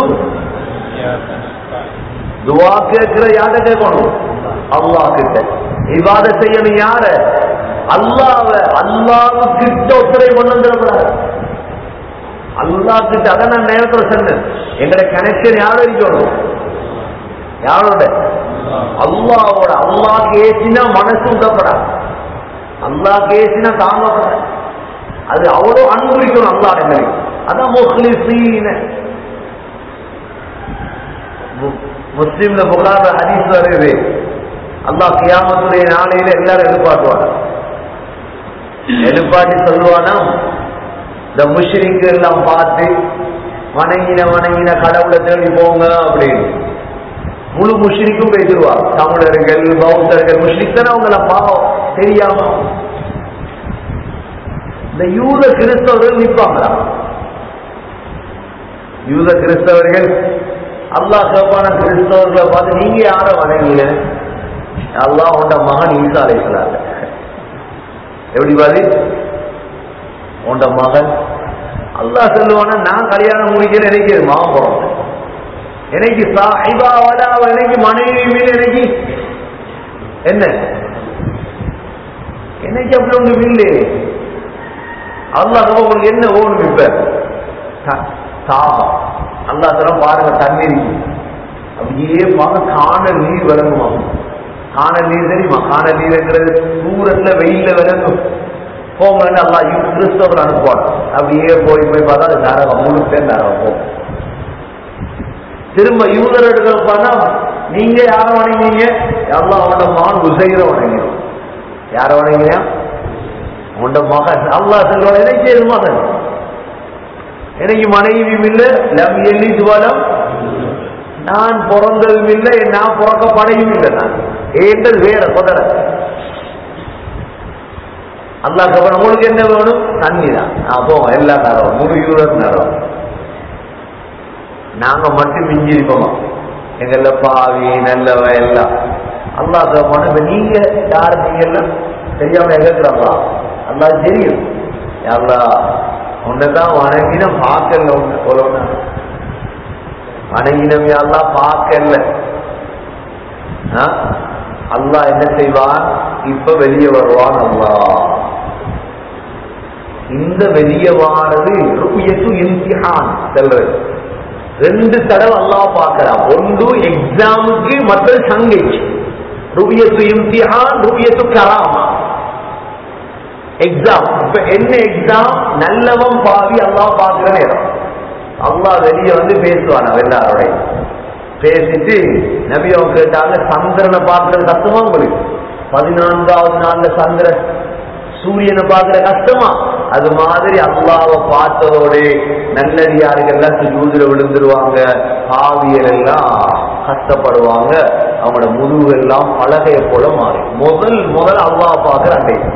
துவா கேட்கிற யார கேட்கணும் அல்லாஹ் கிட்ட இவாத செய்யணும் யார அல்லாஹ் அல்லாஹ் கிட்ட ஒத்துரை கொண்டு வந்துடக்கூடாது அல்லாஹ் கிட்ட அதான் நான் நேரத்தில் சொன்னேன் எங்கட கனெக்ஷன் யாரும் இருக்கணும் யாரோட அல்லாவோட அல்லாஹ் ஏசினா மனசு உதப்படாது அல்லாஹ் ஏசினா தாங்கப்படாது அது அவ்வளவு அன்பு இருக்கணும் அல்லாஹ் எங்களுக்கு அதான் முஹ்லிசீன மு- முஸ்லிம்ல புகார ஹதீஸ் வருது அல்லாஹ் கியாமத்துடைய நாளையில எல்லாரும் எழுப்பாட்டுவாங்க எழுப்பாட்டி சொல்லுவானா இந்த முஷ்ரிக்கு எல்லாம் பார்த்து வணங்கின வணங்கின கடவுளை தேடி போங்க அப்படின்னு முழு முஷ்ரிக்கும் பேசிடுவா தமிழர்கள் பௌத்தர்கள் முஷ்ரிக் தானே அவங்கள பாவம் தெரியாம இந்த யூத கிறிஸ்தவர்கள் நிற்பாங்களா யூத கிறிஸ்தவர்கள் அல்லாஹ் கேப்பான கிறிஸ்தவர்களை பார்த்து நீங்க யார வணங்குங்க அல்லாஹ் உண்ட மகன் ஈசா அலைஹிஸ்ஸலாம் எப்படி பாதி உண்ட மகன் அல்லாஹ் சொல்லுவானா நான் கல்யாணம் முடிக்கல எனக்கு மகன் பிறந்தேன் எனக்கு சாஹிபா வலா எனக்கு மனைவி மீது எனக்கு என்ன எனக்கு அப்படி ஒன்று இல்லை அல்லாஹ் உங்களுக்கு என்ன ஓணும் இப்ப த- தாகம் அல்லாஹ் தரம் பாருங்க தண்ணீர் அப்படியே பார்க்க காணல் நீர் விளங்குமா காணல் நீர் தெரியுமா காணல் நீர்ங்கிறது தூரத்துல வெயில விளங்கும் போங்கன்னு அல்லாஹ் யூ- கிறிஸ்தவர் அனுப்புவார் அப்படியே போய் போய் பார்த்தா அது நரகம் முழு பேர் நரகம் போகும் திரும்ப யூதர்கள் பார்த்தா நீங்க யார வணங்கினீங்க அல்லாஹ் அவனோட மகன் உசைர வணங்கினோம் யார வணங்கினா உண்ட மகன் அல்லாஹ் சொல்லுவான் எனக்கு எது மகன் எனக்கு மனைவியும் இல்லை லம் எல்லி துவலம் நான் பிறந்ததும் இல்லை நான் பிறக்கப்படையும் இல்லை நான் ஏண்டது வேற கொதர அல்லாஹ் அப்புறம் உங்களுக்கு என்ன வேணும் தண்ணி தான் அப்போ எல்லா நேரம் முழு யூரப் நேரம் நாங்க மட்டும் மிஞ்சிருப்போமா எங்கெல்ல பாவி நல்லவ எல்லாம் அல்லாஹ் கேட்பான இப்ப நீங்க யார் நீங்க எல்லாம் தெரியாம எகிறாங்களா அல்லாஹ் தெரியும் அல்லாஹ் உன்னதான் வணங்கின பார்க்கல உன்னை போல வணங்கினம் எல்லாம் பார்க்கல ஆ? அல்லாஹ் என்ன செய்வான் இப்ப வெளியே வருவான் அல்லாஹ் இந்த வெளியே வானது ருயத்து இம்திஹான் செல்றது ரெண்டு தடவை அல்லாஹ் பார்க்கலாம் ஒன்று எக்ஸாமுக்கு மற்றது சங்கைக்கு ருபியத்து இம்திஹான் ருபியத்து கராமா எக்ஸாம் இப்ப என்ன எக்ஸாம் நல்லவன் பாவி அல்லாஹ் பார்க்கிற நேரம் அல்லாஹ் வெளியே வந்து பேசுவான் அவன் எல்லாரோட பேசிட்டு நபி அவங்க கேட்டாங்க சந்திரனை பார்க்கறது கஷ்டமா உங்களுக்கு பதினான்காவது நாள்ல சந்திரன் சூரியனை பார்க்கிற கஷ்டமா அது மாதிரி அல்லாவை பார்த்ததோட நல்லடியார்கள் எல்லாம் சுஜூதுல விழுந்துருவாங்க பாவியல் எல்லாம் கஷ்டப்படுவாங்க அவங்களோட முதுகு எல்லாம் பலகைய போல மாறி முதல் முதல் அல்லாஹ் பார்க்கிற அன்றைக்கு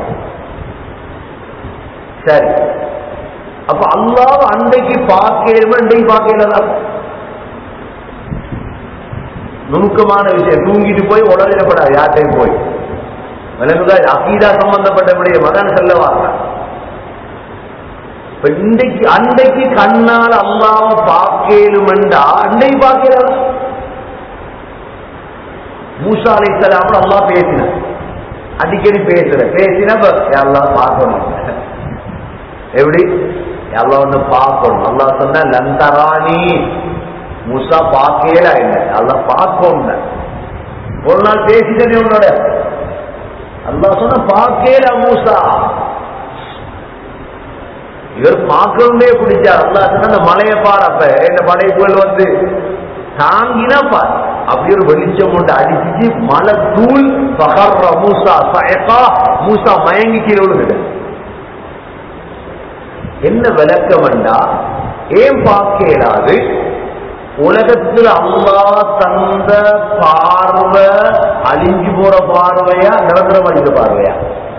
சரி அப்ப அல்லாஹ் அன்றைக்கு பார்க்கணும் அன்றைக்கு பார்க்கலாம் நுணுக்கமான விஷயம் தூங்கிட்டு போய் உடலிடப்படாது யார்ட்டையும் போய் விலங்குதா அகீதா சம்பந்தப்பட்டபடிய மகன் செல்ல வாங்க இப்ப இன்றைக்கு அன்றைக்கு கண்ணால் அல்லாம பார்க்கலுமெண்டா அன்றைக்கு பார்க்கிறார் மூசா அலைசலாம் அல்லாஹ் பேசின அடிக்கடி பேசுற பேசினா எல்லாம் பார்க்கணும் எப்படி எல்லாம் ஒண்ணு பார்க்கணும் அல்லாஹ் சொன்ன லந்தராணி மூசா பார்க்கல இல்லை அல்லாஹ் பார்க்கணும் ஒரு நாள் பேசிட்டே உன்னோட அல்லாஹ் சொன்ன பார்க்கல மூசா இவர் பார்க்கணுமே பிடிச்சார் அல்லா சொன்ன அந்த மலையை பார் அப்ப என்ன படைப்புகள் வந்து தாங்கினா பார் அப்படி ஒரு வெளிச்சம் கொண்டு அடிச்சு மலை தூள் பகர்ற மூசா சயக்கா மூசா மயங்கி கீழே விழுகுது என்ன விளக்கம் வேண்டா ஏன் பார்க்க இயலாது உலகத்தில் அல்லா தந்த பார்வை அழிஞ்சு போற பார்வையா நிரந்தரம் அழிந்த பார்வையா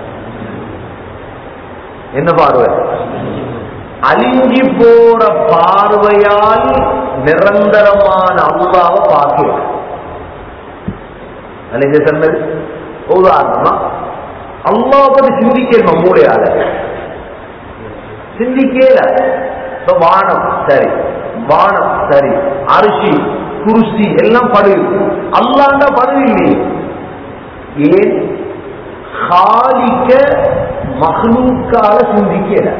என்ன பார்வை அழிஞ்சி போற பார்வையால் நிரந்தரமான அல்லாவை பார்க்கலாம் அழிஞ்ச சொன்னது உதாரணமா அல்லாவை பத்தி சிந்திக்கணும் மூளையால சிந்திக்கல இப்ப வானம் சரி வானம் சரி அரிசி குருசி எல்லாம் படு அல்லாண்டா படு இல்லையே ஏன் காலிக்க மகளூக்கால சிந்திக்கல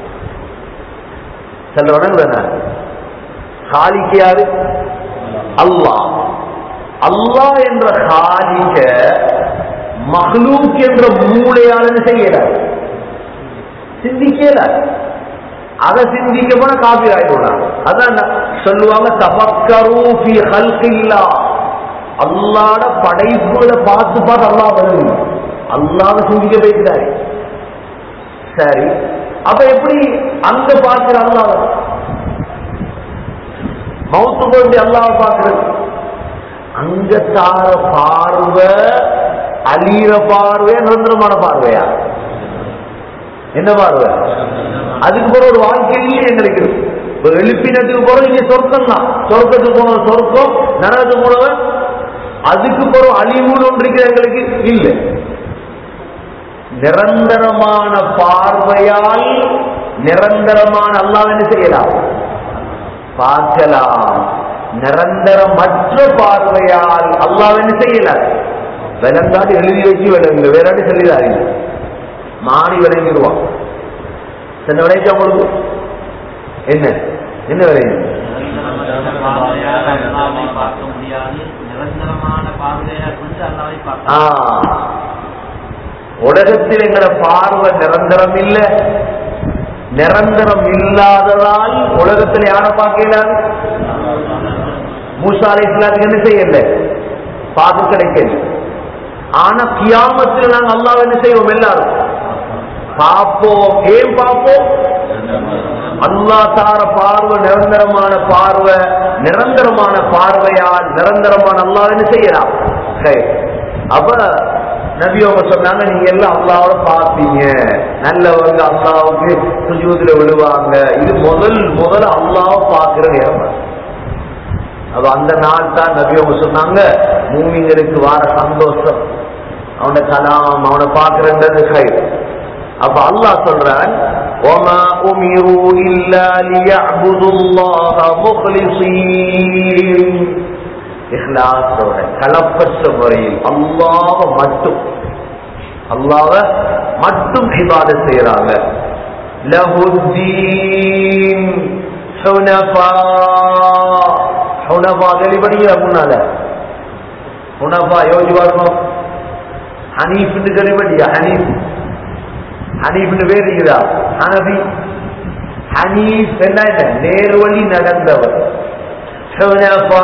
சில வணங்குறேன் காலிக்கு யாரு அல்லாஹ் அல்லாஹ் என்ற காலிக்க மகளூக் என்ற மூளையால செய்யல சிந்திக்கல அதை சிந்திக்க போன காபி ஆயிடுவாங்க அதான் சொல்லுவாங்க தபக்கரு ஃபி ஹல்கில்லா அல்லாட படைப்புகளை பார்த்து பார்த்து அல்லாஹ் வருது அல்லாத சிந்திக்க போய்க்கிறாரு சரி அப்ப எப்படி அங்க பார்க்கிற அல்லாஹ் மௌத்து கொண்டு அல்லாஹ் பார்க்கிறது அங்க தார பார்வை அலீர பார்வை நிரந்தரமான பார்வையா என்ன பார்வை அதுக்கு பிறகு ஒரு வாழ்க்கையிலேயே எங்களுக்கு இருக்கு ஒரு எழுப்பினத்துக்கு பிறகு இங்க சொர்க்கம் தான் சொர்க்கத்துக்கு போன சொர்க்கம் நரகத்துக்கு போனவன் அதுக்கு பிறகு அழிவுன்னு ஒன்று இருக்கிற எங்களுக்கு இல்லை நிரந்தரமான பார்வையால் நிரந்தரமான அல்லாஹ் என்ன செய்யலாம் பார்க்கலாம் நிரந்தரமற்ற பார்வையால் அல்லாஹ் என்ன செய்யலாம் விளங்காது எழுதி வச்சு விளங்கு வேறாடி சொல்லிதாருங்க மாறி விளங்கிடுவான் சென்ன விளைச்சா உங்களுக்கு என்ன என்ன விளையுது அல்லாவை பார்க்க முடியாது நிரந்தரமான பார்வையை கொண்டு அல்லாவை பார்க்க ஆ. உலகத்தில் எங்களை பார்வை நிரந்தரம் இல்ல நிரந்தரம் இல்லாததால் உலகத்தில் யாரை பார்க்கலாது மூசா அலை இஸ்லாத்துக்கு என்ன செய்யல பார்க்க கிடைக்கல ஆனா கியாமத்தில் நாங்க அல்லாஹ் என்ன செய்வோம் எல்லாரும் பார்ப்போம் ஏன் பார்ப்போம் அல்லாஹ் தார பார்வை நிரந்தரமான பார்வை நிரந்தரமான பார்வையால் நிரந்தரமான அல்லாஹ் என்ன செய்யலாம் சரி அப்ப நபி அவங்க சொன்னாங்க நீங்க எல்லாம் அல்லாவோட பார்ப்பீங்க நல்லவங்க அல்லாவுக்கு சுஜூதுல விழுவாங்க இது முதல் முதல் அல்லாவை பார்க்கிற நேரம் அப்ப அந்த நாள் தான் நபி அவங்க சொன்னாங்க மூமிங்களுக்கு வார சந்தோஷம் அவன கலாம் அவனை பார்க்கிறன்றது கை அப்ப அல்லாஹ் சொல்றான் وما أمروا إلا ليعبدوا الله مخلصين இஹ்லாஸோட கலப்பற்ற முறையில் அல்லாஹ் மட்டும் அல்லாஹ் மட்டும் இபாத செய்யறாங்க லஹுத்தீன் ஹுனஃபா ஹுனஃபா கேள்விப்பட்டீங்களா முன்னால ஹுனஃபா யோசிச்சு பாருங்க ஹனீஃப்னு கேள்விப்பட்டியா ஹனீஃப் ஹனீஃப்னு பேர் இருக்குதா ஹனபி ஹனீஃப் என்ன என்ன நேர்வழி நடந்தவர் ஹுனஃபா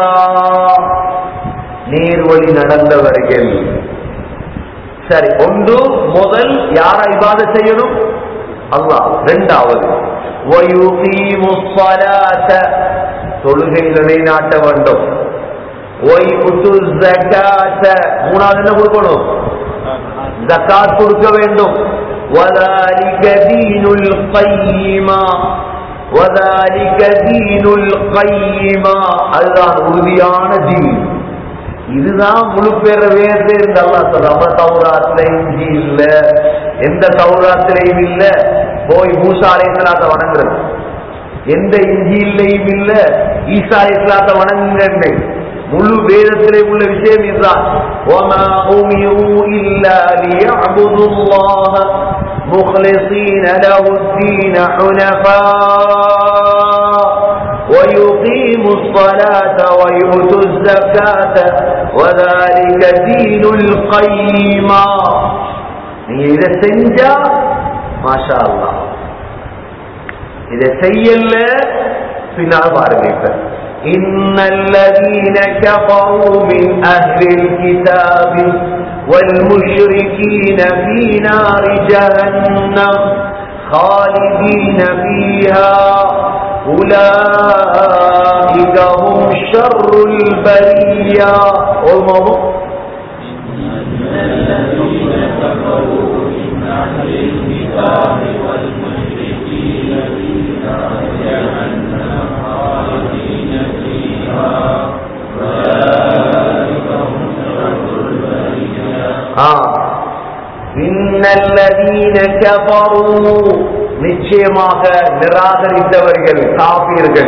நேர்வழி நடந்தவர்கள் சரி ஒன்று முதல் யார இபாத செய்யணும் அல்லாஹ் இரண்டாவது வயுகீமு ஸலாத்த தொழுகை நிலைநாட்ட வேண்டும் وَيُؤْتُوا الزَّكَاةَ மூணாவது என்ன கொடுக்கணும் ஜக்காத் கொடுக்க வேண்டும் وَذَلِكَ دِينُ الْقَيِّمَةِ وَذَلِكَ دِينُ الْقَيِّمَةِ அதுதான் உறுதியான தீன் இதுதான் முழு பேர வேறு இந்த அல்லாஹ் சொல்ற நம்ம தௌராத்துல இஞ்சி இல்ல எந்த தௌராத்திலையும் இல்ல போய் மூசா அலைஹிஸ்ஸலாத்தை வணங்குறது எந்த இஞ்சியிலையும் இல்ல ஈசா அலைஹிஸ்ஸலாத்தை வணங்குங்க முழு வேதத்திலே உள்ள விஷயம் இதுதான் وَمَا أُمِرُوا إِلَّا لِيَعْبُدُوا اللَّهَ مُخْلِصِينَ لَهُ الدِّينَ حُنَفَاءَ ويقيموا الصلاة ويؤتوا الزكاة وذلك دين القيمة நீங்க இதை செஞ்சா மாஷா அல்லா இதை செய்யல பின்னால் பாருங்க இப்ப إن الذين كفروا من أهل الكتاب والمشركين في نار جهنم خالدين فيها أولئك هم شر البرية والموضوع آه. إن الذين كفروا நிச்சயமாக நிராகரித்தவர்கள் காபீர்கள்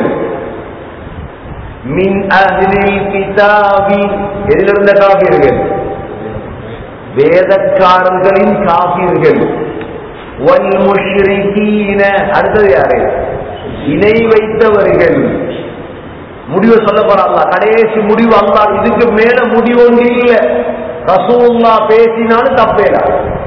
மின் அஹ்லில் கிதாபி எதிலிருந்த காபீர்கள் வேதக்காரர்களின் காபீர்கள் வல் முஷ்ரிகீன அடுத்தது யாரு இணை வைத்தவர்கள் முடிவு சொல்ல போறாங்களா கடைசி முடிவு அல்லா இதுக்கு மேல முடிவு ஒன்று இல்ல ரசூல்லா பேசினாலும் தப்பேடா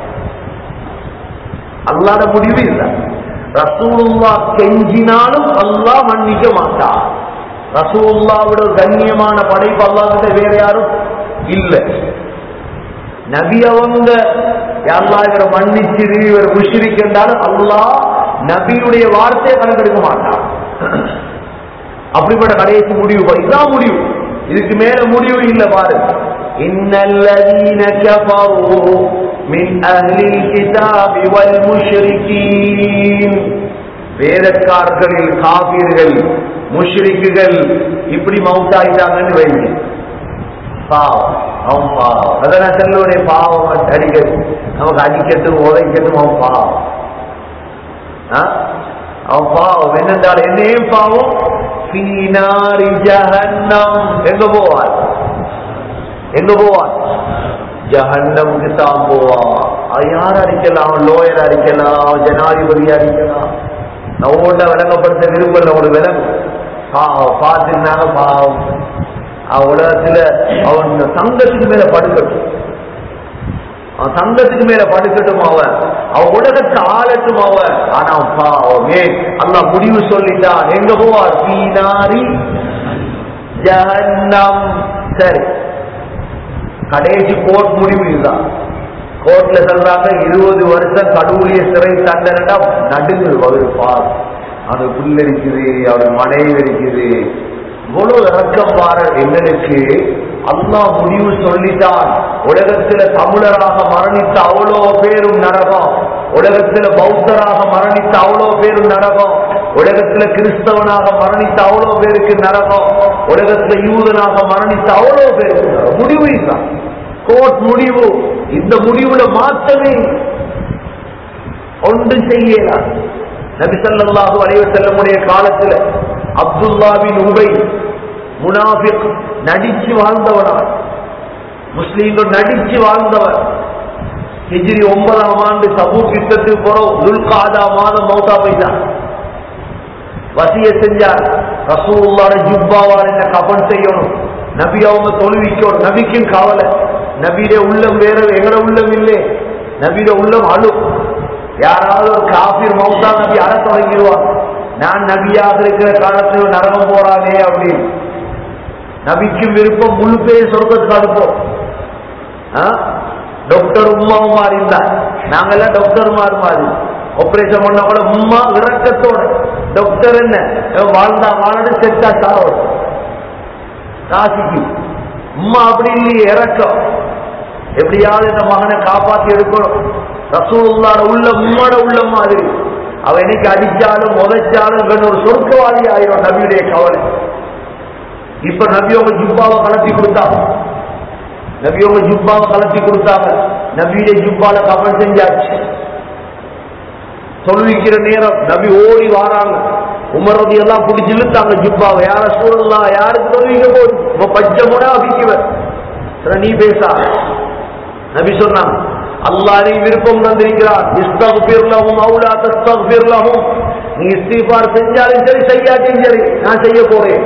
அல்லாத முடிவு இல்ல ரசூலுல்லா கெஞ்சினாலும் அல்லாஹ் மன்னிக்க மாட்டார் ரசூலுல்லாவோட கண்ணியமான படைப்பு அல்லாஹ்கிட்ட வேற யாரும் இல்ல நபி அவங்க அல்லாஹ் இவரை மன்னிச்சிரு இவர் முஷ்ரிக்கின்றாலும் அல்லாஹ் நபியுடைய வார்த்தையை கணக்கெடுக்க மாட்டான் அப்படிப்பட்ட கடைசி முடிவு பாரு. இதான் முடிவு இதுக்கு மேல முடிவு இல்ல பாரு இன்னல்லதீன கஃபரு மின் அஹ்லில் கிதாபி வல் முஷ்ரிகீன் வேதக்காரர்களில் காபீர்கள் முஷ்ரிக்குகள் இப்படி மவுத்தாயிட்டாங்கன்னு வைங்க பாவம் அவன் பாவம் அதான் செல்லுடைய பாவம் அடிக்கிறது நமக்கு அடிக்கட்டும் உதைக்கட்டும் அவன் பாவம் ஆ? அவன் பாவம் என்னென்றால் என்னையும் பாவம் ஃபீனாரி ஜஹன்னம் எங்க போவார் எங்க போவார் ஜஹன்னமுக்கு தான் போவான் அது யார் அடிக்கலாம் அவன் லோயர் அடிக்கலாம் அவன் ஜனாதிபதி அடிக்கலாம் நான் ஒவ்வொன்றை விளங்கப்படுத்த விரும்பல ஒரு விலங்கு பாவம் பார்த்துனாங்க பாவம் அவன் உலகத்துல அவன் தங்கத்துக்கு மேல படுக்கட்டும் அவன் தங்கத்துக்கு மேல படுக்கட்டும் அவன் அவன் உலகத்தை ஆளட்டும் அவன் ஆனா அவன் பாவம் ஏன் அல்லா முடிவு சொல்லிட்டான் எங்க போவார் பீனாரி ஜஹன்னம் சரி கடைசி கோர்ட் முடிவு இதுதான் கோர்ட்ல சொல்றாங்க இருபது வருஷம் கடவுளிய சிறை தண்டனைடா நடுங்குது அவரு பார் அது புல் இருக்குது அவர் மனைவி இருக்குது இவ்வளவு இறக்கம் பாரு எங்களுக்கு அல்லாஹ் முடிவு சொல்லிட்டான் உலகத்துல தமிழராக மரணித்த அவ்வளோ பேரும் நரகம் உலகத்துல பௌத்தராக மரணித்த அவ்வளோ பேரும் நரகம் உலகத்துல கிறிஸ்தவனாக மரணித்த அவ்வளோ பேருக்கு நரகம் உலகத்துல யூதனாக மரணித்த அவ்வளோ பேருக்கு நரகம். முடிவு இதுதான் கோர்ட் முடிவு இந்த முடிவுல மாற்றமே ஒன்றும் செய்யலாம் நபி ஸல்லல்லாஹு அலைஹி வஸல்லமுடைய காலத்துல அப்துல்லா பின் உபை முனாஃபிக் நடிச்சு வாழ்ந்தவனா முஸ்லீம்கள் நடிச்சு வாழ்ந்தவர் ஹிஜ்ரி ஒன்பதாம் ஆண்டு சபூ யுத்தத்துக்கு போறோம் துல்காதா மாதம் மௌத்தா போயிட்டான் வசிய செஞ்சார் ரசூலுல்லாஹ் ஜுப்பாவால் என்ன கபன் செய்யணும் நபி அவங்க தொழுவிக்கணும் நபிக்கும் கவலை நபியிட உள்ளம் வேற எங்கட உள்ளம் இல்லை நபியிட உள்ளம் அழு யாராவது ஒரு காபீர் மௌத்தா நபி அற தொடங்கிடுவான் நான் நபியாக இருக்கிற காலத்தில் நரகம் போறானே அப்படின்னு நபிக்கும் விருப்பம் முழு பேர் சொர்க்கத்துக்கு அனுப்போம் ஆ? டாக்டர் உமாவும் மாறி இருந்தா நாங்கெல்லாம் டாக்டர் மாறு மாறி ஆபரேஷன் பண்ண கூட உம்மா இறக்கத்தோட டாக்டர் என்ன இவன் வாழ்ந்தா வாழடு செத்தா சாவோம் காசிக்கு உம்மா அப்படி இல்லையே இறக்கம் எப்படியாவது இந்த மகனை காப்பாத்தி எடுக்கணும் ரசூலுல்லாட உள்ள உம்மோட உள்ள மாதிரி அவ என்னைக்கு அடிச்சாலும் உதைச்சாலும் இவன் ஒரு சொர்க்கவாதி ஆயிரும் நபியுடைய கவலை இப்ப நபியோங்க ஜுப்பாவை கலத்தி கொடுத்தாங்க நபியோங்க ஜுப்பாவை கலத்தி கொடுத்தாங்க நபியுடைய ஜுப்பால கவல் செஞ்சாச்சு தொழுவிக்கிற நேரம் நபி ஓடி வாராங்க உமரதி எல்லாம் பிடிச்சி இழுத்தாங்க ஜுப்பாவை யார சூழலாம் யாருக்கு தொழுவிக்க போகுது உங்க பச்சை முறை அபிக்குவன் சரி, நீ பேசா நபி சொன்னாங்க அல்லாஹ் விருப்பம் தந்திருக்கிறார் இஸ்தகுபிர்லஹும் அவுலா தஸ்தகுபிர்லஹும் நீ இஸ்திஃபார் செஞ்சாலும் சரி செய்யாட்டியும் சரி நான் செய்ய போறேன்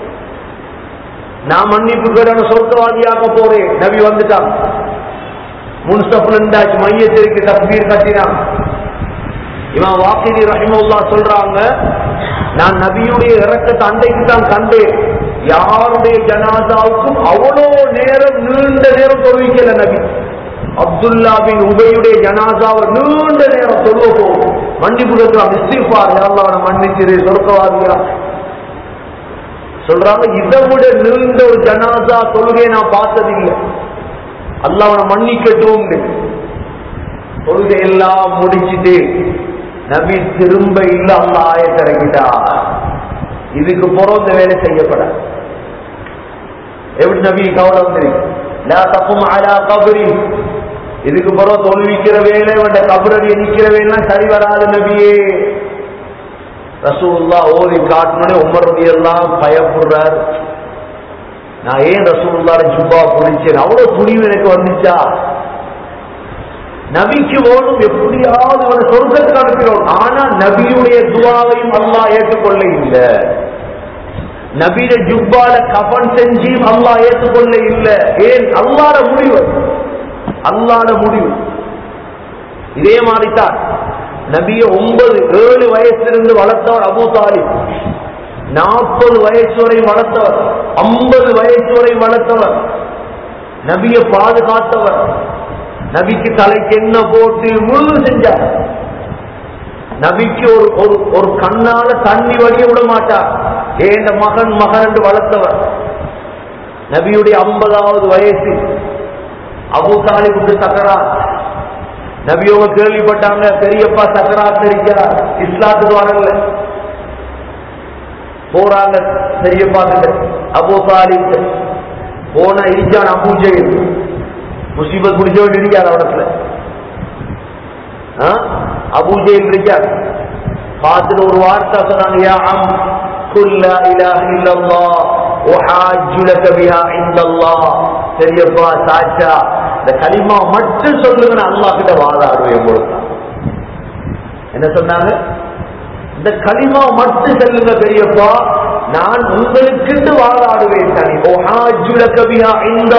நான் மன்னிப்பு கேடான சொர்க்கவாதியாக போறேன் நபி வந்துட்டான் முன்ஸ்டப் நின்றாச்சு மையத்திற்கு தக்பீர் கட்டினான் இவன் வாக்கிதி ரஹிமுல்லா சொல்றாங்க நான் நபியுடைய இறக்கத்தை அன்றைக்கு தான் கண்டேன் யாருடைய ஜனாதாவுக்கும் அவ்வளோ நேரம் நீண்ட நேரம் தொழுவிக்கல நபி அப்துல்லா பின் உபையுடைய ஜனாதாவை நீண்ட நேரம் சொல்ல போகும் மன்னிப்பு கேட்கிறான் இஸ்திஃபார் யாரெல்லாம் அவனை மன்னிச்சிரு சொர்க்கவாதியா சொல்றாங்க இதை விட நீண்ட ஒரு ஜனாதா தொழுகையை நான் பார்த்ததில்லை அல்லாஹ் அவனை மன்னிக்கட்டும் தொழுகை எல்லாம் முடிச்சிட்டு நபி திரும்ப இல்ல அல்ல ஆயத்திறங்கிட்டா இதுக்கு போறோம் இந்த வேலை செய்யப்பட எப்படி நபி கவலை வந்துருக்கு லா தப்பும் அலா கபரி இதுக்கு பிறகு தொழுவிக்கிற வேலை வேண்ட கபரடி நிக்கிற வேலை சரி வராது நபியே ரசூலுல்லா ஓதி காட்டினே உமர் ரதி எல்லாம் பயப்படுறார் நான் ஏன் ரசூலுல்லாட ஜுப்பா பிடிச்சேன் அவ்வளவு துணிவு எனக்கு வந்துச்சா நபிக்கு ஓடும் எப்படியாவது அவனை சொர்க்கத்துக்கு அனுப்பினோம் ஆனா நபியுடைய துவாவையும் அல்லாஹ் ஏற்றுக்கொள்ள இல்லை நபியில ஜுப்பால கபன் செஞ்சும் அல்லாஹ் ஏற்றுக்கொள்ள இல்லை ஏன் அல்லாட முடிவு அல்லாட முடிவு இதே மாதிரி தான் நபிய ஒன்பது ஏழு வயசிலிருந்து வளர்த்தவர் அபு தாலிப் நாற்பது வயசு வரை வளர்த்தவர் ஐம்பது வயசு வரை வளர்த்தவர் நபிய பாதுகாத்தவர் நபிக்கு தலைக்கு என்ன போட்டு முழு செஞ்சார் நபிக்கு ஒரு ஒரு ஒரு கண்ணால தண்ணி வடிய விட மாட்டார் ஏன் மகன் மகன் என்று வளர்த்தவர் நபியுடைய ஐம்பதாவது வயசு அபு தாலிபுக்கு சக்கராத் நபியோக கேள்விப்பட்டாங்க பெரியப்பா சக்கராத் இருக்கிறார் இஸ்லாத்துக்கு வரல போறாங்க பெரியப்பா கிட்ட அபு தாலிப் போன இரிஜான் அபூஜையில் முசீபத் முடிச்ச வேண்டி இருக்கார் அவடத்துல அபூஜையில் இருக்கார் பார்த்துட்டு ஒரு வார்த்தை சொன்னாங்க யா அம் குல்லா இலாஹ இல்லல்லாஹ் وحاج لك بها عند الله பெரியப்பா சாச்சா இந்த கலிமா மட்டும் சொல்லுங்க அல்லாஹ் கிட்ட வாதாடுவேன் பொழுது என்ன சொன்னாங்க இந்த கலிமா மட்டும் சொல்லுங்க பெரியப்பா நான் உங்களுக்கு வாதாடுவேன் தனி ஓஹாஜுல கபியா இந்த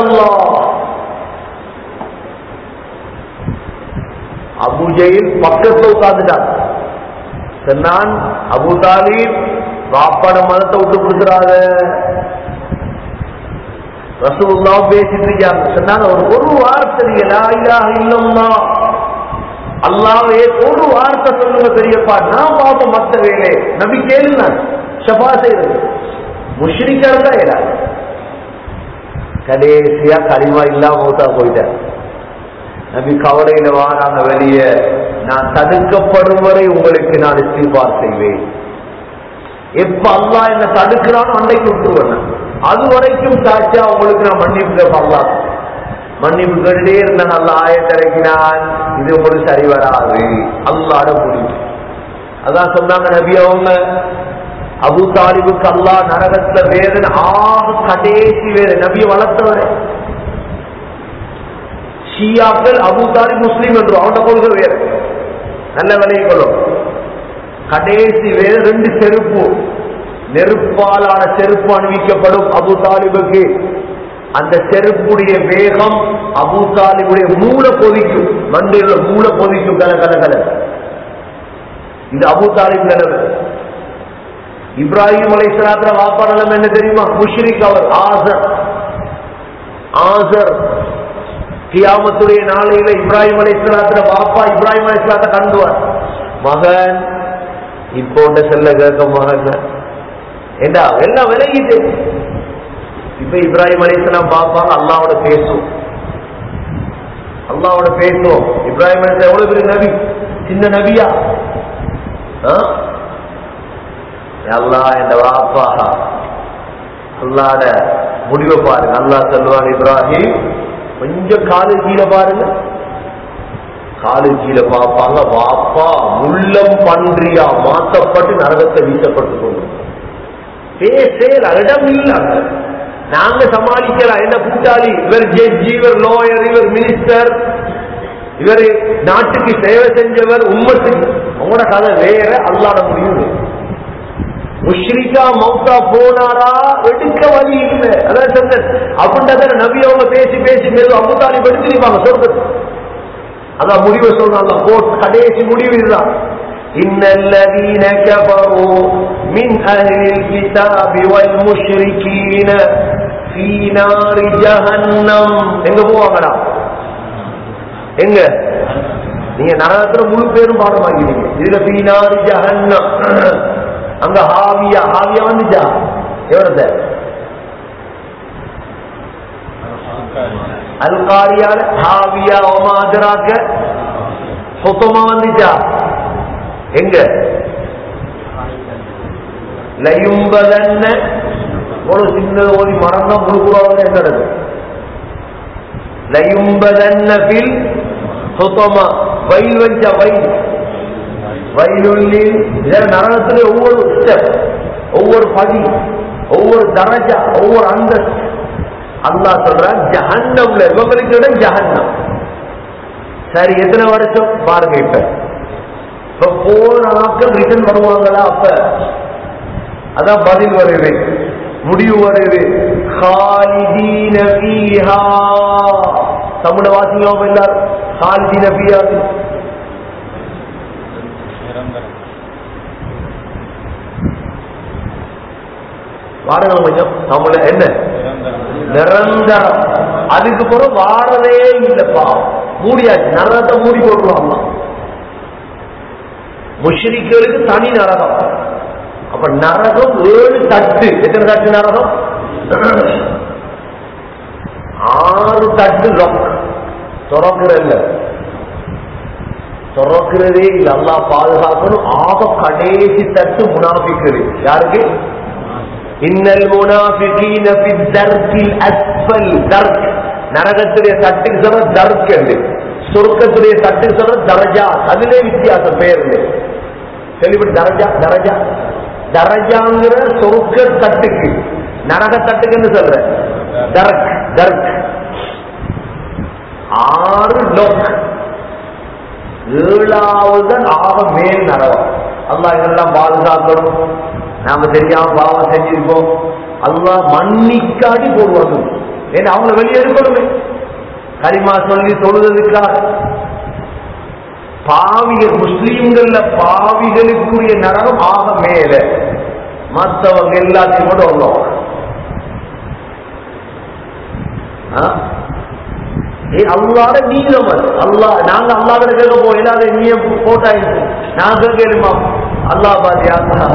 அபுஜெயில் பக்கத்துல உட்கார்ந்துட்டான் சொன்னான் அபு தாலிப் வாப்பாட மதத்தை விட்டு கொடுக்குறாங்க ரசூல்லாவும் பேசிட்டு இருக்காங்க சொன்னாங்க ஒரு ஒரு வார்த்தை நீங்க லா இலாஹ இல்லல்லாஹ் அல்லாவே ஒரு வார்த்தை சொல்லுங்க பெரியப்பா நான் பாப்போம் மத்த வேலை நபி கேளுங்க ஷபா செய்யறது முஷ்ரிக்கா இருந்தா ஏதாவது கடைசியா களிமா இல்லாம மூத்தா போயிட்டார் நபி கவலையில வாராங்க வெளியே நான் தடுக்கப்படும் வரை உங்களுக்கு நான் இஸ்திபார் செய்வேன் எப்ப அல்லா என்ன தடுக்கிறானோ அன்னைக்கு விட்டுருவேன் அது வரைக்கும் சாட்சியா உங்களுக்கு நான் மன்னிப்பு கேட்பேன் மன்னிப்பு கேட்டுட்டே இருந்த நல்ல ஆயத்திறக்கினான் இது உங்களுக்கு சரி வராது அல்லாட முடிவு அதான் சொன்னாங்க நபி அவங்க அபு தாலிபுக்கு அல்லா நரகத்துல வேதனை ஆக கடைசி வேறு நபியை வளர்த்தவரே ஷியாக்கள் அபு தாலிப் முஸ்லீம் என்று அவன கொள்கை வேறு நல்ல விலையை கொள்ளும் கடைசி வேறு ரெண்டு செருப்பு நெருப்பாலான செருப்பு அணிவிக்கப்படும் அபு தாலிபுக்கு அந்த செருப்புடைய வேகம் அபு தாலிபுடைய மூளை கொதிக்கும் மண்டையில மூளை கொதிக்கும் கல கல கல இது அபு தாலிப் நிலவு இப்ராஹிம் அலைசலாத்திர வாப்பா நிலம் என்ன தெரியுமா முஷ்ரிக் அவர் ஆசர் ஆசர் கியாமத்துடைய நாளையில இப்ராஹிம் அலைசலாத்திர வாப்பா இப்ராஹிம் அலைசலாத்த கண்டுவார் மகன் இப்போ செல்ல கேட்க மகன் ஏண்டா எல்லாம் விலகிட்டு இப்ப இப்ராஹிம் அலிஸ்லாம் பார்ப்பாங்க அல்லாவோட பேசும் அல்லாவோட பேசும் இப்ராஹிம் அலிஸ்லாம் எவ்வளவு பெரிய நபி சின்ன நபியா ஆ? அல்லாஹ் இந்த வாப்பா அல்லாட முடிவை பாருங்க அல்லாஹ் சொல்லுவாங்க இப்ராஹிம் கொஞ்சம் காலு கீழே பாருங்க காலு கீழே பார்ப்பாங்க வாப்பா முள்ளம் பன்றியா மாற்றப்பட்டு நரகத்தை வீசப்பட்டு கொண்டு பேசேல இடம் இல்லாங்க நாங்க சமாளிக்கலாம் என்ன கூட்டாளி இவர் ஜட்ஜி இவர் லோயர் இவர் மினிஸ்டர் இவர் நாட்டுக்கு சேவை செஞ்சவர் உம்மத்துக்கு அவங்களோட கதை வேற அல்லாட முடியும் வேற. முஷ்ரிகா மௌத்தா போனாரா எடுக்க வழி இல்லை அதான் சொன்னேன் அப்படின்றத நபி அவங்க பேசி பேசி மெது அபுதாலி எடுத்துருப்பாங்க சொல்றது அதான் முடிவை சொல்றாங்க கோட் கடைசி முடிவு இதுதான் إن الذين كفروا من أهل الكتاب والمشركين في نار جهنم எங்க போவாங்கடா எங்க நீங்க நரகத்துல முழு பேரும் பாடம் வாங்கினீங்க இதுல பீனாரி ஜஹன்னம் அங்க ஹாவியா ஹாவியா வந்துச்சா எவ்வளவு அல்காரியால ஹாவியா ஒமாதராக்க சுத்தமா வந்துச்சா எங்க லயும்பதன்ன ஒரு சின்ன ஓதி மரம் தான் முழுக்குறாங்க என்னது லயும்பதன்ன பில் சுத்தமா வயல் வச்ச வயல் வயலுள்ளி இதன் நரகத்துல ஒவ்வொரு ஸ்டெப் ஒவ்வொரு படி ஒவ்வொரு தரஜா ஒவ்வொரு அந்தஸ்து அல்லாஹ் சொல்றான் ஜஹன்னம்ல இவங்களுக்கு இடம் ஜஹன்னம் சரி எத்தனை வருஷம் பாருங்க இப்ப இப்ப போன நாட்கள் ரிட்டர்ன் வருவாங்களா அப்ப அதான் பதில் வருது முடிவு வருது خالدين فيها தமிழ வாசிங்களோம் எல்லாரும் خالدين فيها பாருங்க கொஞ்சம் தமிழ என்ன நிரந்தரம் அதுக்கு பிறகு வாரதே இல்லப்பா மூடியாச்சு நரகத்தை மூடி போட்டுருவாங்க முஷ்ரிக்களுக்கு தனி நரகம் அப்ப நரகம் ஏழு தட்டு எத்தனை தட்டு நரகம் ஆறு தட்டு லொக் திறக்கிறல்ல திறக்கிறதே இல்ல அல்லா பாதுகாக்கணும் ஆக கடைசி தட்டு முனாபிக்கிறது யாருக்கு இன்னல் முனாஃபிகீன ஃபி தர்கில் அஸ்ஃபல் தர்க் நரகத்துடைய தட்டுக்கு சொல்ற தர்க் என்று சொர்க்கத்துடைய தட்டுக்கு சொல்ற தரஜா அதிலே வித்தியாசம் பெயர் கேள்விப்பட்டு தரஜா தரஜா தரஜாங்கிற சொர்க்க தட்டுக்கு நரக தட்டுக்குன்னு சொல்ற தர்க் தர்க் ஆறு லோக் ஏழாவது ஆக மேல் நரகம் அல்லாஹ் இதெல்லாம் பாதுகாக்கணும் நாம தெரியாம பாவம் செஞ்சிருப்போம் அல்லாஹ் மன்னிக்காடி போடுவாங்க ஏன்னா அவங்கள வெளியே இருக்கணுமே கரிமா சொல்லி தொழுதுக்காக பாவிகள் முஸ்லீம்கள்ல பாவிகளுக்குரிய நரகம் ஆக மேல மற்றவங்க எல்லாத்தையும் கூட வருவாங்க ஆ? ஏ அல்லாத நீளம் அது அல்லா நாங்க அல்லாத கேட்க போ இல்லாத நீய போட்டாயிருக்கு நாங்க கேளுமா அல்லா பாத்தியா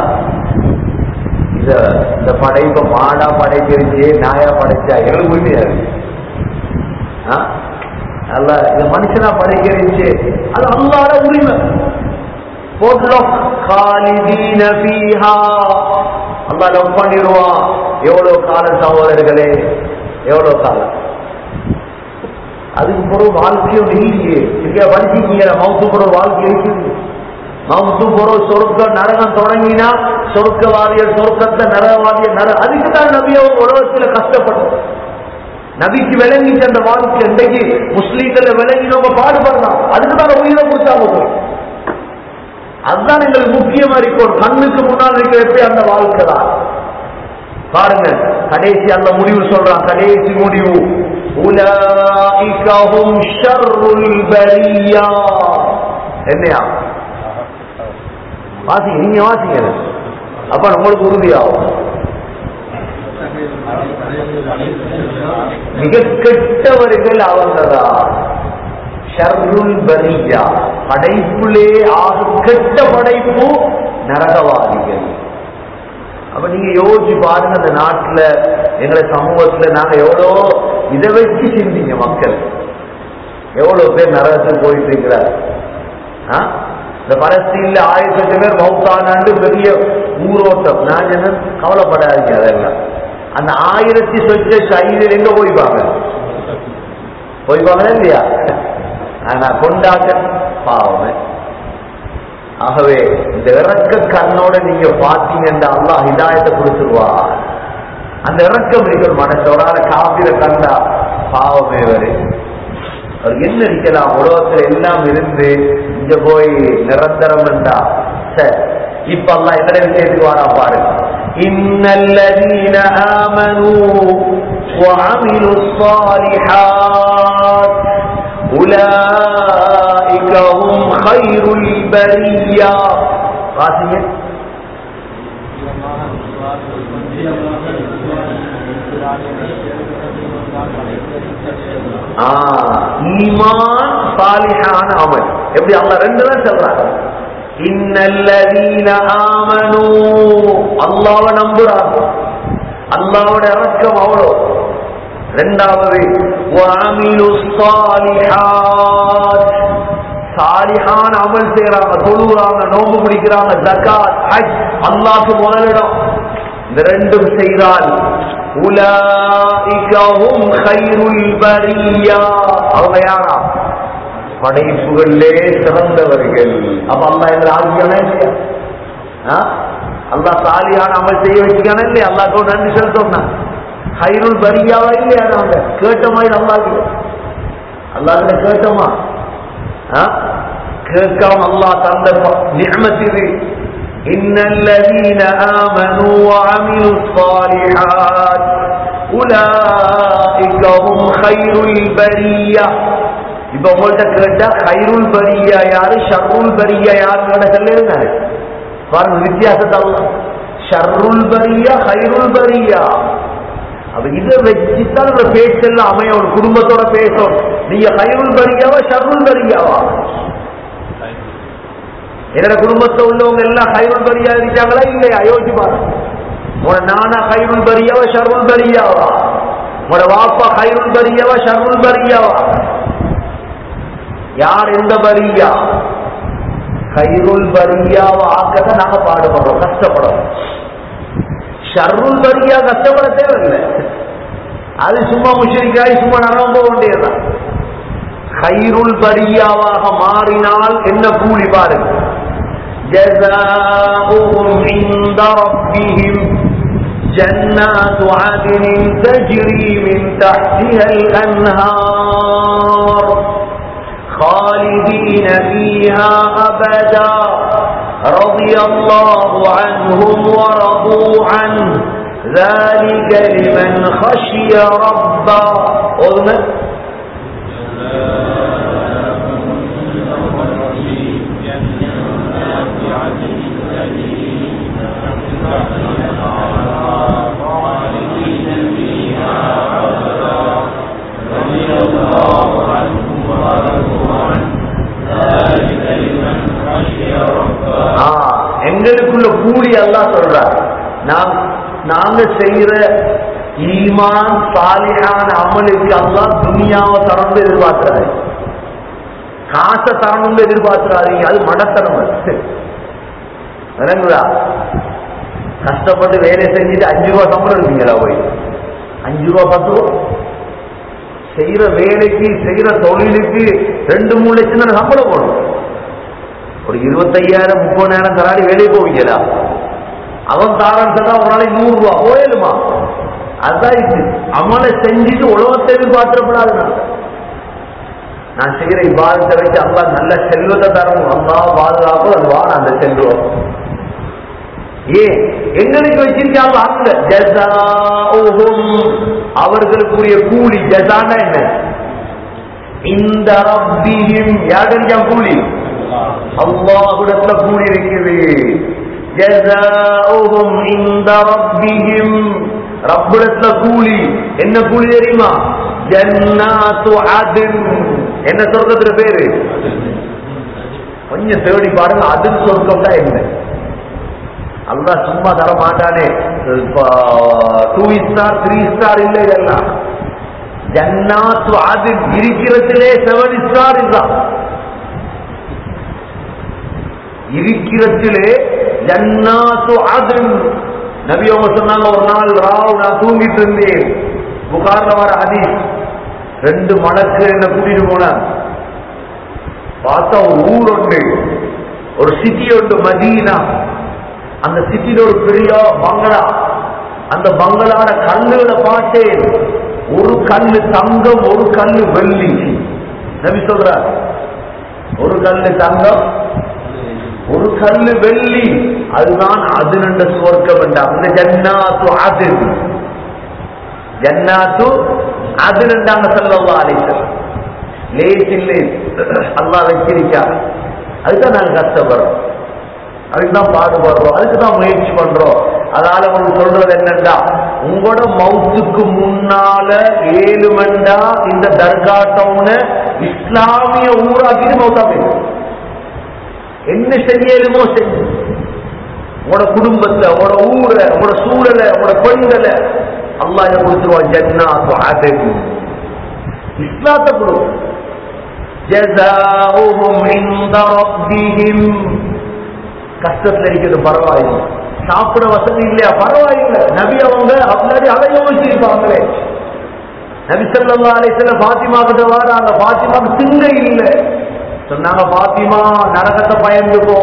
இத இந்த படைப்ப மாடா படைச்சிருச்சு நாயா படைச்சா எங்களுக்கு உரிமையா இருக்கு ஆ? அல்ல இந்த மனுஷனா படைக்கிறச்சு அது அல்லாத உரிமை போட்டுலோக் காலிதீன ஃபீஹா அல்லாஹ் லவ் பண்ணிடுவான் எவ்வளவு காலம் சகோதரர்களே எவ்வளவு காலம் அதுக்கு பிறகு வாழ்க்கையோட இல்லையே சரியா படிச்சிருக்கீங்க மவுத்து பிறகு வாழ்க்கை இருக்குது மவுத்து பிறகு சொர்க்க நரகம் தொடங்கினா சொர்க்கவாதியர் சொர்க்கத்தை நரகவாதியர் நர அதுக்கு தான் நபியோ உலகத்துல கஷ்டப்படும் நபிக்கு விளங்கிச்சு அந்த வாழ்க்கை இன்றைக்கு முஸ்லீம்களை விளங்கினவங்க பாடுபடலாம் அதுக்கு தான் உயிரை கொடுத்தாங்க போய். அதுதான் எங்களுக்கு முக்கியமா இருக்கும் கண்ணுக்கு முன்னால் இருக்கிற எப்படி அந்த வாழ்க்கை தான் பாருங்க கடைசி அந்த முடிவு சொல்றான் கடைசி முடிவு உலாஇகஹும் ஷர்ருல் பரியா என்னையா வாசிங்க நீங்க வாசிங்க அப்ப உங்களுக்கு உறுதியாகும் மிக கெட்டவர்கள் அவங்கதா ஷர்ருல் பரியா படைப்புலே ஆக கெட்ட படைப்பு நரகவாதிகள் அப்ப நீங்க யோசிச்சு பாருங்க அந்த நாட்டுல எங்களை சமூகத்துல நாங்க எவ்வளோ இதை வச்சு சிந்திங்க மக்கள் எவ்வளவு பேர் நரகத்துக்கு போயிட்டு இருக்கிறார் ஆ? இந்த பலஸ்தீன்ல ஆயிரத்தி பேர் மௌத்தானாண்டு பெரிய ஊரோட்டம் நான் என்ன கவலைப்படாதீங்க அதெல்லாம் அந்த ஆயிரத்தி சொச்ச ஷஹீதில் எங்க போய்ப்பாங்க போய்ப்பாங்களா இல்லையா ஆனா கொண்டாக்க பாவமே ஆகவே இந்த இறக்க கண்ணோட நீங்க பாத்தீங்கன்னா அல்லாஹ் ஹிதாயத்தை கொடுத்துருவா அந்த இறக்கம் இருக்கிற மனசோட காப்பிர கண்டா பாவமே வரு அவர் என்ன நிக்கலாம் உலகத்துல எல்லாம் இருந்து இங்க போய் நிரந்தரம் என்றா சரி இப்ப எல்லாம் எத்தனை விஷயத்துக்கு வாரா பாருங்க இன்னல்லதீன ஆமனு وعملوا الصالحات أولئك هم خير البرية قاسية ஆ, ஈமான் சாலிஹான அமல் எப்படி அல்லாஹ் ரெண்டு தான் சொல்றாங்க இன்னல்லதீன ஆமனு அல்லாஹ்வை நம்புறாங்க அல்லாஹ்வோட இறக்கம் அவ்வளோ ரெண்டாவது وعملوا الصالحات சாலிஹான அமல் செய்யறாங்க தொழுகிறாங்க நோம்பு பிடிக்கிறாங்க ஜக்காத் ஹஜ் அல்லாஹ்க்கு முதலிடம் இந்த ரெண்டும் செய்தால் உலாஇகஹும் கைருல் பரியா அவங்க யாரா படைப்புகளிலே சிறந்தவர்கள் அப்ப அல்லாஹ் எங்களை ஆகியானே இல்லையா ஆ? அல்லாஹ் சாலியான அமல் செய்ய வச்சுக்கானே இல்லையா அல்லாஹ் நன்றி செலுத்தோம்னா ஹைருல் பரியாவா இல்லையா நாங்க கேட்ட மாதிரி அல்லாஹ் அல்லாஹ் கேட்டோமா ஆ? கேட்காம அல்லாஹ் தந்த நியமத் இது إن الذين آمنوا وعملوا الصالحات أولئك هم خير البرية இப்ப உங்கள்ட்ட கேட்டா ஹைருல் பரியா யாரு ஷர்ருல் பரியா யாருன்னு சொல்லிருங்க பாருங்க வித்தியாசத்தை அல்லாஹ். ஷர்ருல் பரியா ஹைருல் பரியா அப்ப இதை வச்சுதான் நம்ம பேச்செல்லாம் அமைய ஒரு குடும்பத்தோட பேசும் நீங்க ஹைருல் பரியாவா ஷர்ருல் பரியாவா என்னோட குடும்பத்தை உள்ளவங்க எல்லாம் ஹைருல் பரியா இருக்காங்களா இல்லையா யோசிச்சு பாருங்க உன நானா ஹைருல் பரியாவா ஷர்ருல் பரியாவா உன வாப்பா ஹைருல் பரியாவா ஷர்ருல் பரியாவா யார் எந்த பரியா ஹைருல் பரியாவை ஆக்கதான் நாங்க பாடுபடுறோம் கஷ்டப்படுறோம் ஷர்ருல் பரியா கஷ்டப்பட தேவையில்லை அது சும்மா முஷரிக்காய் சும்மா நரகம் போக வேண்டியதுதான் ஹைருல் பரியாவாக மாறினால் என்ன கூலி பாருங்க جزاؤهم عند ربهم جنات عدن تجري من تحتها الأنهار خالدين فيها أبدا رضي الله عنهم ورضوا عنه ذلك لمن خشي ربه قلنا ஆ, எங்களுக்குள்ள கூலி அல்லாஹ் சொல்றார் நாம் நாங்க செய்யற ஈமான் சாலிஹான அமலுக்கு அல்லாஹ் துனியாவை தரணும் எதிர்பார்க்கிறாரு காசை தரணும்னு எதிர்பார்க்கிறாதீங்க அது மடத்தனம் அது. விளங்குதா கஷ்டப்பட்டு வேலை செஞ்சுட்டு அஞ்சு ரூபா சம்பளம் எடுப்பீங்களா போய் அஞ்சு ரூபா பத்து ரூபா செய்யற வேலைக்கு செய்யற தொழிலுக்கு ரெண்டு மூணு லட்சம் தானே சம்பளம் போடணும் ஒரு இருபத்தையாயிரம் முப்பதாயிரம் தராடி வெளியே போவீங்களா அவன் தாரன் சொன்னா ஒரு நாளைக்கு நூறு ரூபா போயிடுமா அதான் இது அமலை செஞ்சுட்டு உலகத்தை எதிர்பார்த்திடப்படாது நான் நான் செய்யற இவ்வாதத்தை வச்சு அல்லா நல்ல செல்வத்தை தரணும் அல்லா பாதுகாப்பு அது வாழ அந்த செல்வம் ஏன் எங்களுக்கு வச்சிருக்காங்க அங்க ஜஸாஉஹும் அவர்களுக்குரிய கூலி ஜஸானா என்ன இந்த ரப்பிஹிம் யாருக்கா கூலி அல்லாஹுடத்துல கூலி இருக்குது ஜஸாஉஹும் இந்த ரப்பிஹிம் ரப்புடத்துல கூலி என்ன கூலி தெரியுமா ஜன்னாத்து அத்ன் என்ன சொர்க்கத்துல பேரு கொஞ்சம் தேடி பாருங்க அதில் சொர்க்கம் தான் என்ன அல்லாஹ் சும்மா தர மாட்டானே டூ ஸ்டார் த்ரீ ஸ்டார் இல்லை இதெல்லாம் ஜன்னாத்து அது இருக்கிறதுலே செவன் ஸ்டார் இதுதான் இருக்கிறதிலே ஜன்னாத்து அது நபி அவங்க சொன்னாங்க ஒரு நாள் ராவ் நான் தூங்கிட்டு இருந்தேன் புகார்ல வர ஹதீஸ் ரெண்டு மலக்கு என்ன கூட்டிட்டு போனார் பார்த்தா ஒரு ஊர் ஒன்று ஒரு சிட்டி ஒன்று மதீனா அந்த சிட்டில ஒரு பெரிய பங்களா அந்த பங்களாட கல்லுகளை பார்த்தேன் ஒரு கல்லு தங்கம் ஒரு கல்லு வெள்ளி நபி சொல்றார் ஒரு கல்லு தங்கம் ஒரு கல்லு வெள்ளி அதுதான் அது நின்ற சுவர்க்கம் என்றார் அந்த ஜன்னாத்து அது ஜன்னாத்து அது நின்றாங்க சொல்லவா அழைத்தல் லேஸ் இல்லை அல்லா வச்சிருக்கார் அதுதான் நாங்க கஷ்டப்படுறோம் அதுக்குதான் பாடுபடுறோம் அதுக்கு தான் முயற்சி பண்றோம் அதனால உங்களுக்கு சொல்றது என்னண்டா உங்களோட மவுத்துக்கு முன்னால ஏழு மண்டா இந்த தர்கா டவுன இஸ்லாமிய ஊராக்கிட்டு மௌத்தா போயிடும் என்ன செய்யலுமோ செய்யும் உங்களோட குடும்பத்தை உங்களோட ஊரை உங்களோட சூழலை உங்களோட பெண்களை அல்லாஹ் இதை கொடுத்துருவான் ஜன்னாத்து அதன் இஸ்லாத்தை கொடுக்கும் ஜஸாஉஹும் இன்த ரப்பிஹிம் கஷ்டத்துல இருக்கிறது பரவாயில்லை சாப்பிட வசதி இல்லையா பரவாயில்லை நபி அவங்க அப்படி அதை யோசிச்சிருப்பாங்களே நபி சொல்லா அலிசல்ல பாத்திமா கிட்ட வராங்க பாத்திமாக்கு திங்க இல்லை சொன்னாங்க பாத்திமா நரகத்தை பயந்துக்கோ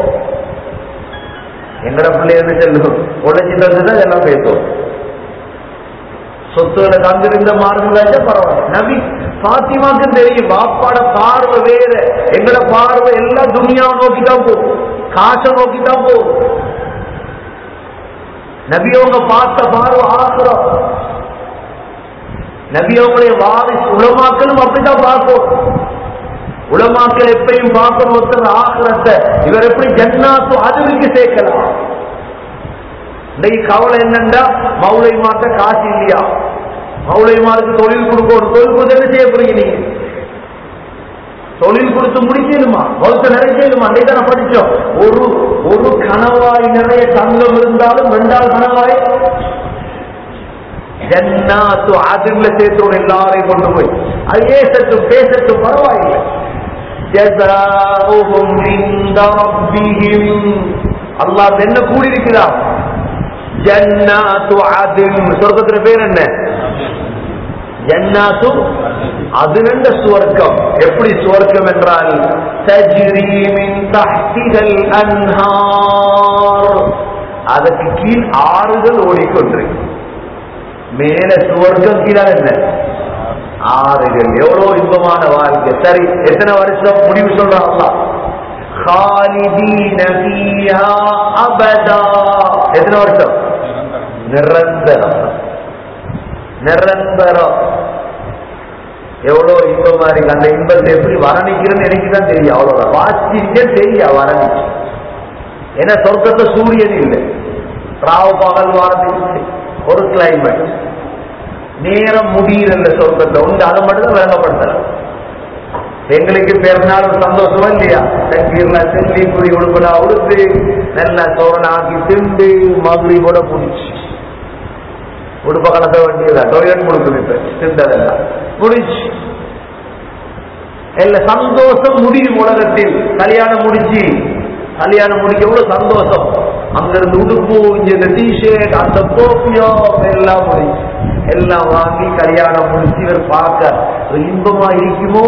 எங்கட பிள்ளைன்னு செல்லும் உழைச்சிட்டு வந்துதான் எல்லாம் பேசும் சொத்துக்களை தந்திருந்த மாறுதலாச்சா பரவாயில்ல நபி பாத்திமாக்கு தெரியும் பாப்பாட பார்வை வேற எங்கட பார்வை எல்லாம் துனியாவை நோக்கி தான் போகும் காசை நோக்கி தான் போகும் நபி அவங்க பார்த்த பார்வை ஆசுரம் நபி அவங்களுடைய வாரிசு உலமாக்களும் அப்படித்தான் பார்ப்போம் உலமாக்கள் எப்பயும் பார்க்கணும் ஒருத்தர் ஆசுரத்தை இவர் எப்படி ஜன்னாத்து அதுவிக்கு சேர்க்கலாம் இன்னைக்கு கவலை என்னண்டா மௌளை மாத்த காசு இல்லையா மௌளை மாருக்கு தொழில் கொடுக்கணும் தொழில் கொடுத்து என்ன செய்ய போறீங்க நீங்க தொழில் கொடுத்து முடிக்கணுமா வகுத்து நிறைக்கணுமா அன்றைக்கு தானே படிச்சோம் ஒரு ஒரு கணவாய் நிறைய தங்கம் இருந்தாலும் ரெண்டாவது கணவாய் ஜன்னாத்து அதிர்ல சேர்த்தோம் எல்லாரையும் கொண்டு போய் அது ஏசட்டும் பேசட்டும் பரவாயில்லை ஜஸாஉஹும் இன்த ரப்பிஹிம் அல்லாஹ் என்ன கூடியிருக்கிறார் ஜன்னாத்து அதின் சொர்க்கத்துல பேர் என்ன ஜன்னாத்து அது ரெண்ட சுவர்க்கம் எப்படி சுவர்க்கம் என்றால் தஜ்ரி மின் தஹ்திஹல் அன்ஹார் அதற்கு கீழ் ஆறுகள் ஓடிக்கொண்டிருக்கு மேல சுவர்க்கம் கீழே என்ன ஆறுகள் எவ்வளவு இன்பமான வாழ்க்கை சரி எத்தனை வருஷம் முடிவு சொல்றான் அல்லாஹ் خالدين فيها أبدا எத்தனை வருஷம் நிரந்தரம் நிரந்தரம் எவ்வளவு இன்பமா இருக்கு அந்த இன்பத்தை எப்படி வர்ணிக்கிறேன்னு எனக்கு தான் தெரியும் அவ்வளவுதான் வாசிக்க தெரியா வர்ணிச்சு ஏன்னா சொர்க்கத்தை சூரியன் இல்லை ராவ பகல் வாரத்துக்கு ஒரு கிளைமேட் நேரம் முடியல சொர்க்கத்தை உண்டு அதை மட்டும் தான் விளங்கப்படுத்துறேன் எங்களுக்கு பெருநாள் ஒரு சந்தோஷமா இல்லையா தங்கீர்லாம் செல்லி புதி உடுப்படா உடுத்து நல்லா சோறனாக்கி திண்டு மதுரை கூட முடிச்சு உடுப்ப கலத்த வேண்டியதா டொயன் கொடுக்குது இப்ப திண்டதெல்லாம் முடிச்சு இல்ல சந்தோஷம் முடியும் உலகத்தில் கல்யாணம் முடிச்சு கல்யாணம் முடிக்க எவ்வளவு சந்தோஷம் அங்க இருந்து உடுப்பு இங்க இந்த டிஷர்ட் அந்த போப்பியோ எல்லாம் முடிச்சு எல்லாம் வாங்கி கல்யாணம் முடிச்சு இவர் பார்க்க ஒரு இன்பமா இருக்குமோ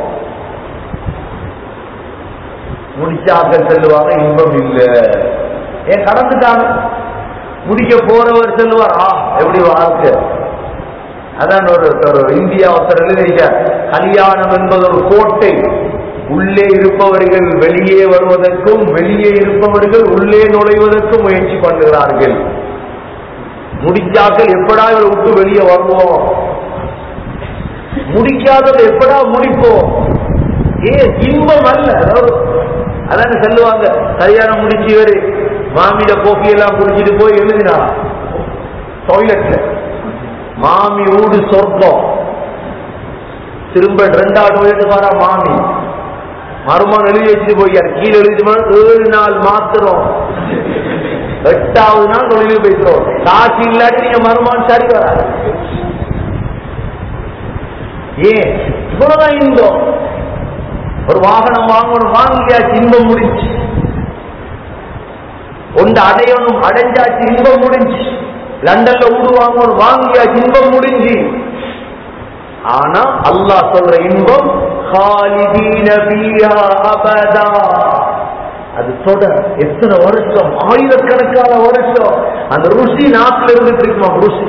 முடிச்சாக்கள் செல்லுவாங்க இன்பம் இல்ல ஏன் கடந்துட்டாங்க முடிக்க போறவர் செல்லுவார் ஆ எப்படி வாழ்க்கை அதான் ஒரு ஒரு இந்தியா ஒருத்தர் எழுதிய கல்யாணம் என்பது ஒரு கோட்டை உள்ளே இருப்பவர்கள் வெளியே வருவதற்கும் வெளியே இருப்பவர்கள் உள்ளே நுழைவதற்கும் முயற்சி பண்ணுகிறார்கள் முடிச்சாக்கள் எப்படா இவரை விட்டு வெளியே வருவோம் முடிக்காதது எப்படா முடிப்போம் ஏ இன்பம் அல்ல அதாவது அதான சொல்லுவாங்க கல்யாணம் முடிச்சு இவரு மாமியில கோப்பி எல்லாம் குடிச்சிட்டு போய் எழுதினா டாய்லெட்ல மாமி ஊடு சொர்க்கம் திரும்ப ரெண்டாவது வயது வரா மாமி மருமகன் எழுதி வச்சுட்டு போயார் கீழே எழுதிட்டு போனா ஏழு நாள் மாத்திரம் எட்டாவது நாள் தொழிலுக்கு பேசுறோம் காசு இல்லாட்டி நீங்க மருமான் சரி வராது ஏன் இவ்வளவுதான் இன்பம் ஒரு வாகனம் வாங்கணும் வாங்கியாச்சு இன்பம் முடிஞ்சு ஒன்று அடையணும் அடைஞ்சாச்சு இன்பம் முடிஞ்சு லண்டன்ல வீடு வாங்கணும் வாங்கியாச்சு இன்பம் முடிஞ்சு ஆனா அல்லாஹ் சொல்ற இன்பம் خالدين فيها أبدا அது தொடர் எத்தனை வருஷம் ஆயிரக்கணக்கான வருஷம் அந்த ருசி நாட்டில் இருந்துட்டு இருக்குமா ருசி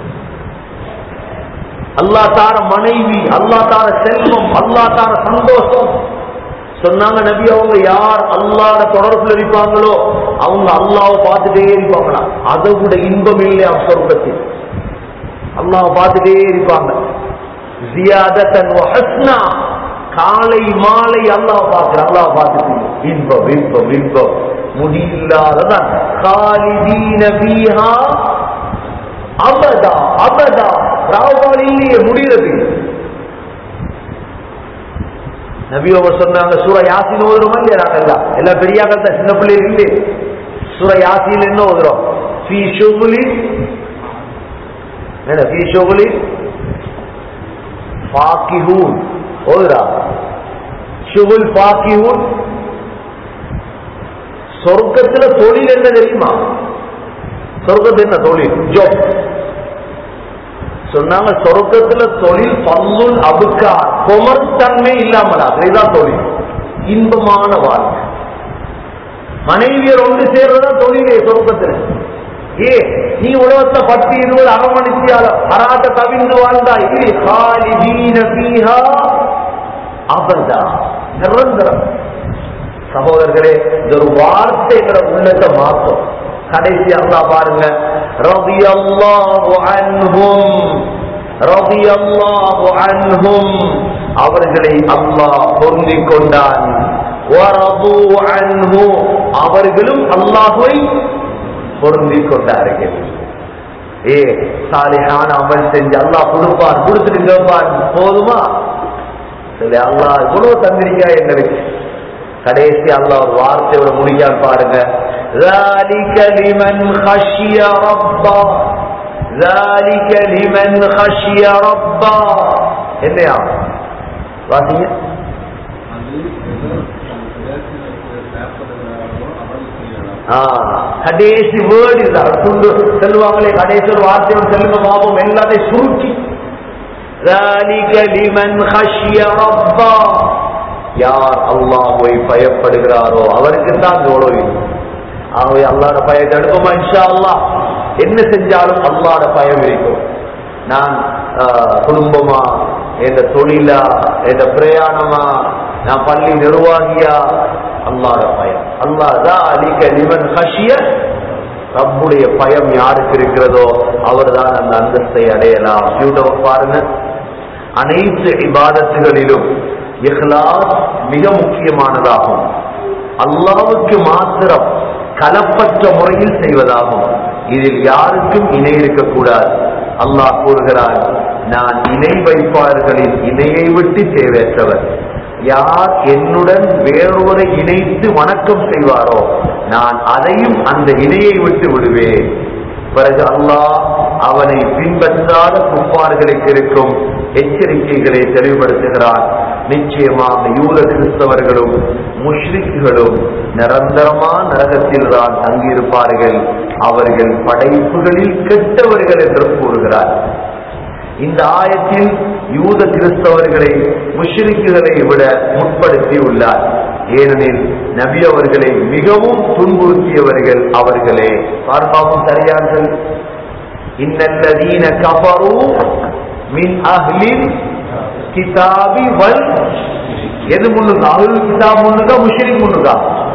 அல்லா தார மனைவி அல்லா தார செல்வம் அல்லா தார சந்தோஷம் சொன்னாங்க நபி அவங்க யார் அல்லாட தொடர்புல இருப்பாங்களோ அவங்க அல்லாவை பார்த்துட்டே இருப்பாங்களா அதை விட இன்பம் இல்லையா சொர்க்கத்தில் அல்லாவை பார்த்துட்டே இருப்பாங்க ஜியாதத்தன் வஹஸ்னா காலை மாலை அல்லாஹ் பார்க்கிற அல்லாஹ் பார்த்துட்டு இன்பம் இன்பம் இன்பம் முடியில்லாததான் காலிதீன பீஹா அபதா அபதா ராவால் இல்லையே முடிகிறது நபி அவர் சொன்னாங்க சூர யாசின் ஓதுறோமா இல்லையா நாங்க எல்லாம் எல்லாம் பெரியாக்கள் தான் சின்ன பிள்ளைகள் இல்லையே சூர யாசின் என்ன ஓதுறோம் ஃபீ ஷுகுலி என்ன ஃபீ ஷுகுலி ஃபாக்கிஹூன் ஓதுரா ஷுகுல் ஃபாக்கிஹூன் சொர்க்கத்துல தொழில் என்ன தெரியுமா சொர்க்கத்துல என்ன தொழில் ஜோப் சொன்னாங்க சொர்க்கத்துல தொழில் பல்லுல் அபுக்கார் கொமர்த்தன்மை இல்லாமலா இதுதான் தொழில் இன்பமான வாழ்க்கை மனைவியர் ஒன்று சேர்றதா தொழிலே சொர்க்கத்துல ஏ நீ உலகத்தை பத்து இருபது அரவணைத்தியால அராட்ட கவிழ்ந்து வாழ்ந்தா இது காலிதீன பீஹா அபதா நிரந்தரம் சகோதரர்களே இது ஒரு வார்த்தைகளை உள்ளத்தை மாற்றும் கடைசி அல்லா பாருங்க ரவி அல்லாஹு அன்ஹும் ரவி அல்லாஹு அன்ஹும் அவர்களை அல்லாஹ் பொருந்திக் கொண்டான் வரது அன்ஹு அவர்களும் அல்லாஹுவை பொருந்திக் கொண்டார்கள் ஏ சாலிஹான அமல் செஞ்சு அல்லாஹ் கொடுப்பான் கொடுத்துட்டு கேட்பான் போதுமா சரி அல்லாஹ் இவ்வளவு தந்திரிக்கா எங்களுக்கு கடைசி அல்லாஹ் ஒரு வார்த்தையோட முடிக்கால் பாருங்க ذلك لمن خشي ربه ذلك لمن خشي ربه என்னையா வாசிங்க ஆ, கடைசி வேர்டு இதுதான் துண்டு சொல்லுவாங்களே கடைசி ஒரு வார்த்தையோட சொல்லுங்க பாப்போம் எல்லாத்தையும் சுருக்கி ذلك لمن خشي ربه யார் அல்லாஹ்வை பயப்படுகிறாரோ அவருக்கு தான் கௌரவம் ஆகவே அல்லாட பயத்தை எடுப்போமா இன்ஷா அல்லாஹ் என்ன செஞ்சாலும் அல்லாட பயம் இருக்கும் நான் ஆஹ், குடும்பமா எந்த தொழிலா எந்த பிரயாணமா நான் பள்ளி நிர்வாகியா அல்லாட பயம் அல்லாஹ் தான் அலிக லிமன் ஹஷிய ரப்புடைய பயம் யாருக்கு இருக்கிறதோ அவர்தான் அந்த அந்தஸ்தை அடையலாம் யூடியூப் பாருங்க அனைத்து இபாதத்துகளிலும் இஹ்லாஸ் மிக முக்கியமானதாகும் அல்லாவுக்கு மாத்திரம் கலப்பற்ற முறையில் செய்வதாகும் இதில் யாருக்கும் இணை இருக்கக்கூடாது அல்லாஹ் கூறுகிறான் நான் இணை வைப்பாளர்களின் இணையை விட்டு தேவையற்றவர் யார் என்னுடன் வேறொரு இணைத்து வணக்கம் செய்வாரோ நான் அதையும் அந்த இணையை விட்டு விடுவேன் பிறகு அல்லாஹ் அவனை பின்பற்றாத குப்பார்களுக்கு இருக்கும் எச்சரிக்கைகளை தெளிவுபடுத்துகிறான் நிச்சயமாக யூத கிறிஸ்தவர்களும் முஷ்ரிக்குகளும் நிரந்தரமான நரகத்தில் தான் தங்கியிருப்பார்கள் அவர்கள் படைப்புகளில் கெட்டவர்கள் என்று கூறுகிறார் இந்த ஆயத்தில் யூத கிறிஸ்தவர்களை முஷ்ரிக்குகளை விட முற்படுத்தி உள்ளார் ஏனெனில் நபி அவர்களை மிகவும் துன்புறுத்தியவர்கள் அவர்களே பார்ப்பாவும் சரியார்கள் இன்னல்லதீன கஃபரு மின் அஹ்லில் கிதாபி வல் எது முன்னுக்கா அஹ்லுல் கிதாப் முன்னுக்கா முஷ்ரிக் முன்னுக்கா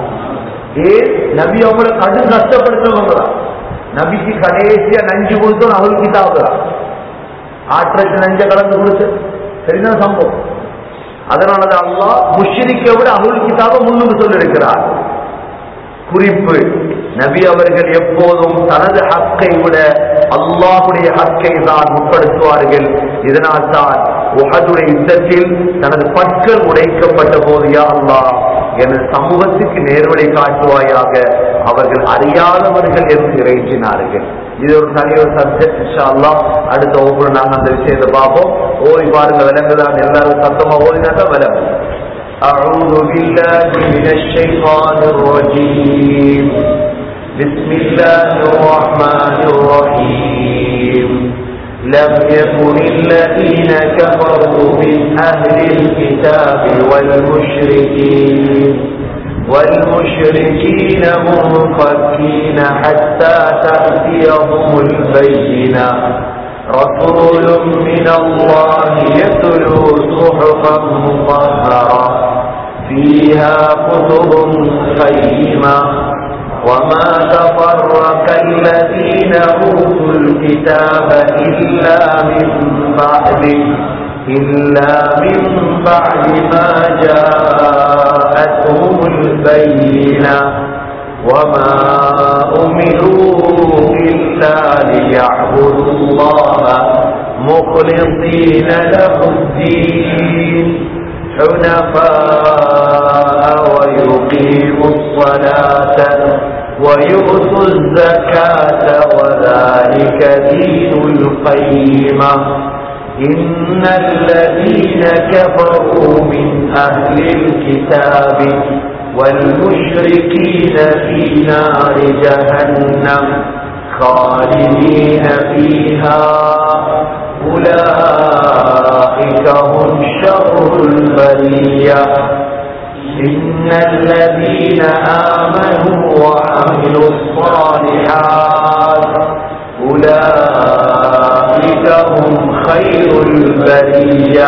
ஏ நபி அவங்கள கடு கஷ்டப்படுத்தவங்க தான் நபிக்கு கடைசியா நஞ்சு கொடுத்தோம் அஹ்லுல் கிதாப் தான் ஆற்றச்சு நஞ்ச கலந்து கொடுத்து சரிதான் சம்பவம் அதனாலதான் அல்லாஹ் முஷ்ரிக்கை விட அகுல் கிதாப முன்னுக்கு சொல்லியிருக்கிறார் குறிப்பு நபி அவர்கள் எப்போதும் தனது ஹக்கை விட அல்லாஹுடைய ஹக்கை தான் முற்படுத்துவார்கள் இதனால் தான் உஹதுடைய யுத்தத்தில் தனது பற்கள் உடைக்கப்பட்ட போது யா அல்லாஹ் எனது சமூகத்துக்கு நேர்வழி காட்டுவாயாக அவர்கள் அறியாதவர்கள் என்று இறைஞ்சினார்கள் இது ஒரு தனி ஒரு சப்ஜெக்ட் இன்ஷா அல்லாஹ் அடுத்த ஒவ்வொரு நாங்க அந்த விஷயத்தை பார்ப்போம் ஓடி பாருங்க விலங்குதான் எல்லாரும் சத்தமா ஓடினாதான் விலங்கு أعوذ بالله من الشيطان الرجيم بسم الله الرحمن الرحيم لم يكن الذين كفروا من أهل الكتاب والمشركين والمشركين منفكين حتى تأتيهم البينة رسول من الله يتلو صحفا مطهرة فيها كتب قيمة وما تفرق الذين أوتوا الكتاب إلا من بعد إلا من بعد ما جاءتهم البينة وما أمروا إلا ليعبدوا الله مخلصين له الدين حنفاء ويقيموا الصلاة ويؤتوا الزكاة وذلك دين القيمة إن الذين كفروا من أهل الكتاب والمشركين في نار جهنم خالدين فيها أولئك هم شر البرية إن الذين آمنوا وعملوا الصالحات أولئك هم خير البرية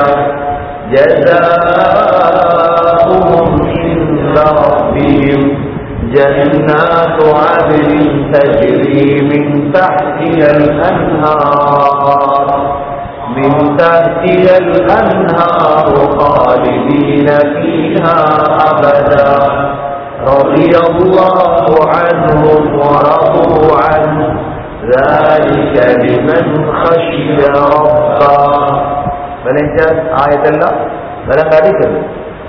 جزاؤهم عند ربهم جنات عدن تجري من تحتها الأنهار من تحتها الأنهار خالدين فيها أبدا رضي الله عنهم ورضوا عنه ذلك لمن خشي ربه விளைஞ்ச ஆயத்தெல்லாம் விலங்கு அடிக்கிறது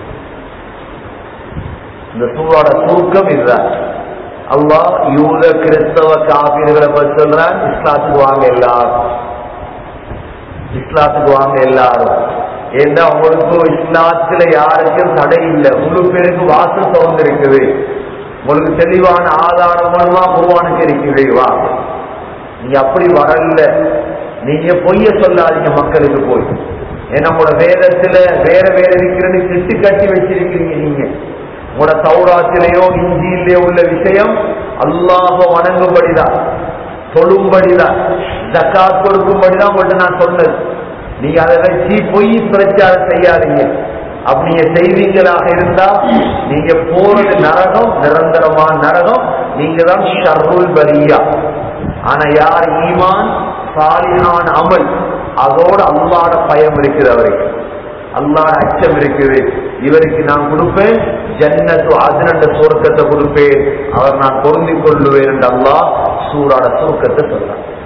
இந்த சூழோட தூக்கம் இதுதான் அல்லாஹ் யூத கிறிஸ்தவ காப்பீர்களை பற்றி சொல்றான் இஸ்லாத்துக்கு வாங்க எல்லாரும் இஸ்லாத்துக்கு வாங்க எல்லாரும் ஏன்னா உங்களுக்கு இஸ்லாத்துல யாருக்கும் தடை இல்லை முழு பேருக்கு வாசல் திறந்து இருக்குது உங்களுக்கு தெளிவான ஆதாரமா குருவானுக்கு இருக்குது வா நீங்க அப்படி வரல நீங்க பொய்ய சொல்லாதீங்க மக்களுக்கு போய் ஏன்னா உங்களோட வேதத்துல வேற வேற இருக்கிறது திட்டு கட்டி வச்சிருக்கிறீங்க நீங்க உங்களோட சௌராத்திலையோ இஞ்சியிலேயோ உள்ள விஷயம் அல்லாஹ வணங்கும்படிதான் தொழும்படிதான் ஜக்காத் கொடுக்கும்படிதான் உங்கள்ட்ட நான் சொன்னது நீங்க அதை வச்சு பொய் பிரச்சாரம் செய்யாதீங்க அப்படி நீங்க செய்வீங்களாக இருந்தா நீங்க போறது நரகம் நிரந்தரமான நரகம் நீங்க தான் ஷர்ருல் பரியா ஆனா யார் ஈமான் சாலிஹான அமல் அதோட அல்லாட பயம் இருக்குது அவருக்கு அல்லாட அச்சம் இருக்குது இவருக்கு நான் கொடுப்பேன் ஜன்னத்து அதிரண்ட சுருக்கத்தை கொடுப்பேன் அவர் நான் பொருந்திக் கொள்ளுவேன் என்று அல்லாஹ் சூறாட சுருக்கத்தை சொல்றான்